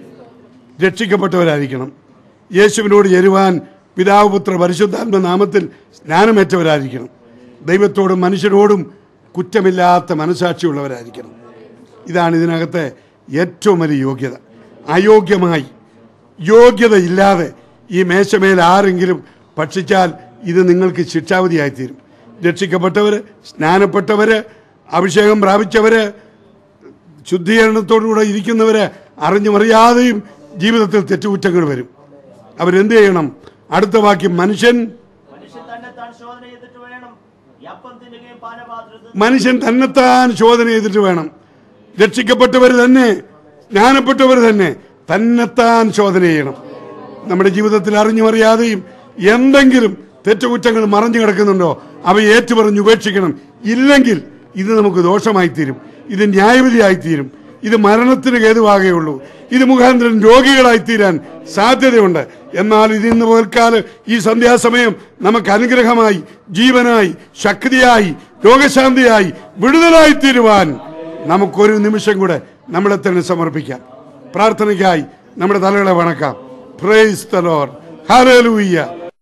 രക്ഷിക്കപ്പെട്ടവരായിരിക്കണം യേശുവിനോട് ചേരുവാൻ പിതാവ് പുത്ര പരിശുദ്ധാത്മ നാമത്തിൽ സ്നാനമേറ്റവരായിരിക്കണം ദൈവത്തോടും മനുഷ്യരോടും കുറ്റമില്ലാത്ത മനസാക്ഷിയുള്ളവരായിരിക്കണം ഇതാണ് ഇതിനകത്തെ ഏറ്റവും വലിയ യോഗ്യത അയോഗ്യമായി യോഗ്യതയില്ലാതെ ഈ മേശമേൽ ആരെങ്കിലും ഭക്ഷിച്ചാൽ ഇത് നിങ്ങൾക്ക് ശിക്ഷാവധിയായിത്തീരും രക്ഷിക്കപ്പെട്ടവര് സ്നാനപ്പെട്ടവര് അഭിഷേകം പ്രാപിച്ചവര് ശുദ്ധീകരണത്തോടുകൂടെ ഇരിക്കുന്നവര് അറിഞ്ഞുമറിയാതെയും ജീവിതത്തിൽ തെറ്റുകുറ്റങ്ങൾ വരും അവരെന്ത് ചെയ്യണം അടുത്ത വാക്യം മനുഷ്യൻ മനുഷ്യൻ തന്നെ താൻ ശോധന ചെയ്തിട്ട് വേണം ഈ അപ്പം തിന്നുകയും പാനപാത്രത്തിൽ മനുഷ്യൻ തന്നെത്താൻ ശോധന ചെയ്തിട്ട് വേണം രക്ഷിക്കപ്പെട്ടവർ തന്നെ ജ്ഞാനപ്പെട്ടവർ തന്നെ തന്നെത്താൻ ശോധന ചെയ്യണം നമ്മുടെ ജീവിതത്തിൽ അറിഞ്ഞും അറിയാതെയും എന്തെങ്കിലും തെറ്റുകുറ്റങ്ങൾ മറഞ്ഞു കിടക്കുന്നുണ്ടോ അവ ഏറ്റുപറഞ്ഞ് ഉപേക്ഷിക്കണം ഇല്ലെങ്കിൽ ഇത് നമുക്ക് ദോഷമായി തീരും ഇത് ന്യായവിധിയായി തീരും ഇത് മരണത്തിന് ഹേതുവാകുകയുള്ളൂ ഇത് മുഖാന്തരം രോഗികളായി തീരാൻ സാധ്യതയുണ്ട് എന്നാൽ ഇത് ഇന്ന് പോൽക്കാല് ഈ സന്ധ്യാസമയം നമുക്ക് അനുഗ്രഹമായി ജീവനായി ശക്തിയായി രോഗശാന്തിയായി വിടുതലായി തീരുവാൻ നമുക്കൊരു നിമിഷം കൂടെ നമ്മളെ തന്നെ സമർപ്പിക്കാം പ്രാർത്ഥനയ്ക്കായി നമ്മുടെ തലകളെ വണക്കാം പ്രൈസ് ദ ലോർഡ് ഹല്ലേലൂയ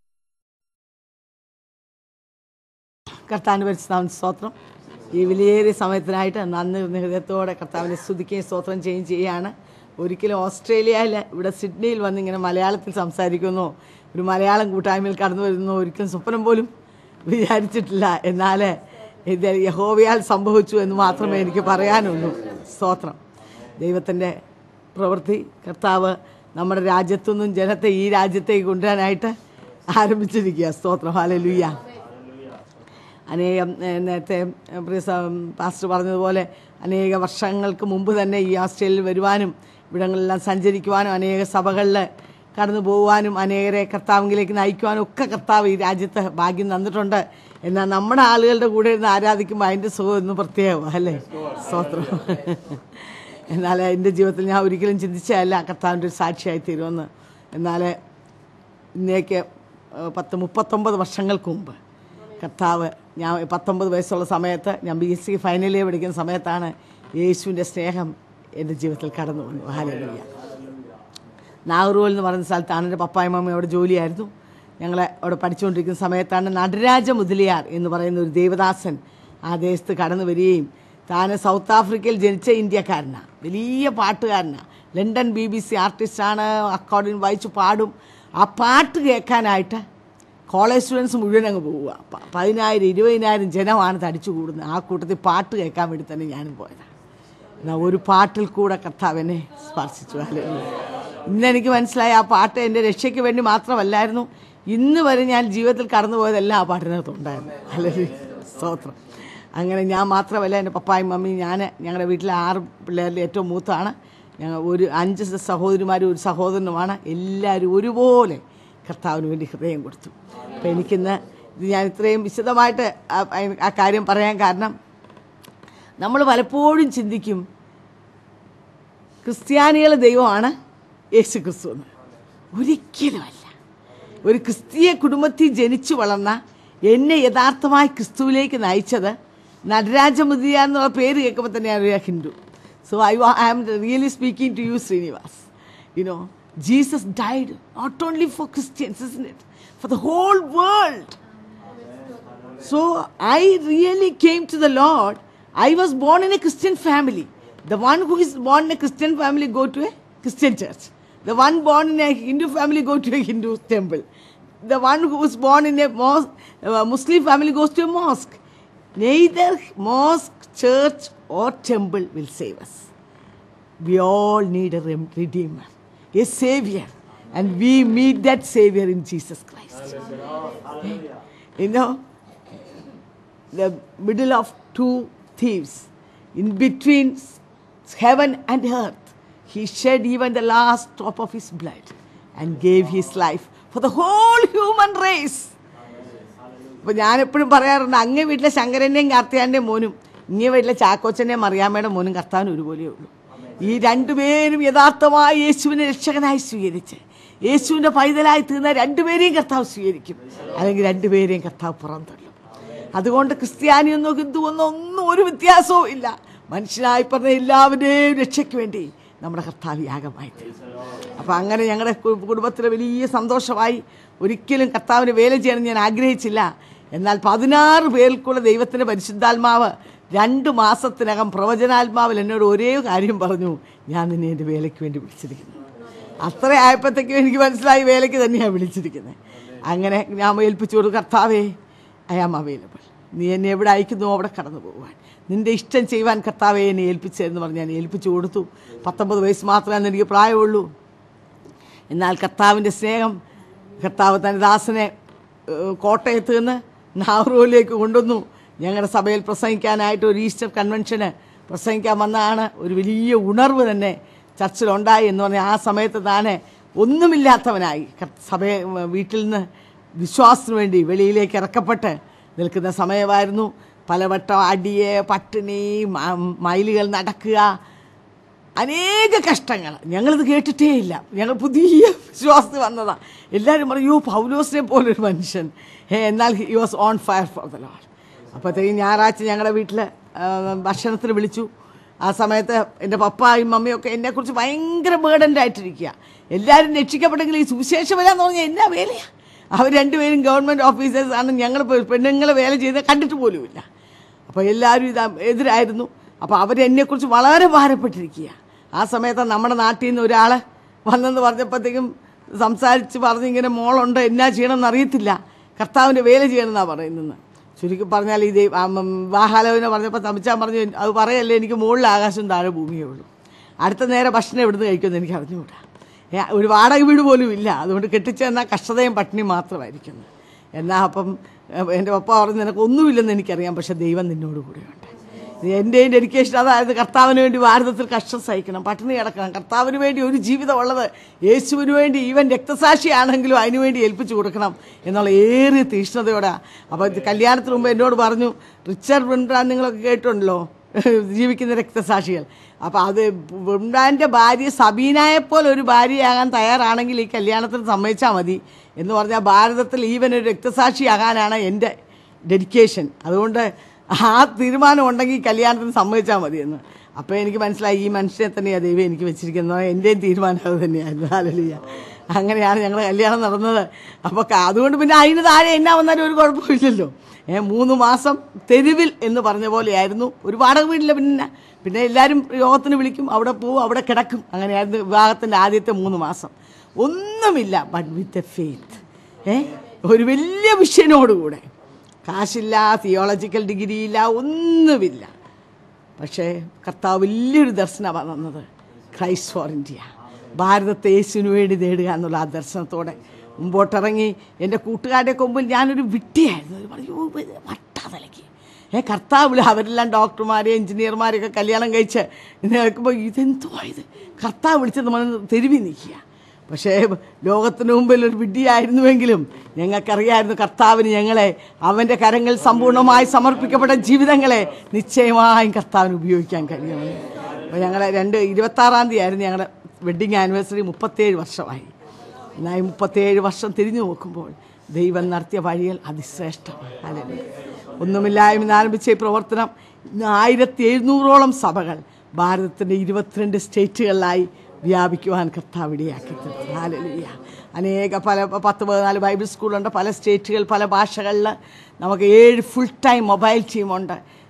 കർത്താവിൻ്റെ പരിസ്ഥാപന സ്തോത്രം ഈ വിലയേറിയ സമയത്തിനായിട്ട് നന്ദി ഹൃദയത്തോടെ കർത്താവിനെ സ്തുതിക്കുകയും സ്തോത്രം ചെയ്യുകയും ചെയ്യുകയാണ് ഒരിക്കലും ഓസ്ട്രേലിയയിൽ ഇവിടെ സിഡ്നിയിൽ വന്ന് ഇങ്ങനെ മലയാളത്തിൽ സംസാരിക്കുന്നു ഒരു മലയാളം കൂട്ടായ്മയിൽ കടന്നു വരുന്നു ഒരിക്കലും സ്വപ്നം പോലും വിചാരിച്ചിട്ടില്ല എന്നാൽ ഇത് യഹോവയാൽ സംഭവിച്ചു എന്ന് മാത്രമേ എനിക്ക് പറയാനുള്ളൂ സ്തോത്രം ദൈവത്തിൻ്റെ പ്രവൃത്തി കർത്താവ് നമ്മുടെ രാജ്യത്തുനിന്നും ജനത്തെ ഈ രാജ്യത്തേക്ക് കൊണ്ടുവരാനായിട്ട് ആരംഭിച്ചിരിക്കുക സ്തോത്രം ഹാലലുയ്യ അനേകം ഏഹ്, നേരത്തെ ഏഹ്, പ്രിയ സ- പാസ്റ്റർ പറഞ്ഞതുപോലെ അനേക വർഷങ്ങൾക്ക് മുമ്പ് തന്നെ ഈ ഓസ്ട്രേലിയയിൽ വരുവാനും ഇവിടങ്ങളെല്ലാം സഞ്ചരിക്കുവാനും അനേക സഭകളിൽ കടന്നു പോകുവാനും അനേകരെ കർത്താവിലേക്ക് നയിക്കുവാനും ഒക്കെ കർത്താവ് ഈ രാജ്യത്ത് ഭാഗ്യം തന്നിട്ടുണ്ട് എന്നാൽ നമ്മുടെ ആളുകളുടെ കൂടെ ഇരുന്ന് ആരാധിക്കുമ്പോൾ അതിൻ്റെ സുഖം ഒന്ന് പ്രത്യേകമാണ് അല്ലേ സ്തോത്രം എന്നാൽ എൻ്റെ ജീവിതത്തിൽ ഞാൻ ഒരിക്കലും ചിന്തിച്ചതല്ല കർത്താവിൻ്റെ ഒരു സാക്ഷിയായി തീരുമെന്ന് എന്നാൽ ഇന്നേക്ക് ഏഹ്, പത്ത് മുപ്പത്തൊമ്പത് വർഷങ്ങൾക്ക് മുമ്പ് കർത്താവ് ഞാൻ പത്തൊമ്പത് വയസ്സുള്ള സമയത്ത് ഞാൻ B S C final year പഠിക്കുന്ന സമയത്താണ് യേശുവിൻ്റെ സ്നേഹം എൻ്റെ ജീവിതത്തിൽ കടന്നു വന്നു ഹാലലുയ്യ നാഗർകോവിൽ എന്ന് പറയുന്ന സ്ഥലത്താണ് എൻ്റെ പപ്പായ മമ്മി അവിടെ ജോലിയായിരുന്നു ഞങ്ങൾ അവിടെ പഠിച്ചുകൊണ്ടിരിക്കുന്ന സമയത്താണ് നടരാജ മുതലിയാർ എന്ന് പറയുന്ന ഒരു ദേവദാസൻ ആ ദേശത്ത് കടന്നു വരികയും താൻ സൗത്ത് ആഫ്രിക്കയിൽ ജനിച്ച ഇന്ത്യക്കാരനാണ് വലിയ പാട്ടുകാരനാണ് ലണ്ടൻ ബി ബി സി ആർട്ടിസ്റ്റാണ് അക്കോർഡിംഗ് വായിച്ച് പാടും ആ പാട്ട് കേൾക്കാനായിട്ട് കോളേജ് സ്റ്റുഡൻസ് മുഴുവൻ അങ്ങ് പോവുക പ- പതിനായിരം ഇരുപതിനായിരം ജനമാണ് തടിച്ചു കൂടുന്നത് ആ കൂട്ടത്തിൽ പാട്ട് കേൾക്കാൻ വേണ്ടി തന്നെ ഞാനും പോയതാണ് എന്നാൽ ഒരു പാട്ടിൽ കൂടെ കർത്താവ് എന്നെ സ്പർശിച്ചു ഹല്ലേലൂയ. ഇന്ന് എനിക്ക് മനസ്സിലായി ആ പാട്ട് എൻ്റെ രക്ഷയ്ക്ക് വേണ്ടി മാത്രമല്ലായിരുന്നു ഇന്ന് വരെ ഞാൻ ജീവിതത്തിൽ കടന്നു പോയതെല്ലാം ആ പാട്ടിനകത്തുണ്ടായിരുന്നു അല്ലെങ്കിൽ സ്തോത്രം അങ്ങനെ ഞാൻ മാത്രമല്ല എൻ്റെ പപ്പായും മമ്മിയും ഞാൻ ഞങ്ങളുടെ വീട്ടിലെ ആറ് പിള്ളേരിൽ ഏറ്റവും മൂത്താണ് ഞങ്ങൾ ഒരു അഞ്ച് സഹോദരിമാരും ഒരു സഹോദരനുമാണ് എല്ലാവരും ഒരുപോലെ കർത്താവിന് വേണ്ടി ഹൃദയം കൊടുത്തു അപ്പം എനിക്കിന്ന് ഇത് ഞാൻ ഇത്രയും വിശദമായിട്ട് ആ- ആ കാര്യം പറയാൻ കാരണം നമ്മൾ പലപ്പോഴും ചിന്തിക്കും ക്രിസ്ത്യാനികളുടെ ദൈവമാണ് യേശു ക്രിസ്തു എന്ന് ഒരിക്കലുമല്ല ഒരു ക്രിസ്തീയ കുടുംബത്തിൽ ജനിച്ചു വളർന്ന എന്നെ യഥാർത്ഥമായി ക്രിസ്തുവിലേക്ക് നയിച്ചത് നടരാജമുദിയ എന്നുള്ള പേര് കേൾക്കുമ്പോൾ തന്നെ അറിയാം Hindu so I I am really speaking to you Srinivas you know Jesus died not only for Christians for the whole world So I really came to the Lord. I was born in a Christian family. The one who is born in a Christian family go to a Christian church. The one born in a Hindu family go to a Hindu temple. The one who is born in a mos- uh, Muslim family goes to a mosque. Neither mosque, church, or temple will save us. We all need a rem- redeemer, a savior, and we meet that savior in Jesus Christ. You know, the middle of two thieves, in between heaven and earth, he shed even the last drop of his blood and gave his life for the whole human race. അപ്പൊ ഞാൻ എപ്പോഴും പറയാറുണ്ട് അങ്ങേ വീട്ടിലെ ശങ്കരന്റെയും കാർത്തിയാന്റെയും മോനും ഇങ്ങേ വീട്ടിലെ ചാക്കോച്ചന്റെയും മറിയാമ്മയുടെ മോനും കർത്താവിന് ഒരുപോലെയേ ഉള്ളൂ ഈ രണ്ടുപേരും യഥാർത്ഥമായി യേശുവിനെ രക്ഷകനായി സ്വീകരിച്ച് യേശുവിന്റെ പൈതലായി തീർന്ന രണ്ടുപേരെയും കർത്താവ് സ്വീകരിക്കും അല്ലെങ്കിൽ രണ്ടുപേരെയും കർത്താവ് പുറന്തള്ളും അതുകൊണ്ട് ക്രിസ്ത്യാനിയെന്നോ ഹിന്ദുവെന്നോ ഒന്നും ഒരു വ്യത്യാസവും ഇല്ല മനുഷ്യനായി പറഞ്ഞ എല്ലാവരുടെയും രക്ഷയ്ക്ക് വേണ്ടി നമ്മുടെ കർത്താവ് യാഗമായി തീർന്നു അപ്പം അങ്ങനെ ഞങ്ങളുടെ കു- കുടുംബത്തിലെ വലിയ സന്തോഷമായി ഒരിക്കലും കർത്താവിന് വേല ചെയ്യാൻ ഞാൻ ആഗ്രഹിച്ചില്ല എന്നാൽ പതിനാറ് പേർക്കുള്ള ദൈവത്തിൻ്റെ പരിശുദ്ധാത്മാവ് രണ്ട് മാസത്തിനകം പ്രവചനാത്മാവിൽ എന്നോട് ഒരേ കാര്യം പറഞ്ഞു ഞാൻ നിന്നെ എൻ്റെ വേലയ്ക്ക് വേണ്ടി വിളിച്ചിരിക്കുന്നു അത്ര ആയപ്പോഴത്തേക്കും എനിക്ക് മനസ്സിലായി വേലയ്ക്ക് തന്നെയാണ് വിളിച്ചിരിക്കുന്നത് അങ്ങനെ ഞാൻ ഏൽപ്പിച്ചു കൊടുത്തു കർത്താവേ ഐ ആം അവൈലബിൾ നീ എന്നെ എവിടെ അയക്കുന്നു അവിടെ കടന്നു പോകുവാൻ നിന്റെ ഇഷ്ടം ചെയ്യുവാൻ കർത്താവെ എന്നെ ഏൽപ്പിച്ചതെന്ന് പറഞ്ഞ് ഞാൻ ഏൽപ്പിച്ചു കൊടുത്തു പത്തൊമ്പത് വയസ്സ് മാത്രമേ എനിക്ക് പ്രായമുള്ളൂ എന്നാൽ കർത്താവിൻ്റെ സ്നേഹം കർത്താവ് തൻ്റെ ദാസനെ ഏഹ്, കോട്ടയത്ത് നിന്ന് നാറൂരിലേക്ക് കൊണ്ടുവന്നു ഞങ്ങളുടെ സഭയിൽ പ്രസംഗിക്കാനായിട്ട് ഒരു ഈസ്റ്റർ കൺവെൻഷന് പ്രസംഗിക്കാൻ വന്നതാണ് ഒരു വലിയ ഉണർവ് തന്നെ ചർച്ചിലുണ്ടായി എന്ന് പറഞ്ഞാൽ ആ സമയത്ത് താനെ ഒന്നുമില്ലാത്തവനായി കർ- സഭയെ വീട്ടിൽ നിന്ന് വിശ്വാസത്തിന് വേണ്ടി വെളിയിലേക്ക് ഇറക്കപ്പെട്ട് നിൽക്കുന്ന സമയമായിരുന്നു പലവട്ടം അടിയെ പട്ടിണി മ- മൈലുകൾ നടക്കുക അനേക കഷ്ടങ്ങൾ ഞങ്ങളിത് കേട്ടിട്ടേ ഇല്ല ഞങ്ങൾ പുതിയ വിശ്വാസത്തിൽ വന്നതാണ് എല്ലാവരും പറയൂ പൗലോസിനെ പോലൊരു മനുഷ്യൻ ഏ, എന്നാൽ he was on fire for the Lord അപ്പോഴത്തേക്കും ഞായറാഴ്ച ഞങ്ങളുടെ വീട്ടിൽ ഭക്ഷണത്തിന് വിളിച്ചു ആ സമയത്ത് എൻ്റെ പപ്പായും മമ്മിയും ഒക്കെ എന്നെക്കുറിച്ച് ഭയങ്കര ബേഡൻ്റ് ആയിട്ടിരിക്കുക എല്ലാവരും രക്ഷിക്കപ്പെട്ടെങ്കിൽ ഈ സുവിശേഷം വരാന്ന് പറഞ്ഞാൽ എന്നാ വേലയാണ് അവർ രണ്ടുപേരും ഗവൺമെൻറ് ഓഫീസേഴ്സ് ആണ് ഞങ്ങൾ പെണ്ണുങ്ങൾ വേല ചെയ്ത് കണ്ടിട്ട് പോലുമില്ല അപ്പോൾ എല്ലാവരും ഇത് എതിരായിരുന്നു അപ്പോൾ അവരെന്നെക്കുറിച്ച് വളരെ ഭാരപ്പെട്ടിരിക്കുക ആ സമയത്ത് നമ്മുടെ നാട്ടിൽ നിന്ന് ഒരാൾ വന്നെന്ന് പറഞ്ഞപ്പോഴത്തേക്കും സംസാരിച്ച് പറഞ്ഞ് ഇങ്ങനെ മോളുണ്ട് എന്നാ ചെയ്യണമെന്ന് അറിയത്തില്ല കർത്താവിൻ്റെ വേല ചെയ്യണമെന്നാണ് പറയുന്നത് ചുരുക്കി പറഞ്ഞാൽ ഇത് വാഹാലോചന പറഞ്ഞപ്പോൾ തമിച്ചാൻ പറഞ്ഞു അത് പറയല്ലേ എനിക്ക് മുകളിൽ ആകാശം താഴെ ഭൂമിയേ ഉള്ളൂ അടുത്ത നേരെ ഭക്ഷണം എവിടുന്ന് കഴിക്കുമെന്ന് എനിക്ക് അറിഞ്ഞുകൂടാ ഏ, ഒരു വാടക വീട് പോലും ഇല്ല അതുകൊണ്ട് കെട്ടിച്ചെന്നാൽ കഷ്ടതയും പട്ടിണിയും മാത്രമായിരിക്കുന്നു എന്നാൽ അപ്പം ഏഹ്, എൻ്റെ പപ്പ പറഞ്ഞു നിനക്ക് ഒന്നുമില്ലെന്ന് എനിക്കറിയാം പക്ഷെ ദൈവം നിന്നോട് കൂടെയുണ്ട് എൻ്റെയും ഡെഡിക്കേഷൻ അതായത് കർത്താവിന് വേണ്ടി ഭാരതത്തിൽ കഷ്ടം സഹിക്കണം പട്ടിണി കിടക്കണം കർത്താവിന് വേണ്ടി ഒരു ജീവിതം ഉള്ളത് യേശുവിന് വേണ്ടി ഈവൻ രക്തസാക്ഷിയാണെങ്കിലും അതിനു വേണ്ടി ഏൽപ്പിച്ചു കൊടുക്കണം എന്നുള്ള ഏറിയ തീഷ്ണതയോടെ അപ്പോൾ ഇത് കല്യാണത്തിന് മുമ്പ് എന്നോട് പറഞ്ഞു റിച്ചർഡ് ബ്രിൻഡാൻ നിങ്ങളൊക്കെ കേട്ടുണ്ടല്ലോ ജീവിക്കുന്ന രക്തസാക്ഷികൾ അപ്പോൾ അത് ബ്രിൻഡാൻ്റെ ഭാര്യ സബീനായെപ്പോലെ ഒരു ഭാര്യയാകാൻ തയ്യാറാണെങ്കിൽ ഈ കല്യാണത്തിന് സമ്മതിച്ചാൽ മതി എന്ന് പറഞ്ഞാൽ ഭാരതത്തിൽ ഈവൻ ഒരു രക്തസാക്ഷിയാകാനാണ് എൻ്റെ ഡെഡിക്കേഷൻ അതുകൊണ്ട് ആ തീരുമാനം ഉണ്ടെങ്കിൽ കല്യാണത്തിന് സമ്മതിച്ചാൽ മതിയെന്ന് അപ്പോൾ എനിക്ക് മനസ്സിലായി ഈ മനുഷ്യനെ തന്നെയാണ് ദൈവം എനിക്ക് വെച്ചിരിക്കുന്നത് എൻ്റെയും തീരുമാനം അത് തന്നെയായിരുന്നു ഹാലലിയ അങ്ങനെയാണ് ഞങ്ങളുടെ കല്യാണം നടന്നത് അപ്പോൾ ക- അതുകൊണ്ട് പിന്നെ അതിന് താഴെ എന്നാ വന്നാലും ഒരു കുഴപ്പമില്ലല്ലോ ഏ മൂന്ന് മാസം തെരുവിൽ എന്ന് പറഞ്ഞ പോലെയായിരുന്നു ഒരു വാടക വീടില്ല പിന്നെ പിന്നെ എല്ലാവരും യോഗത്തിന് വിളിക്കും അവിടെ പോവും അവിടെ കിടക്കും അങ്ങനെയായിരുന്നു വിവാഹത്തിൻ്റെ ആദ്യത്തെ മൂന്ന് മാസം ഒന്നുമില്ല ബട്ട് വിത്ത് എ ഫെയ്ത്ത് ഏ ഒരു വലിയ വിഷയനോടുകൂടെ കാശില്ല തിയോളജിക്കൽ ഡിഗ്രി ഇല്ല ഒന്നുമില്ല പക്ഷേ കർത്താവ് വലിയൊരു ദർശനമാണ് തന്നത് ക്രൈസ്റ്റ് ഫോർ ഇന്ത്യ ഭാരതത്തെ യേശുവിന് വേണ്ടി നേടുക എന്നുള്ള ആ ദർശനത്തോടെ മുമ്പോട്ടിറങ്ങി എൻ്റെ കൂട്ടുകാരുടെ മുമ്പിൽ ഞാനൊരു വിട്ടിയായിരുന്നു അവർ പറഞ്ഞു "ഓ, ഇത് വട്ടാതലയ്ക്ക് ഏ കർത്താവിൽ അവരെല്ലാം ഡോക്ടർമാരെ എഞ്ചിനീയർമാരെയൊക്കെ കല്യാണം കഴിച്ച് കേൾക്കുമ്പോൾ ഇതെന്തുവാ ഇത് കർത്താവ് വിളിച്ചത് നമ്മൾ തെരുവി നിൽക്കുക പക്ഷേ ലോകത്തിന് മുമ്പിൽ ഒരു വിഡ്ഢിയായിരുന്നുവെങ്കിലും ഞങ്ങൾക്കറിയായിരുന്നു കർത്താവിന് ഞങ്ങളെ അവൻ്റെ കരങ്ങൾ സമ്പൂർണ്ണമായി സമർപ്പിക്കപ്പെട്ട ജീവിതങ്ങളെ നിശ്ചയമായും കർത്താവിന് ഉപയോഗിക്കാൻ കഴിയുമെന്ന് അപ്പോൾ ഞങ്ങളെ രണ്ട് ഇരുപത്താറാം തീയതി ആയിരുന്നു ഞങ്ങളുടെ വെഡ്ഡിങ് ആനിവേഴ്സറി മുപ്പത്തേഴ് വർഷമായി എന്നാൽ ഈ മുപ്പത്തേഴ് വർഷം തിരിഞ്ഞു നോക്കുമ്പോൾ ദൈവം നടത്തിയ വഴികൾ അതിശ്രേഷ്ഠമാണ് അല്ലെങ്കിൽ ഒന്നുമില്ലായ്മ ആരംഭിച്ച ഈ പ്രവർത്തനം ഇന്ന് ആയിരത്തി എഴുന്നൂറോളം സഭകൾ ഭാരതത്തിൻ്റെ ഇരുപത്തിരണ്ട് സ്റ്റേറ്റുകളിലായി വ്യാപിക്കുവാൻ കർത്താവ് ഇടയാക്കി തീർത്തു. ഹല്ലേലൂയ. അനേക പല പത്ത് പതിനാല് ബൈബിൾ സ്കൂളുണ്ട് പല സ്റ്റേറ്റുകൾ പല ഭാഷകളിൽ നമുക്ക് ഏഴ് ഫുൾ ടൈം മൊബൈൽ ടീമുണ്ട്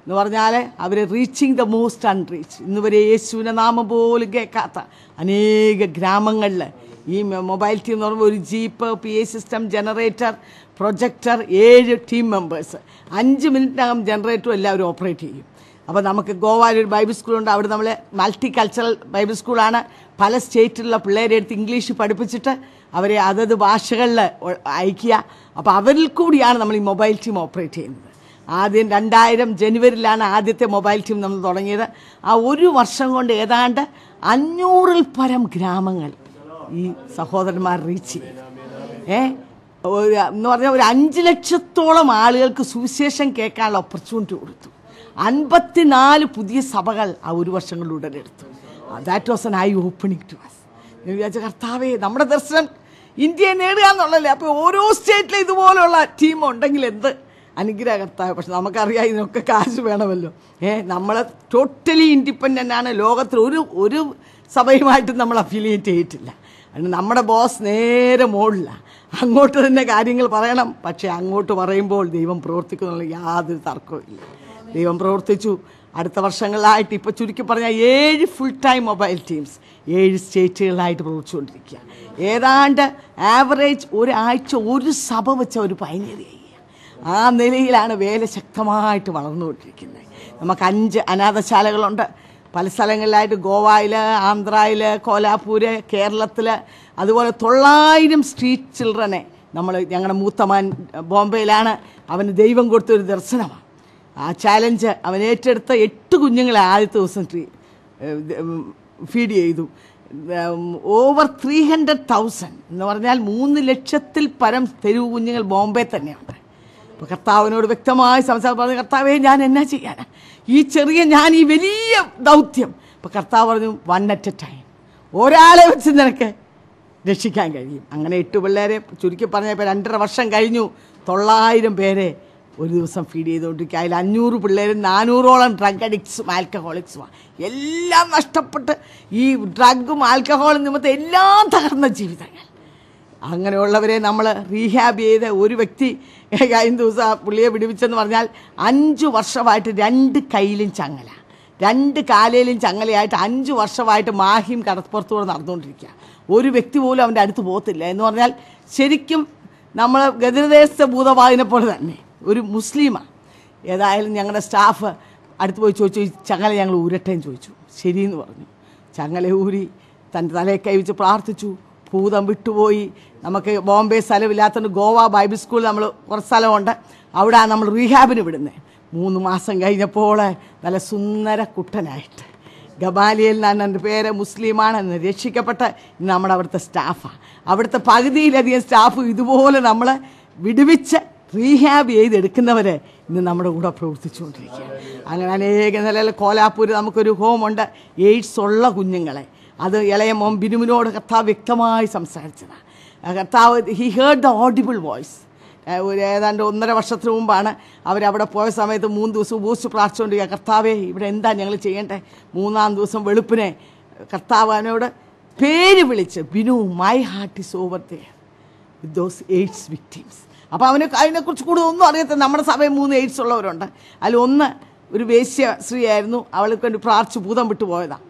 എന്ന് പറഞ്ഞാൽ അവർ റീച്ചിങ് ദ മോസ്റ്റ് അൺറീച്ച് ഇന്ന് വരെ യേശുവിനെ നാമം പോലും കേൾക്കാത്ത അനേക ഗ്രാമങ്ങളിൽ ഈ മ- മൊബൈൽ ടീം എന്ന് പറയുമ്പോൾ ഒരു jeep P A system generator projector ഏഴ് ടീം മെമ്പേഴ്സ് അഞ്ച് മിനിറ്റിനകം ജനറേറ്ററും എല്ലാവരും ഓപ്പറേറ്റ് ചെയ്യും അപ്പോൾ നമുക്ക് ഗോവയിൽ ഒരു ബൈബിൾ സ്കൂളുണ്ട് അവിടെ നമ്മൾ മൾട്ടി കൾച്ചറൽ ബൈബിൾ സ്കൂളാണ് പല സ്റ്റേറ്റിലുള്ള പിള്ളേരെ എടുത്ത് ഇംഗ്ലീഷ് പഠിപ്പിച്ചിട്ട് അവരെ അതത് ഭാഷകളിൽ ഒ- അയക്കുക അപ്പോൾ അവരിൽ കൂടിയാണ് നമ്മൾ ഈ മൊബൈൽ ടീം ഓപ്പറേറ്റ് ചെയ്യുന്നത് ആദ്യം രണ്ടായിരം ജനുവരിയിലാണ് ആദ്യത്തെ മൊബൈൽ ടീം നമ്മൾ തുടങ്ങിയത് ആ ഒരു വർഷം കൊണ്ട് ഏതാണ്ട് അഞ്ഞൂറിൽ പരം ഗ്രാമങ്ങൾ ഈ സഹോദരന്മാർ റീച്ച് ചെയ്തു ഏ ഒരു എന്ന് പറഞ്ഞാൽ ഒരു അഞ്ച് ലക്ഷത്തോളം ആളുകൾക്ക് സുവിശേഷം കേൾക്കാനുള്ള ഓപ്പർച്യൂണിറ്റി കൊടുത്തു അൻപത്തിനാല് പുതിയ സഭകൾ ആ ഒരു വർഷം കൊണ്ട് ഉടലെടുത്തു that was an eye opening to us ഞാൻ വിചാരിച്ച കർത്താവേ നമ്മുടെ ദർശനം ഇന്ത്യയെ നേടുക എന്നുള്ളതല്ലേ അപ്പോൾ ഓരോ സ്റ്റേറ്റിലും ഇതുപോലുള്ള ടീം ഉണ്ടെങ്കിൽ എന്ത് അനുഗ്രഹ കർത്താവ് പക്ഷെ നമുക്കറിയാം ഇതിനൊക്കെ കാശ് വേണമല്ലോ ഏ നമ്മൾ ടോട്ടലി ഇൻഡിപെൻഡൻ്റ് ആണ് ലോകത്തിൽ ഒരു ഒരു സഭയുമായിട്ടും നമ്മൾ അഫിലിയേറ്റ് ചെയ്തിട്ടില്ല അതുകൊണ്ട് നമ്മുടെ ബോസ് നേരെ മുകളിലാണ് അങ്ങോട്ട് തന്നെ കാര്യങ്ങൾ പറയണം പക്ഷേ അങ്ങോട്ട് പറയുമ്പോൾ ദൈവം പ്രവർത്തിക്കുന്നുള്ള യാതൊരു തർക്കവും ഇല്ല ദൈവം പ്രവർത്തിച്ചു അടുത്ത വർഷങ്ങളിലായിട്ട് ഇപ്പോൾ ചുരുക്കി പറഞ്ഞാൽ ഏഴ് ഫുൾ ടൈം മൊബൈൽ ടീംസ് ഏഴ് സ്റ്റേറ്റുകളിലായിട്ട് പ്രവർത്തിച്ചുകൊണ്ടിരിക്കുക ഏതാണ്ട് ആവറേജ് ഒരാഴ്ച ഒരു സഭ വെച്ച ഒരു പൈനീർ ചെയ്യുക ആ നിലയിലാണ് വേല ശക്തമായിട്ട് വളർന്നുകൊണ്ടിരിക്കുന്നത് നമുക്ക് അഞ്ച് അനാഥശാലകളുണ്ട് പല സ്ഥലങ്ങളിലായിട്ട് ഗോവയിൽ ആന്ധ്രയിൽ കോലാപ്പൂര് കേരളത്തിൽ അതുപോലെ തൊള്ളായിരം സ്ട്രീറ്റ് ചിൽഡ്രനെ നമ്മൾ ഞങ്ങളുടെ മൂത്തമാൻ ബോംബെയിലാണ് അവന് ദൈവം കൊടുത്തൊരു ദർശനമാണ് ആ ചാലഞ്ച് അവൻ ഏറ്റെടുത്ത എട്ട് കുഞ്ഞുങ്ങളെ ആദ്യത്തെ ദിവസം ട്രീ ഫീഡ് ചെയ്തു ഓവർ ത്രീ ഹൺഡ്രഡ് തൗസൻഡ് എന്ന് പറഞ്ഞാൽ മൂന്ന് ലക്ഷത്തിൽ പരം തെരുവ് കുഞ്ഞുങ്ങൾ ബോംബെ തന്നെയുണ്ട് അപ്പോൾ കർത്താവിനോട് വ്യക്തമായി സംസാരം പറഞ്ഞു കർത്താവേ ഞാൻ എന്നാ ചെയ്യാനാ ഈ ചെറിയ ഞാൻ ഈ വലിയ ദൗത്യം അപ്പോൾ കർത്താവ് പറഞ്ഞു വൺ അറ്റ് എ ടൈം ഒരാളെ വെച്ച് നിനക്ക് രക്ഷിക്കാൻ കഴിയും അങ്ങനെ എട്ട് പിള്ളേരെ ചുരുക്കി പറഞ്ഞപ്പോൾ രണ്ടര വർഷം കഴിഞ്ഞു തൊള്ളായിരം പേരെ ഒരു ദിവസം ഫീഡ് ചെയ്തുകൊണ്ടിരിക്കുക അതിൽ അഞ്ഞൂറ് പിള്ളേരും നാനൂറോളം ഡ്രഗ് അഡിക്ട്സും ആൽക്കഹോളിക്സുമാണ് എല്ലാം നഷ്ടപ്പെട്ട് ഈ ഡ്രഗും ആൽക്കഹോളും നിമിത്തം എല്ലാം തകർന്ന ജീവിതങ്ങൾ അങ്ങനെയുള്ളവരെ നമ്മൾ റീഹാബ് ചെയ്ത് ഒരു വ്യക്തി കഴിഞ്ഞ ദിവസം ആ പുള്ളിയെ വിടുവിച്ചെന്ന് പറഞ്ഞാൽ അഞ്ച് വർഷമായിട്ട് രണ്ട് കയ്യിലും ചങ്ങല രണ്ട് കാലയിലും ചങ്ങലയായിട്ട് അഞ്ച് വർഷമായിട്ട് മാഹിയും കടപ്പുറത്തൂടെ നടന്നുകൊണ്ടിരിക്കുക ഒരു വ്യക്തി പോലും അവൻ്റെ അടുത്ത് പോകത്തില്ല എന്ന് പറഞ്ഞാൽ ശരിക്കും നമ്മൾ ഗതിരദേശത്തെ ഭൂതവാദിനെ പോലെ തന്നെ ഒരു മുസ്ലിമാണ് ഏതായാലും ഞങ്ങളുടെ സ്റ്റാഫ് അടുത്ത് പോയി ചോദിച്ചു "ഈ ചങ്ങല ഞങ്ങൾ ഊരട്ടേന്ന് ചോദിച്ചു ശരിയെന്ന് പറഞ്ഞു ചങ്ങല ഊരി തൻ്റെ തലയെ കൈവച്ച് പ്രാർത്ഥിച്ചു ഭൂതം വിട്ടുപോയി നമുക്ക് ബോംബെ സ്ഥലമില്ലാത്തതുകൊണ്ട് ഗോവ ബൈബിൾ സ്കൂൾ നമ്മൾ കുറച്ച് സ്ഥലമുണ്ട് അവിടെയാണ് നമ്മൾ റീഹാബിന് വിടുന്നത് മൂന്ന് മാസം കഴിഞ്ഞപ്പോൾ നല്ല സുന്ദര കുട്ടനായിട്ട് ഗബാലിയിൽ നിന്നാണ് എൻ്റെ പേര് മുസ്ലിമാണ് എന്ന് രക്ഷിക്കപ്പെട്ട ഇന്ന് നമ്മുടെ അവിടുത്തെ സ്റ്റാഫാണ് അവിടുത്തെ പകുതിയിലധികം സ്റ്റാഫ് ഇതുപോലെ നമ്മൾ വിടുവിച്ച് റീഹാബ് ചെയ്തെടുക്കുന്നവരെ ഇന്ന് നമ്മുടെ കൂടെ പ്രവർത്തിച്ചുകൊണ്ടിരിക്കുക അങ്ങനെ അനേക നിലയിൽ കോലാപ്പൂർ നമുക്കൊരു ഹോമുണ്ട് എയ്ഡ്സ് ഉള്ള കുഞ്ഞുങ്ങളെ അത് ഇളയ മോൻ ബിനുവിനോട് കർത്താവ് വ്യക്തമായി സംസാരിച്ചതാണ് ആ കർത്താവ് he heard the audible voice ഒരു ഏതാണ്ട് ഒന്നര വർഷത്തിന് മുമ്പാണ് അവരവിടെ പോയ സമയത്ത് മൂന്ന് ദിവസം ഉപയോഗിച്ച് പ്രാർത്ഥിച്ചുകൊണ്ടിരിക്കുക കർത്താവേ ഇവിടെ എന്താ ഞങ്ങൾ ചെയ്യേണ്ടേ മൂന്നാം ദിവസം വെളുപ്പിനെ കർത്താവ് അവനോട് പേര് വിളിച്ച് Binu my heart is over there with those AIDS victims അപ്പോൾ അവന് അതിനെക്കുറിച്ച് കൂടുതൽ ഒന്നും അറിയത്തില്ല നമ്മുടെ സഭയിൽ മൂന്ന് എയ്ഡ്സ് ഉള്ളവരുണ്ട് അതിൽ ഒന്ന് ഒരു വേശ്യ സ്ത്രീയായിരുന്നു അവൾക്ക് വേണ്ടി പ്രാർത്ഥിച്ച് ഭൂതം വിട്ടു പോയതാണ്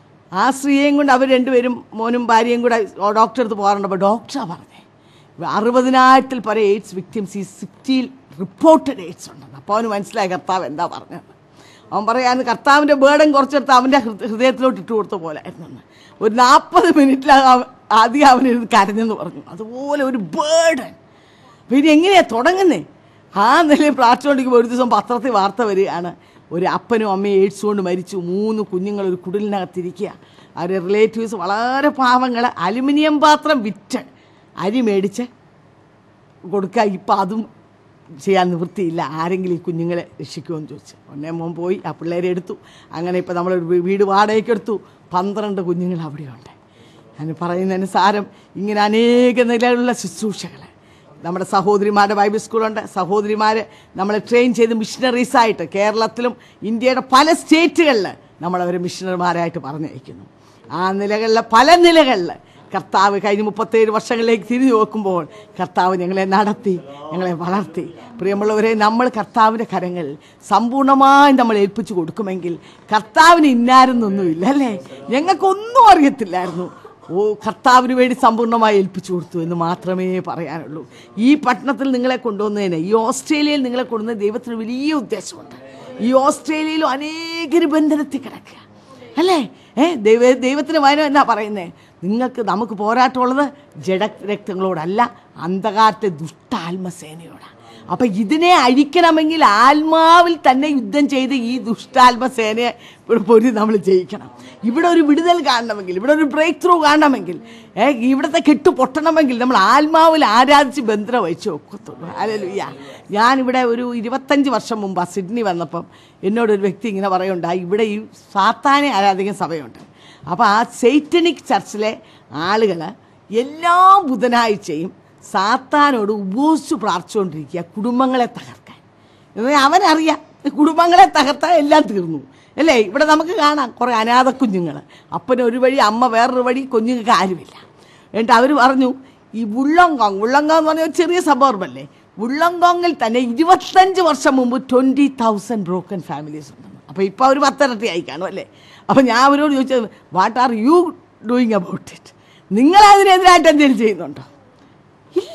ആ സ്ത്രീയെയും കൊണ്ട് അവർ രണ്ടുപേരും മോനും ഭാര്യയും കൂടെ ഡോക്ടറെ അടുത്ത് പോകാറുണ്ട് അപ്പോൾ ഡോക്ടറാണ് പറഞ്ഞേ അറുപതിനായിരത്തിൽ പല എയ്ഡ്സ് വിക്ടിംസ് ഈ സിറ്റിയിൽ റിപ്പോർട്ടഡ് എയ്ഡ്സ് ഉണ്ടെന്ന് അപ്പോൾ അവന് മനസ്സിലായി കർത്താവ് എന്താ പറഞ്ഞത് അവൻ പറയാൻ കർത്താവിൻ്റെ ബേർഡൻ കുറച്ചെടുത്ത് അവൻ്റെ ഹൃദ- ഹൃദയത്തിലോട്ട് ഇട്ട് കൊടുത്ത പോലെ ആയിരുന്നു ഒരു നാൽപ്പത് മിനിറ്റിലകം ആദ്യം അവനിരുന്ന് കരഞ്ഞെന്ന് പറഞ്ഞു അതുപോലെ ഒരു ബേർഡൻ അപ്പോൾ ഇനി എങ്ങനെയാണ് തുടങ്ങുന്നേ ആ നിലയിൽ പ്രാർത്ഥിച്ചുകൊണ്ടിരിക്കുമ്പോൾ ഒരു ദിവസം പത്രത്തിൽ വാർത്ത വരികയാണ് ഒരു അപ്പനും അമ്മയും എയ്ഡ്സ് കൊണ്ട് മരിച്ചു മൂന്ന് കുഞ്ഞുങ്ങൾ ഒരു കുടിലിനകത്തിരിക്കുക അവരുടെ റിലേറ്റീവ്സ് വളരെ പാവങ്ങൾ അലുമിനിയം പാത്രം വിറ്റ് അരി മേടിച്ച് കൊടുക്കുക ഇപ്പം അതും ചെയ്യാൻ നിവൃത്തിയില്ല ആരെങ്കിലും ഈ കുഞ്ഞുങ്ങളെ രക്ഷിക്കുമെന്ന് ചോദിച്ചു ഒന്നേ മോൻ പോയി ആ പിള്ളേരെ എടുത്തു അങ്ങനെ ഇപ്പം നമ്മളൊരു വീ- വീട് വാടകയ്ക്ക് എടുത്തു പന്ത്രണ്ട് കുഞ്ഞുങ്ങൾ അവിടെയുണ്ട് ഞാൻ പറയുന്നതിന് സാരം ഇങ്ങനെ അനേക നിലയിലുള്ള ശുശ്രൂഷകൾ നമ്മുടെ സഹോദരിമാരുടെ ബൈബിൾ സ്കൂളുണ്ട് സഹോദരിമാർ നമ്മളെ ട്രെയിൻ ചെയ്ത് മിഷണറീസായിട്ട് കേരളത്തിലും ഇന്ത്യയുടെ പല സ്റ്റേറ്റുകളിൽ നമ്മളവരെ മിഷണറിമാരായിട്ട് പറഞ്ഞയക്കുന്നു ആ നിലകളിലെ പല നിലകളിൽ കർത്താവ് കഴിഞ്ഞ മുപ്പത്തേഴ് വർഷങ്ങളിലേക്ക് തിരിഞ്ഞു നോക്കുമ്പോൾ കർത്താവ് ഞങ്ങളെ നടത്തി ഞങ്ങളെ വളർത്തി പ്രിയമുള്ളവരെ നമ്മൾ കർത്താവിൻ്റെ കരങ്ങൾ സമ്പൂർണ്ണമായി നമ്മൾ ഏൽപ്പിച്ചു കൊടുക്കുമെങ്കിൽ കർത്താവിന് ഇന്നാരെന്നൊന്നുമില്ല അല്ലേ ഞങ്ങൾക്കൊന്നും അറിയത്തില്ലായിരുന്നു ഓ കർത്താവിന് വേണ്ടി സമ്പൂർണ്ണമായി ഏൽപ്പിച്ചു കൊടുത്തു എന്ന് മാത്രമേ പറയാനുള്ളൂ ഈ പട്ടണത്തിൽ നിങ്ങളെ കൊണ്ടുവന്നതിന് ഈ ഓസ്ട്രേലിയയിൽ നിങ്ങളെ കൊണ്ടുവന്ന ദൈവത്തിന് വലിയ ഉദ്ദേശമുണ്ട് ഈ ഓസ്ട്രേലിയയിലും അനേകര് ബന്ധനത്തിൽ കിടക്കുക അല്ലേ ഏ ദൈവ ദൈവത്തിന് വചനം എന്നാ പറയുന്നത് നിങ്ങൾക്ക് നമുക്ക് പോരാട്ടമുള്ളത് ജഡ രക്തങ്ങളോടല്ല അന്ധകാരത്തെ ദുഷ്ടാത്മസേനയോടാണ് അപ്പം ഇതിനെ അഴിക്കണമെങ്കിൽ ആത്മാവിൽ തന്നെ യുദ്ധം ചെയ്ത് ഈ ദുഷ്ടാത്മസേനയെ ഇവിടെ പൊരി നമ്മൾ ജയിക്കണം ഇവിടെ ഒരു വിടുതൽ കാണണമെങ്കിൽ ഇവിടെ ഒരു ബ്രേക്ക് ത്രൂ കാണണമെങ്കിൽ ഏ ഇവിടുത്തെ കെട്ട് പൊട്ടണമെങ്കിൽ നമ്മൾ ആത്മാവിൽ ആരാധിച്ച് ബന്ധം വഹിച്ച് ഒക്കത്തുള്ളൂ അല്ലല്ലുയ്യ ഞാനിവിടെ ഒരു ഇരുപത്തഞ്ച് വർഷം മുമ്പ് സിഡ്നി വന്നപ്പം എന്നോടൊരു വ്യക്തി ഇങ്ങനെ പറയുണ്ടായി ഇവിടെ ഈ സാത്താനെ ആരാധിക്കുന്ന സഭയുണ്ട് അപ്പോൾ ആ സെയ്റ്റനിക് ചർച്ചിലെ ആളുകൾ എല്ലാ ബുധനാഴ്ചയും സാത്താനോട് ഉപയോഗിച്ച് പ്രാർത്ഥിച്ചുകൊണ്ടിരിക്കുക കുടുംബങ്ങളെ തകർക്കാൻ എന്ന് അവനറിയാം കുടുംബങ്ങളെ തകർത്താൽ എല്ലാം തീർന്നു അല്ലേ ഇവിടെ നമുക്ക് കാണാം കുറേ അനാഥ കുഞ്ഞുങ്ങൾ അപ്പന് ഒരു വഴി അമ്മ വേറൊരു വഴി കുഞ്ഞുങ്ങൾക്ക് ആരുമില്ല എന്നിട്ട് അവർ പറഞ്ഞു ഈ ഉള്ളങ്കോങ് ഉള്ളങ്കോങ് എന്ന് പറഞ്ഞ ഒരു ചെറിയ സബോർബല്ലേ ഉള്ളങ്കോങ്ങിൽ തന്നെ ഇരുപത്തഞ്ച് വർഷം മുമ്പ് ട്വൻറ്റി തൗസൻഡ് ബ്രോക്കൺ ഫാമിലീസ് ഉണ്ടെന്ന് അപ്പോൾ ഇപ്പോൾ അവർ പത്തിരട്ടി ആയി കാണും അല്ലേ അപ്പോൾ ഞാൻ അവരോട് ചോദിച്ചത് what are you doing about it നിങ്ങൾ അതിനെതിരായിട്ട് എന്തെങ്കിലും ചെയ്യുന്നുണ്ടോ ഇല്ല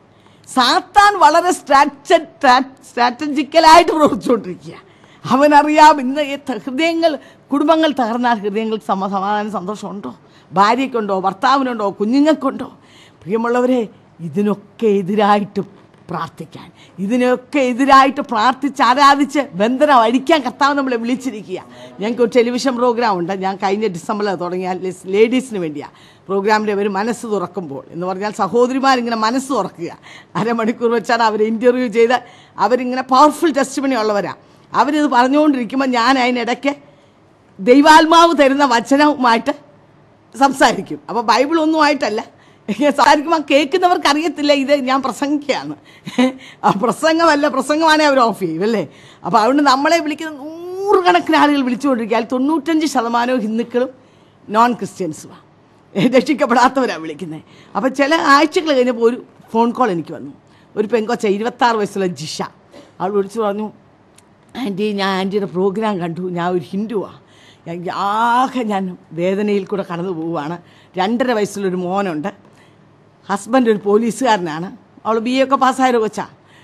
സാത്താൻ വളരെ സ്ട്രാറ്റ സ്ട്രാറ്റജിക്കലായിട്ട് പ്രവർത്തിച്ചുകൊണ്ടിരിക്കുക അവനറിയാം ഇന്ന് ഈ ത- ഹൃദയങ്ങൾ കുടുംബങ്ങൾ തകർന്നാൽ ഹൃദയങ്ങൾക്ക് സമ സമാധാനം സന്തോഷമുണ്ടോ ഭാര്യയ്ക്കുണ്ടോ ഭർത്താവിനുണ്ടോ കുഞ്ഞുങ്ങൾക്കുണ്ടോ പ്രിയമുള്ളവരെ ഇതിനൊക്കെ എതിരായിട്ട് പ്രാർത്ഥിക്കാൻ ഇതിനൊക്കെ എതിരായിട്ട് പ്രാർത്ഥിച്ച് ആരാധിച്ച് ബന്ധനം അഴിക്കാൻ കർത്താവ് നമ്മളെ വിളിച്ചിരിക്കുക ഞങ്ങൾക്ക് ഒരു ടെലിവിഷൻ പ്രോഗ്രാം ഉണ്ട് ഞാൻ കഴിഞ്ഞ ഡിസംബറിൽ തുടങ്ങിയ ലേഡീസിന് വേണ്ടിയാണ് പ്രോഗ്രാമിൻ്റെ അവർ മനസ്സ് തുറക്കുമ്പോൾ എന്ന് പറഞ്ഞാൽ സഹോദരിമാരിങ്ങനെ മനസ്സ് തുറക്കുക അരമണിക്കൂർ വെച്ചാണ് അവരെ ഇൻ്റർവ്യൂ ചെയ്ത് അവരിങ്ങനെ പവർഫുൾ ടെസ്റ്റ് പണി ഉള്ളവരാണ് അവരിത് പറഞ്ഞുകൊണ്ടിരിക്കുമ്പോൾ ഞാൻ അതിനിടയ്ക്ക് ദൈവാത്മാവ് തരുന്ന വചനവുമായിട്ട് സംസാരിക്കും അപ്പോൾ ബൈബിൾ ഒന്നും ആയിട്ടല്ല ഇങ്ങനെ സംസാരിക്കുമ്പോൾ കേൾക്കുന്നവർക്ക് അറിയത്തില്ല ഇത് ഞാൻ പ്രസംഗിക്കുകയാണ് ആ പ്രസംഗമല്ല പ്രസംഗമാണെങ്കിൽ അവർ ഓഫ് ചെയ്യും അല്ലേ അപ്പോൾ അതുകൊണ്ട് നമ്മളെ വിളിക്കുന്ന നൂറുകണക്കിന് ആളുകൾ വിളിച്ചുകൊണ്ടിരിക്കുക അതിൽ തൊണ്ണൂറ്റഞ്ച് ശതമാനവും ഹിന്ദുക്കളും നോൺ ക്രിസ്ത്യൻസുമാണ് രക്ഷിക്കപ്പെടാത്തവരാണ് വിളിക്കുന്നത് അപ്പോൾ ചില ആഴ്ചകൾ കഴിഞ്ഞപ്പോൾ ഒരു ഫോൺ കോൾ എനിക്ക് വന്നു ഒരു പെങ്കൊച്ച ഇരുപത്താറ് വയസ്സുള്ള ജിഷ അവൾ വിളിച്ചു പറഞ്ഞു ആൻറ്റി ഞാൻ ആൻറ്റിയുടെ പ്രോഗ്രാം കണ്ടു ഞാൻ ഒരു ഹിന്ദുവാണ് എനിക്ക് ആകെ ഞാൻ വേദനയിൽ കൂടെ കടന്നു പോവുകയാണ് രണ്ടര വയസ്സുള്ളൊരു മോനുണ്ട് ഹസ്ബൻഡ് ഒരു പോലീസുകാരനാണ് അവൾ ബി എ ഒക്കെ പാസ്സായൊരു കൊച്ചാ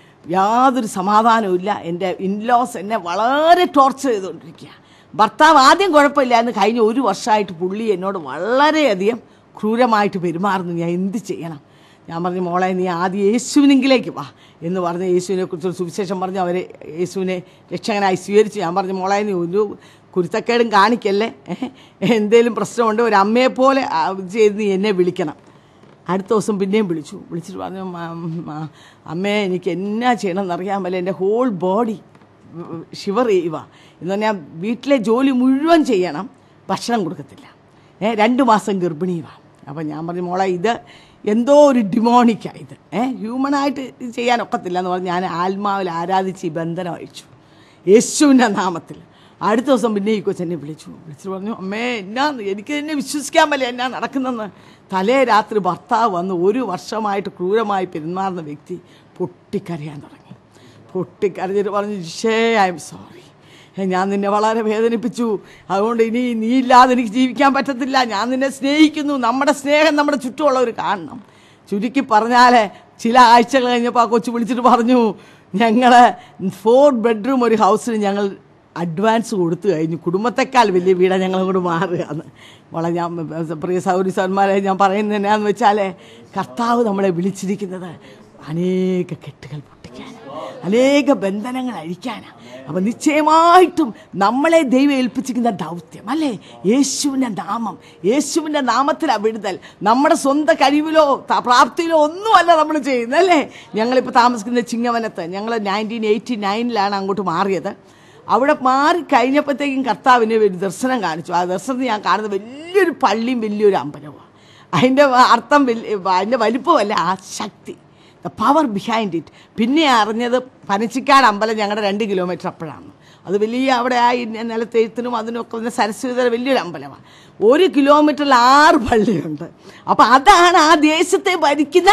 യാതൊരു സമാധാനവും ഇല്ല എൻ്റെ ഇൻലോസ് എന്നെ വളരെ ടോർച്ചർ ചെയ്തുകൊണ്ടിരിക്കുക ഭർത്താവ് ആദ്യം കുഴപ്പമില്ലായിരുന്നു കഴിഞ്ഞ ഒരു വർഷമായിട്ട് പുള്ളി എന്നോട് വളരെയധികം ക്രൂരമായിട്ട് പെരുമാറുന്നു ഞാൻ എന്ത് ചെയ്യണം ഞാൻ പറഞ്ഞു മോളെ നീ ആദ്യം യേശുവിനെങ്കിലേക്ക് വാ എന്ന് പറഞ്ഞ് യേശുവിനെ കുറിച്ചൊരു സുവിശേഷം പറഞ്ഞ് അവരെ യേശുവിനെ രക്ഷകനായി സ്വീകരിച്ചു ഞാൻ പറഞ്ഞു മോളെ നീ ഒരു കുരുത്തക്കേടും കാണിക്കല്ലേ എന്തേലും പ്രശ്നമുണ്ട് ഒരു അമ്മയെപ്പോലെ ആ, ചെയ്ത് നീ എന്നെ വിളിക്കണം അടുത്ത ദിവസം പിന്നെയും വിളിച്ചു വിളിച്ചിട്ട് പറഞ്ഞു "മ- മ- അമ്മേ എനിക്ക് എന്നാ ചെയ്യണമെന്ന് അറിയാൻ പറ്റില്ല എൻ്റെ ഹോൾ ബോഡി ഷിവർ ചെയ്യുക എന്ന് പറഞ്ഞാൽ വീട്ടിലെ ജോലി മുഴുവൻ ചെയ്യണം ഭക്ഷണം കൊടുക്കത്തില്ല ഏ രണ്ട് മാസം ഗർഭിണിയുമാണ് അപ്പം ഞാൻ പറഞ്ഞു മോളെ ഇത് എന്തോ ഒരു ഡിമോണിക്കാണ് ഇത് ഏ ഹ്യൂമനായിട്ട് ഇത് ചെയ്യാൻ ഒക്കത്തില്ല എന്ന് പറഞ്ഞ് ഞാൻ ആത്മാവിൽ ആരാധിച്ച് ഈ ബന്ധനം അഴിച്ചു യേശുവിൻ്റെ നാമത്തിൽ അടുത്ത ദിവസം പിന്നെ ഈ കൊച്ചെന്നെ വിളിച്ചു വിളിച്ചിട്ട് പറഞ്ഞു അമ്മേ എന്നാ എനിക്ക് എന്നെ വിശ്വസിക്കാൻ പറ്റില്ല എന്നാ നടക്കുന്നെന്ന് തലേ രാത്രി ഭർത്താവ് വന്ന് ഒരു വർഷമായിട്ട് ക്രൂരമായി പെരുമാറുന്ന വ്യക്തി പൊട്ടിക്കരയാൻ തുടങ്ങി പൊട്ടിക്കരഞ്ഞിട്ട് പറഞ്ഞു ഷേ ഐ എം സോറി ഞാൻ നിന്നെ വളരെ വേദനിപ്പിച്ചു അതുകൊണ്ട് ഇനി നീ ഇല്ലാതെ എനിക്ക് ജീവിക്കാൻ പറ്റത്തില്ല ഞാൻ നിന്നെ സ്നേഹിക്കുന്നു നമ്മുടെ സ്നേഹം നമ്മുടെ ചുറ്റുമുള്ളവർ കാണണം ചുരുക്കി പറഞ്ഞാൽ ചില ആഴ്ചകൾ കഴിഞ്ഞപ്പോൾ ആ കൊച്ചു വിളിച്ചിട്ട് പറഞ്ഞു ഞങ്ങൾ ഫോർ ബെഡ്റൂം ഒരു ഹൗസിന് ഞങ്ങൾ അഡ്വാൻസ് കൊടുത്തു കഴിഞ്ഞു കുടുംബത്തെക്കാൾ വലിയ വീടാണ് ഞങ്ങളങ്ങോട്ട് മാറുകയാണ് മോളെ ഞാൻ പ്രിയ സൗരി സന്മാരെ ഞാൻ പറയുന്നത് എന്നാന്ന് വെച്ചാൽ കർത്താവ് നമ്മളെ വിളിച്ചിരിക്കുന്നത് അനേക കെട്ടുകൾ പൊട്ടിക്കാൻ അനേക ബന്ധനങ്ങൾ അഴിക്കാനാണ് അപ്പം നിശ്ചയമായിട്ടും നമ്മളെ ദൈവം ഏൽപ്പിച്ചിരിക്കുന്ന ദൗത്യം അല്ലേ യേശുവിൻ്റെ നാമം യേശുവിൻ്റെ നാമത്തിലാണ് വിടുതൽ നമ്മുടെ സ്വന്തം കഴിവിലോ ത- പ്രാപ്തിയിലോ ഒന്നുമല്ല നമ്മൾ ചെയ്യുന്നത് അല്ലേ ഞങ്ങളിപ്പോൾ താമസിക്കുന്ന ചിങ്ങവനത്ത് ഞങ്ങൾ നയൻറ്റീൻ എയ്റ്റി നയനിലാണ് അങ്ങോട്ട് മാറിയത് അവിടെ മാറി കഴിഞ്ഞപ്പോഴത്തേക്കും കർത്താവിന് ഒരു ദർശനം കാണിച്ചു ആ ദർശനത്തിൽ ഞാൻ കാണുന്നത് വലിയൊരു പള്ളിയും വലിയൊരു അമ്പലവുമാണ് അതിൻ്റെ അർത്ഥം വലിയ അതിൻ്റെ വലിപ്പമല്ല ആ ശക്തി ദ പവർ ബിഹൈൻഡ് ഇറ്റ് പിന്നെ അറിഞ്ഞത് പനച്ചിക്കാട് അമ്പലം ഞങ്ങളുടെ രണ്ട് കിലോമീറ്റർ അപ്പോഴാണ് അത് വലിയ അവിടെ ആ ഈ നിലത്തെഴുത്തിനും അതിനൊക്കെ വന്ന സരസ്വതി വലിയൊരു അമ്പലമാണ് ഒരു കിലോമീറ്ററിൽ ആറ് പള്ളിയുണ്ട് അപ്പം അതാണ് ആ ദേശത്തെ ഭരിക്കുന്ന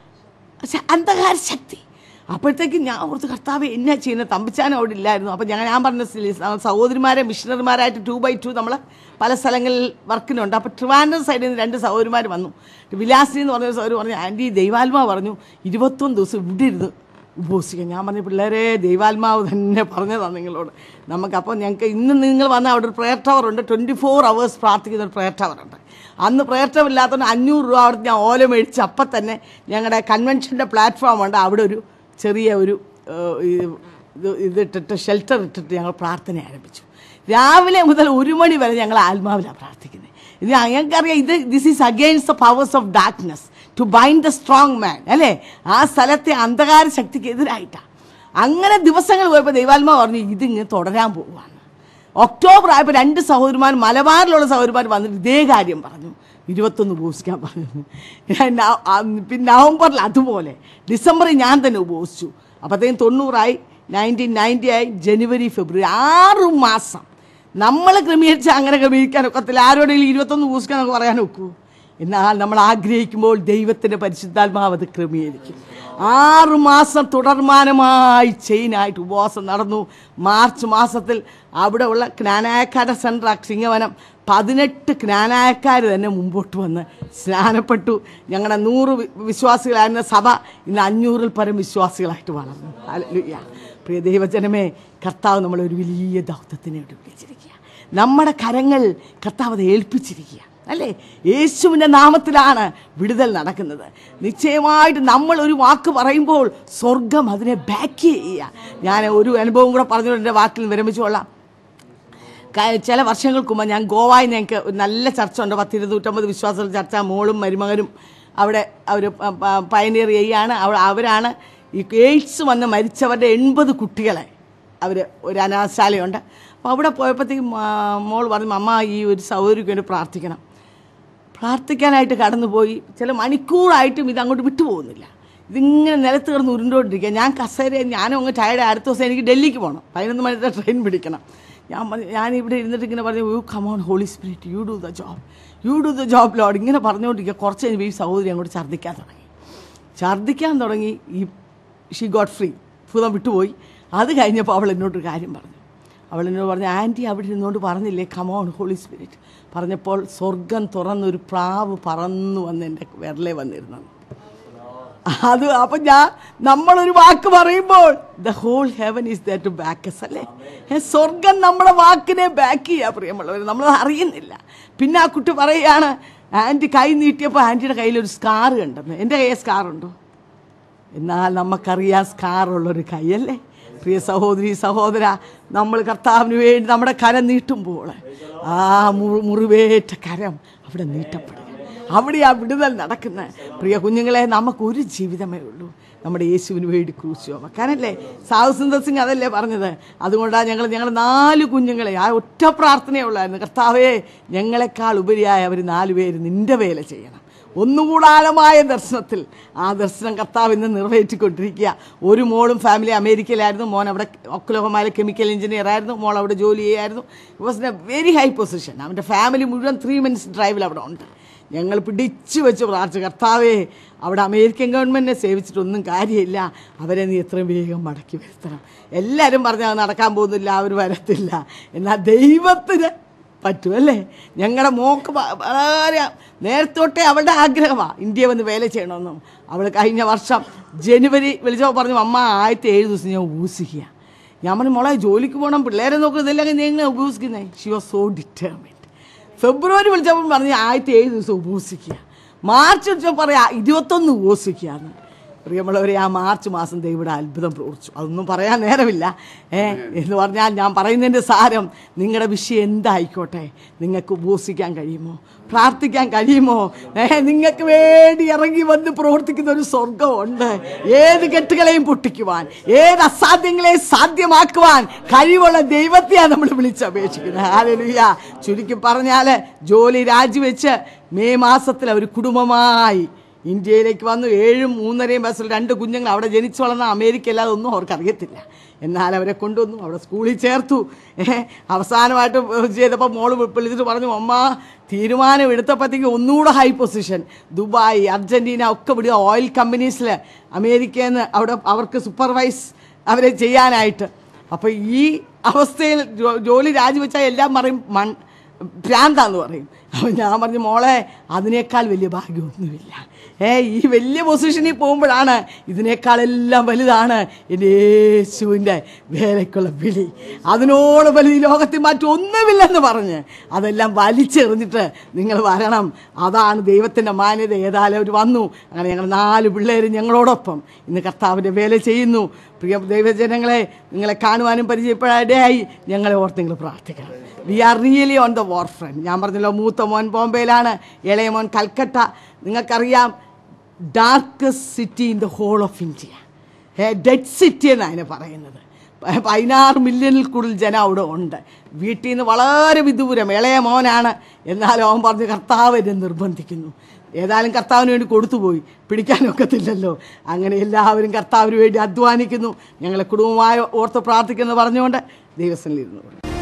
ശ- അന്ധകാര ശക്തി അപ്പോഴത്തേക്ക് ഞാൻ ഓർത്ത് കർത്താവ് എന്നാ ചെയ്യുന്നത് തമ്പിച്ചാനും അവിടെ ഇല്ലായിരുന്നു അപ്പം ഞാൻ ഞാൻ പറഞ്ഞ സ്ഥിതി- ആ സഹോദരിമാരെ മിഷണറിമാരായിട്ട് ടു ബൈ ടു നമ്മൾ പല സ്ഥലങ്ങളിൽ വർക്കിനുണ്ട് അപ്പോൾ ട്രിവാൻഡ്രം സൈഡിൽ നിന്ന് രണ്ട് സഹോദരിമാർ വന്നു വിലാസിനി എന്ന് പറഞ്ഞ സഹോദരി പറഞ്ഞു ആൻറ്റി ദൈവാത്മാ പറഞ്ഞു ഇരുപത്തൊന്ന് ദിവസം ഇവിടെ ഇരുന്ന് ഉപവസിക്കാം ഞാൻ പറഞ്ഞു പിള്ളേരെ ദൈവാത്മാവ് തന്നെ പറഞ്ഞതാണ് നിങ്ങളോട് നമുക്കപ്പോൾ ഞങ്ങൾക്ക് ഇന്ന് നിങ്ങൾ വന്ന അവിടെ ഒരു പ്രയർ ടവർ ഉണ്ട് ട്വൻറ്റി ഫോർ അവേഴ്സ് പ്രാർത്ഥിക്കുന്ന ഒരു പ്രയർ ടവർ ഉണ്ട് അന്ന് പ്രയർ ടവർ ഇല്ലാത്തതുകൊണ്ട് അഞ്ഞൂറ് രൂപ അവിടെ ഞാൻ ഓല മേടിച്ച് അപ്പം തന്നെ ഞങ്ങളുടെ കൺവെൻഷൻ്റെ പ്ലാറ്റ്ഫോം ഉണ്ട് അവിടെ ഒരു ചെറിയ ഒരു ഏഹ്, ഈ- ഇത് ഇതിട്ടിട്ട് ഷെൽട്ടർ ഇട്ടിട്ട് ഞങ്ങൾ പ്രാർത്ഥന ആരംഭിച്ചു രാവിലെ മുതൽ ഒരു മണി വരെ ഞങ്ങൾ ആത്മാവിലാണ് പ്രാർത്ഥിക്കുന്നത് ഇത് ഞങ്ങൾക്കറിയാം ഇത് this is against the powers of darkness to bind the strong man അല്ലേ ആ സ്ഥലത്തെ അന്ധകാര ശക്തിക്ക് എതിരായിട്ടാണ് അങ്ങനെ ദിവസങ്ങൾ പോയപ്പോൾ ദൈവാത്മാ പറഞ്ഞു ഇതിങ്ങനെ തുടരാൻ പോവുകയാണ് ഒക്ടോബർ ആയപ്പോൾ രണ്ട് സഹോദരിമാർ മലബാറിലുള്ള സഹോദരിമാർ വന്നിട്ട് ഇതേ കാര്യം പറഞ്ഞു ഇരുപത്തൊന്ന് ഉപവസിക്കാൻ പറഞ്ഞു ഞാൻ നവ- ആ, പിന്നെ നവംബറിൽ അതുപോലെ ഡിസംബറിൽ ഞാൻ തന്നെ ഉപവസിച്ചു അപ്പോഴത്തേക്കും തൊണ്ണൂറായി നയൻറ്റീൻ നയൻറ്റി ആയി ജനുവരി ഫെബ്രുവരി ആറു മാസം നമ്മൾ ക്രമീകരിച്ച് അങ്ങനെ ക്രമീകരിക്കാൻ ഒക്കത്തില്ല ആരോടെങ്കിലും ഇരുപത്തൊന്ന് ഉപവസിക്കാനൊക്കെ പറയാൻ ഒക്കൂ എന്നാൽ നമ്മൾ ആഗ്രഹിക്കുമ്പോൾ ദൈവത്തിൻ്റെ പരിശുദ്ധാത്മാവ് അത് ക്രമീകരിക്കും ആറു മാസം തുടർമാനമായി ചെയിനായിട്ട് ഉപവാസം നടന്നു മാർച്ച് മാസത്തിൽ അവിടെ ഉള്ള ജ്ഞാനായക്കാരുടെ സെൻറ്റർ ആ സിംഗവനം പതിനെട്ട് ജ്ഞാനായക്കാർ തന്നെ മുമ്പോട്ട് വന്ന് സ്നാനപ്പെട്ടു ഞങ്ങളുടെ നൂറ് വി- വിശ്വാസികളായിരുന്ന സഭ ഇന്ന് അഞ്ഞൂറിൽ പരം വിശ്വാസികളായിട്ട് വളർന്നു ഹല്ലേലൂയ. പ്രിയ ദൈവജനമേ കർത്താവ് നമ്മളെ ഒരു വലിയ ദൗത്യത്തിന് വേണ്ടി വിളിച്ചിരിക്കുക നമ്മുടെ കരങ്ങൾ കർത്താവ് അത് ഏൽപ്പിച്ചിരിക്കുക അല്ലേ യേശുവിൻ്റെ നാമത്തിലാണ് വിടുതൽ നടക്കുന്നത് നിശ്ചയമായിട്ട് നമ്മൾ ഒരു വാക്ക് പറയുമ്പോൾ സ്വർഗം അതിനെ ബാക്ക് ചെയ്യുക ഞാൻ ഒരു അനുഭവം കൂടെ പറഞ്ഞുകൊണ്ട് എൻ്റെ വാക്കിൽ വിരമിച്ചുകൊള്ളാം ക- ചില വർഷങ്ങൾക്ക് മുമ്പ് ഞാൻ ഗോവായിൽ ഞങ്ങൾക്ക് ഒരു നല്ല ചർച്ച ഉണ്ട് പത്ത് ഇരുന്നൂറ്റമ്പത് വിശ്വാസ ചർച്ച മോളും മരുമകനും അവിടെ അവർ പയനീർ ചെയ്യാണ് അവ- അവരാണ് ഈ എയ്ഡ്സ് വന്ന് മരിച്ചവരുടെ എൺപത് കുട്ടികളെ അവർ ഒരു അനാഥാലയമുണ്ട് അപ്പോൾ അവിടെ പോയപ്പോഴത്തേക്കും ആ, മോൾ പറഞ്ഞു അമ്മ ഈ ഒരു സൗകര്യക്ക് വേണ്ടി പ്രാർത്ഥിക്കണം പ്രാർത്ഥിക്കാനായിട്ട് കടന്നുപോയി ചില മണിക്കൂറായിട്ടും ഇത് അങ്ങോട്ട് വിട്ടുപോകുന്നില്ല ഇതിങ്ങനെ നിലത്ത് കിടന്ന് ഉരുണ്ടോണ്ടിരിക്കുക ഞാൻ കസേര ഞാനും അങ്ങ് ടയർഡ് അടുത്ത ദിവസം എനിക്ക് ഡൽഹിക്ക് പോകണം പതിനൊന്ന് മണിത്തെ ട്രെയിൻ പിടിക്കണം ഞാൻ പറഞ്ഞു ഞാൻ ഇവിടെ ഇരുന്നിട്ട് ഇങ്ങനെ പറഞ്ഞു you come on Holy Spirit you do the job you do the job Lord ഇങ്ങനെ പറഞ്ഞുകൊണ്ടിരിക്കുക കുറച്ച് കഴിഞ്ഞ് ഈ സഹോദരി അങ്ങോട്ട് ഛർദ്ദിക്കാൻ തുടങ്ങി ഛർദ്ദിക്കാൻ തുടങ്ങി ഈ ഷീ ഗോട്ട് ഫ്രീ ഭൂതം വിട്ടുപോയി അത് കഴിഞ്ഞപ്പോൾ അവൾ എന്നോടൊരു കാര്യം പറഞ്ഞു അവൾ എന്നോട് പറഞ്ഞു ആൻറ്റി അവിടെ ഇരുന്നുകൊണ്ട് പറഞ്ഞില്ലേ കമോൺ ഹോളി സ്പിരിറ്റ് പറഞ്ഞപ്പോൾ സ്വർഗം തുറന്നൊരു പ്രാവ് പറന്നു വന്ന് എൻ്റെ വിരലെ വന്നിരുന്നു അത് അപ്പം ഞാൻ നമ്മളൊരു വാക്ക് പറയുമ്പോൾ the whole heaven is there to back us അല്ലേ ഏ, സ്വർഗം നമ്മുടെ വാക്കിനെ ബാക്ക് ചെയ്യാ പ്രിയമുള്ളവർ നമ്മൾ അറിയുന്നില്ല പിന്നെ ആ കുട്ടി പറയുകയാണ് ആൻറ്റി കൈ നീട്ടിയപ്പോൾ ആൻറ്റിയുടെ കയ്യിലൊരു സ്കാർ കണ്ടെന്ന് എൻ്റെ കയ്യിൽ സ്കാറുണ്ടോ എന്നാൽ നമുക്കറിയാം സ്കാറുള്ളൊരു കൈയല്ലേ പ്രിയ സഹോദരി സഹോദര നമ്മൾ കർത്താവിന് വേണ്ടി നമ്മുടെ കരം നീട്ടുമ്പോൾ ആ മുറി മുറിവേറ്റ കരം അവിടെ നീട്ടപ്പെടുക അവിടെ ആ വിടുതൽ നടക്കുന്ന പ്രിയ കുഞ്ഞുങ്ങളെ നമുക്കൊരു ജീവിതമേ ഉള്ളൂ നമ്മുടെ യേശുവിന് വേണ്ടി ക്രൂശ് ചുമക്കാനല്ലേ സാഹു സുന്ദർ സിംഗ് അതല്ലേ പറഞ്ഞത് അതുകൊണ്ടാണ് ഞങ്ങൾ ഞങ്ങൾ നാല് കുഞ്ഞുങ്ങളെ ആ ഒറ്റ പ്രാർത്ഥനയേ ഉള്ളായിരുന്നു കർത്താവേ ഞങ്ങളെക്കാൾ ഉപരിയായി അവർ നാല് പേര് നിന്റെ വേല ചെയ്യണം ഒന്നുകൂടാലമായ ദർശനത്തിൽ ആ ദർശനം കർത്താവ് ഇന്ന് നിറവേറ്റിക്കൊണ്ടിരിക്കുക ഒരു മോളും ഫാമിലി അമേരിക്കയിലായിരുന്നു മോൻ അവിടെ ഒക്കലോഹമാല കെമിക്കൽ എഞ്ചിനീയർ ആയിരുന്നു മോൾ അവിടെ ജോലി ചെയ്യായിരുന്നു was a very high position അവൻ്റെ ഫാമിലി മുഴുവൻ ത്രീ മിനിറ്റ്സ് ഡ്രൈവിൽ അവിടെ ഉണ്ട് ഞങ്ങൾ പിടിച്ചു വെച്ച് പ്രാർത്ഥിച്ചു കർത്താവേ അവിടെ അമേരിക്കൻ ഗവൺമെൻറ്റിനെ സേവിച്ചിട്ടൊന്നും കാര്യമില്ല അവരെ നീ എത്രയും വേഗം മടക്കി വരുത്തണം എല്ലാവരും പറഞ്ഞാൽ അത് നടക്കാൻ പോകുന്നില്ല അവർ വരത്തില്ല എന്നാൽ ദൈവത്തിന് പറ്റും അല്ലേ ഞങ്ങളുടെ മോക്ക് വ- വളരെ നേരത്തോട്ടേ അവളുടെ ആഗ്രഹമാണ് ഇന്ത്യ വന്ന് വേല ചെയ്യണമെന്നും അവൾ കഴിഞ്ഞ വർഷം ജനുവരി വിളിച്ചപ്പോൾ പറഞ്ഞു അമ്മ ആദ്യത്തെ ഏഴ് ദിവസം ഞാൻ ഉപസിക്കുക ഞാൻ പറഞ്ഞു മോളെ ജോലിക്ക് പോകണം പിള്ളേരെ നോക്കുന്നതെല്ലാം നീ എങ്ങനെ ഉപസിക്കുന്നേ ഷി വാസ് സോ ഡിറ്റർമിൻഡ് ഫെബ്രുവരി വിളിച്ചപ്പോൾ പറഞ്ഞ് ആദ്യത്തെ ഏഴ് ദിവസം ഉപസിക്കുക മാർച്ച് വിളിച്ചപ്പോൾ പറയാം ഇരുപത്തൊന്ന് ഉപസിക്കുകയാണ് പ്രിയമുള്ളവരെ ആ മാർച്ച് മാസം ദൈവയുടെ അത്ഭുതം പ്രവർത്തിച്ചു അതൊന്നും പറയാൻ നേരമില്ല ഏ എന്ന് പറഞ്ഞാൽ ഞാൻ പറയുന്നതിൻ്റെ സാരം നിങ്ങളുടെ വിഷയം എന്തായിക്കോട്ടെ നിങ്ങൾക്ക് ഉപസിക്കാൻ കഴിയുമോ പ്രാർത്ഥിക്കാൻ കഴിയുമോ ഏ നിങ്ങൾക്ക് വേണ്ടി ഇറങ്ങി വന്ന് പ്രവർത്തിക്കുന്ന ഒരു സ്വർഗമുണ്ട് ഏത് കെട്ടുകളെയും പൊട്ടിക്കുവാൻ ഏത് അസാധ്യങ്ങളെയും സാധ്യമാക്കുവാൻ കഴിവുള്ള ദൈവത്തെയാണ് നമ്മൾ വിളിച്ചപേക്ഷിക്കുന്നത് ഹാലലുയ്യ ചുരുക്കി പറഞ്ഞാൽ ജോലി രാജിവെച്ച് മെയ് മാസത്തിൽ അവർ കുടുംബമായി ഇന്ത്യയിലേക്ക് വന്നു ഏഴും മൂന്നരയും വയസ്സിൽ രണ്ട് കുഞ്ഞുങ്ങൾ അവിടെ ജനിച്ചു വളർന്ന അമേരിക്ക അല്ലാതെ ഒന്നും അവർക്ക് അറിയത്തില്ല എന്നാൽ അവരെ കൊണ്ടുവന്നു അവിടെ സ്കൂളിൽ ചേർത്തു ഏ, അവസാനമായിട്ട് ചെയ്തപ്പോൾ മോള് വിളിച്ചിട്ട് പറഞ്ഞു അമ്മ തീരുമാനം എടുത്തപ്പോഴത്തേക്ക് ഒന്നുകൂടെ ഹൈ പൊസിഷൻ ദുബായ് അർജൻറ്റീന ഒക്കെ വിടുക ഓയിൽ കമ്പനീസിൽ അമേരിക്കയിൽ നിന്ന് അവിടെ അവർക്ക് സൂപ്പർവൈസ് അവരെ ചെയ്യാനായിട്ട് അപ്പോൾ ഈ അവസ്ഥയിൽ ജോ- ജോലി രാജിവെച്ചാൽ എല്ലാം പറയും മൺ ഭ്രാന്താന്ന് പറയും അപ്പം ഞാൻ പറഞ്ഞു മോളെ അതിനേക്കാൾ വലിയ ഭാഗ്യമൊന്നുമില്ല ഏ ഈ വലിയ പൊസിഷനിൽ പോകുമ്പോഴാണ് ഇതിനേക്കാളെല്ലാം വലുതാണ് എൻ്റെ യേശുവിൻ്റെ വേലയ്ക്കുള്ള വിളി അതിനോട് വലുത് ഈ ലോകത്തിൽ മറ്റൊന്നുമില്ലെന്ന് പറഞ്ഞ് അതെല്ലാം വലിച്ചെറിഞ്ഞിട്ട് നിങ്ങൾ വരണം അതാണ് ദൈവത്തിൻ്റെ മാന്യത ഏതായാലും അവർ വന്നു അങ്ങനെ ഞങ്ങൾ നാല് പിള്ളേർ ഞങ്ങളോടൊപ്പം ഇന്ന് കർത്താവിൻ്റെ വേല ചെയ്യുന്നു പ്രിയ ദൈവജനങ്ങളെ നിങ്ങളെ കാണുവാനും പരിചയപ്പെടാതെയായി ഞങ്ങളെ ഓർത്ത് നിങ്ങൾ പ്രാർത്ഥിക്കണം we are really on the war front ഞാൻ പറഞ്ഞല്ലോ മൂത്ത മോൻ ബോംബെയിലാണ് ഇളയ മോൻ കൽക്കട്ട നിങ്ങൾക്കറിയാം darkest city in the whole of India dead city എന്നാണ് അതിനെ പറയുന്നത് പ- പതിനാറ് മില്യണിൽ കൂടുതൽ ജനം അവിടെ ഉണ്ട് വീട്ടിൽ നിന്ന് വളരെ വിദൂരം ഇളയ മോനാണ് എന്നാലും അവൻ പറഞ്ഞ് കർത്താവ് എന്നെ നിർബന്ധിക്കുന്നു ഏതായാലും കർത്താവിന് വേണ്ടി കൊടുത്തുപോയി പിടിക്കാനൊക്കത്തില്ലല്ലോ അങ്ങനെ എല്ലാവരും കർത്താവിന് വേണ്ടി അധ്വാനിക്കുന്നു ഞങ്ങളെ കുടുംബമായി ഓർത്ത് പ്രാർത്ഥിക്കുന്നു പറഞ്ഞുകൊണ്ട് ദൈവസ്ഥനിലിരുന്നു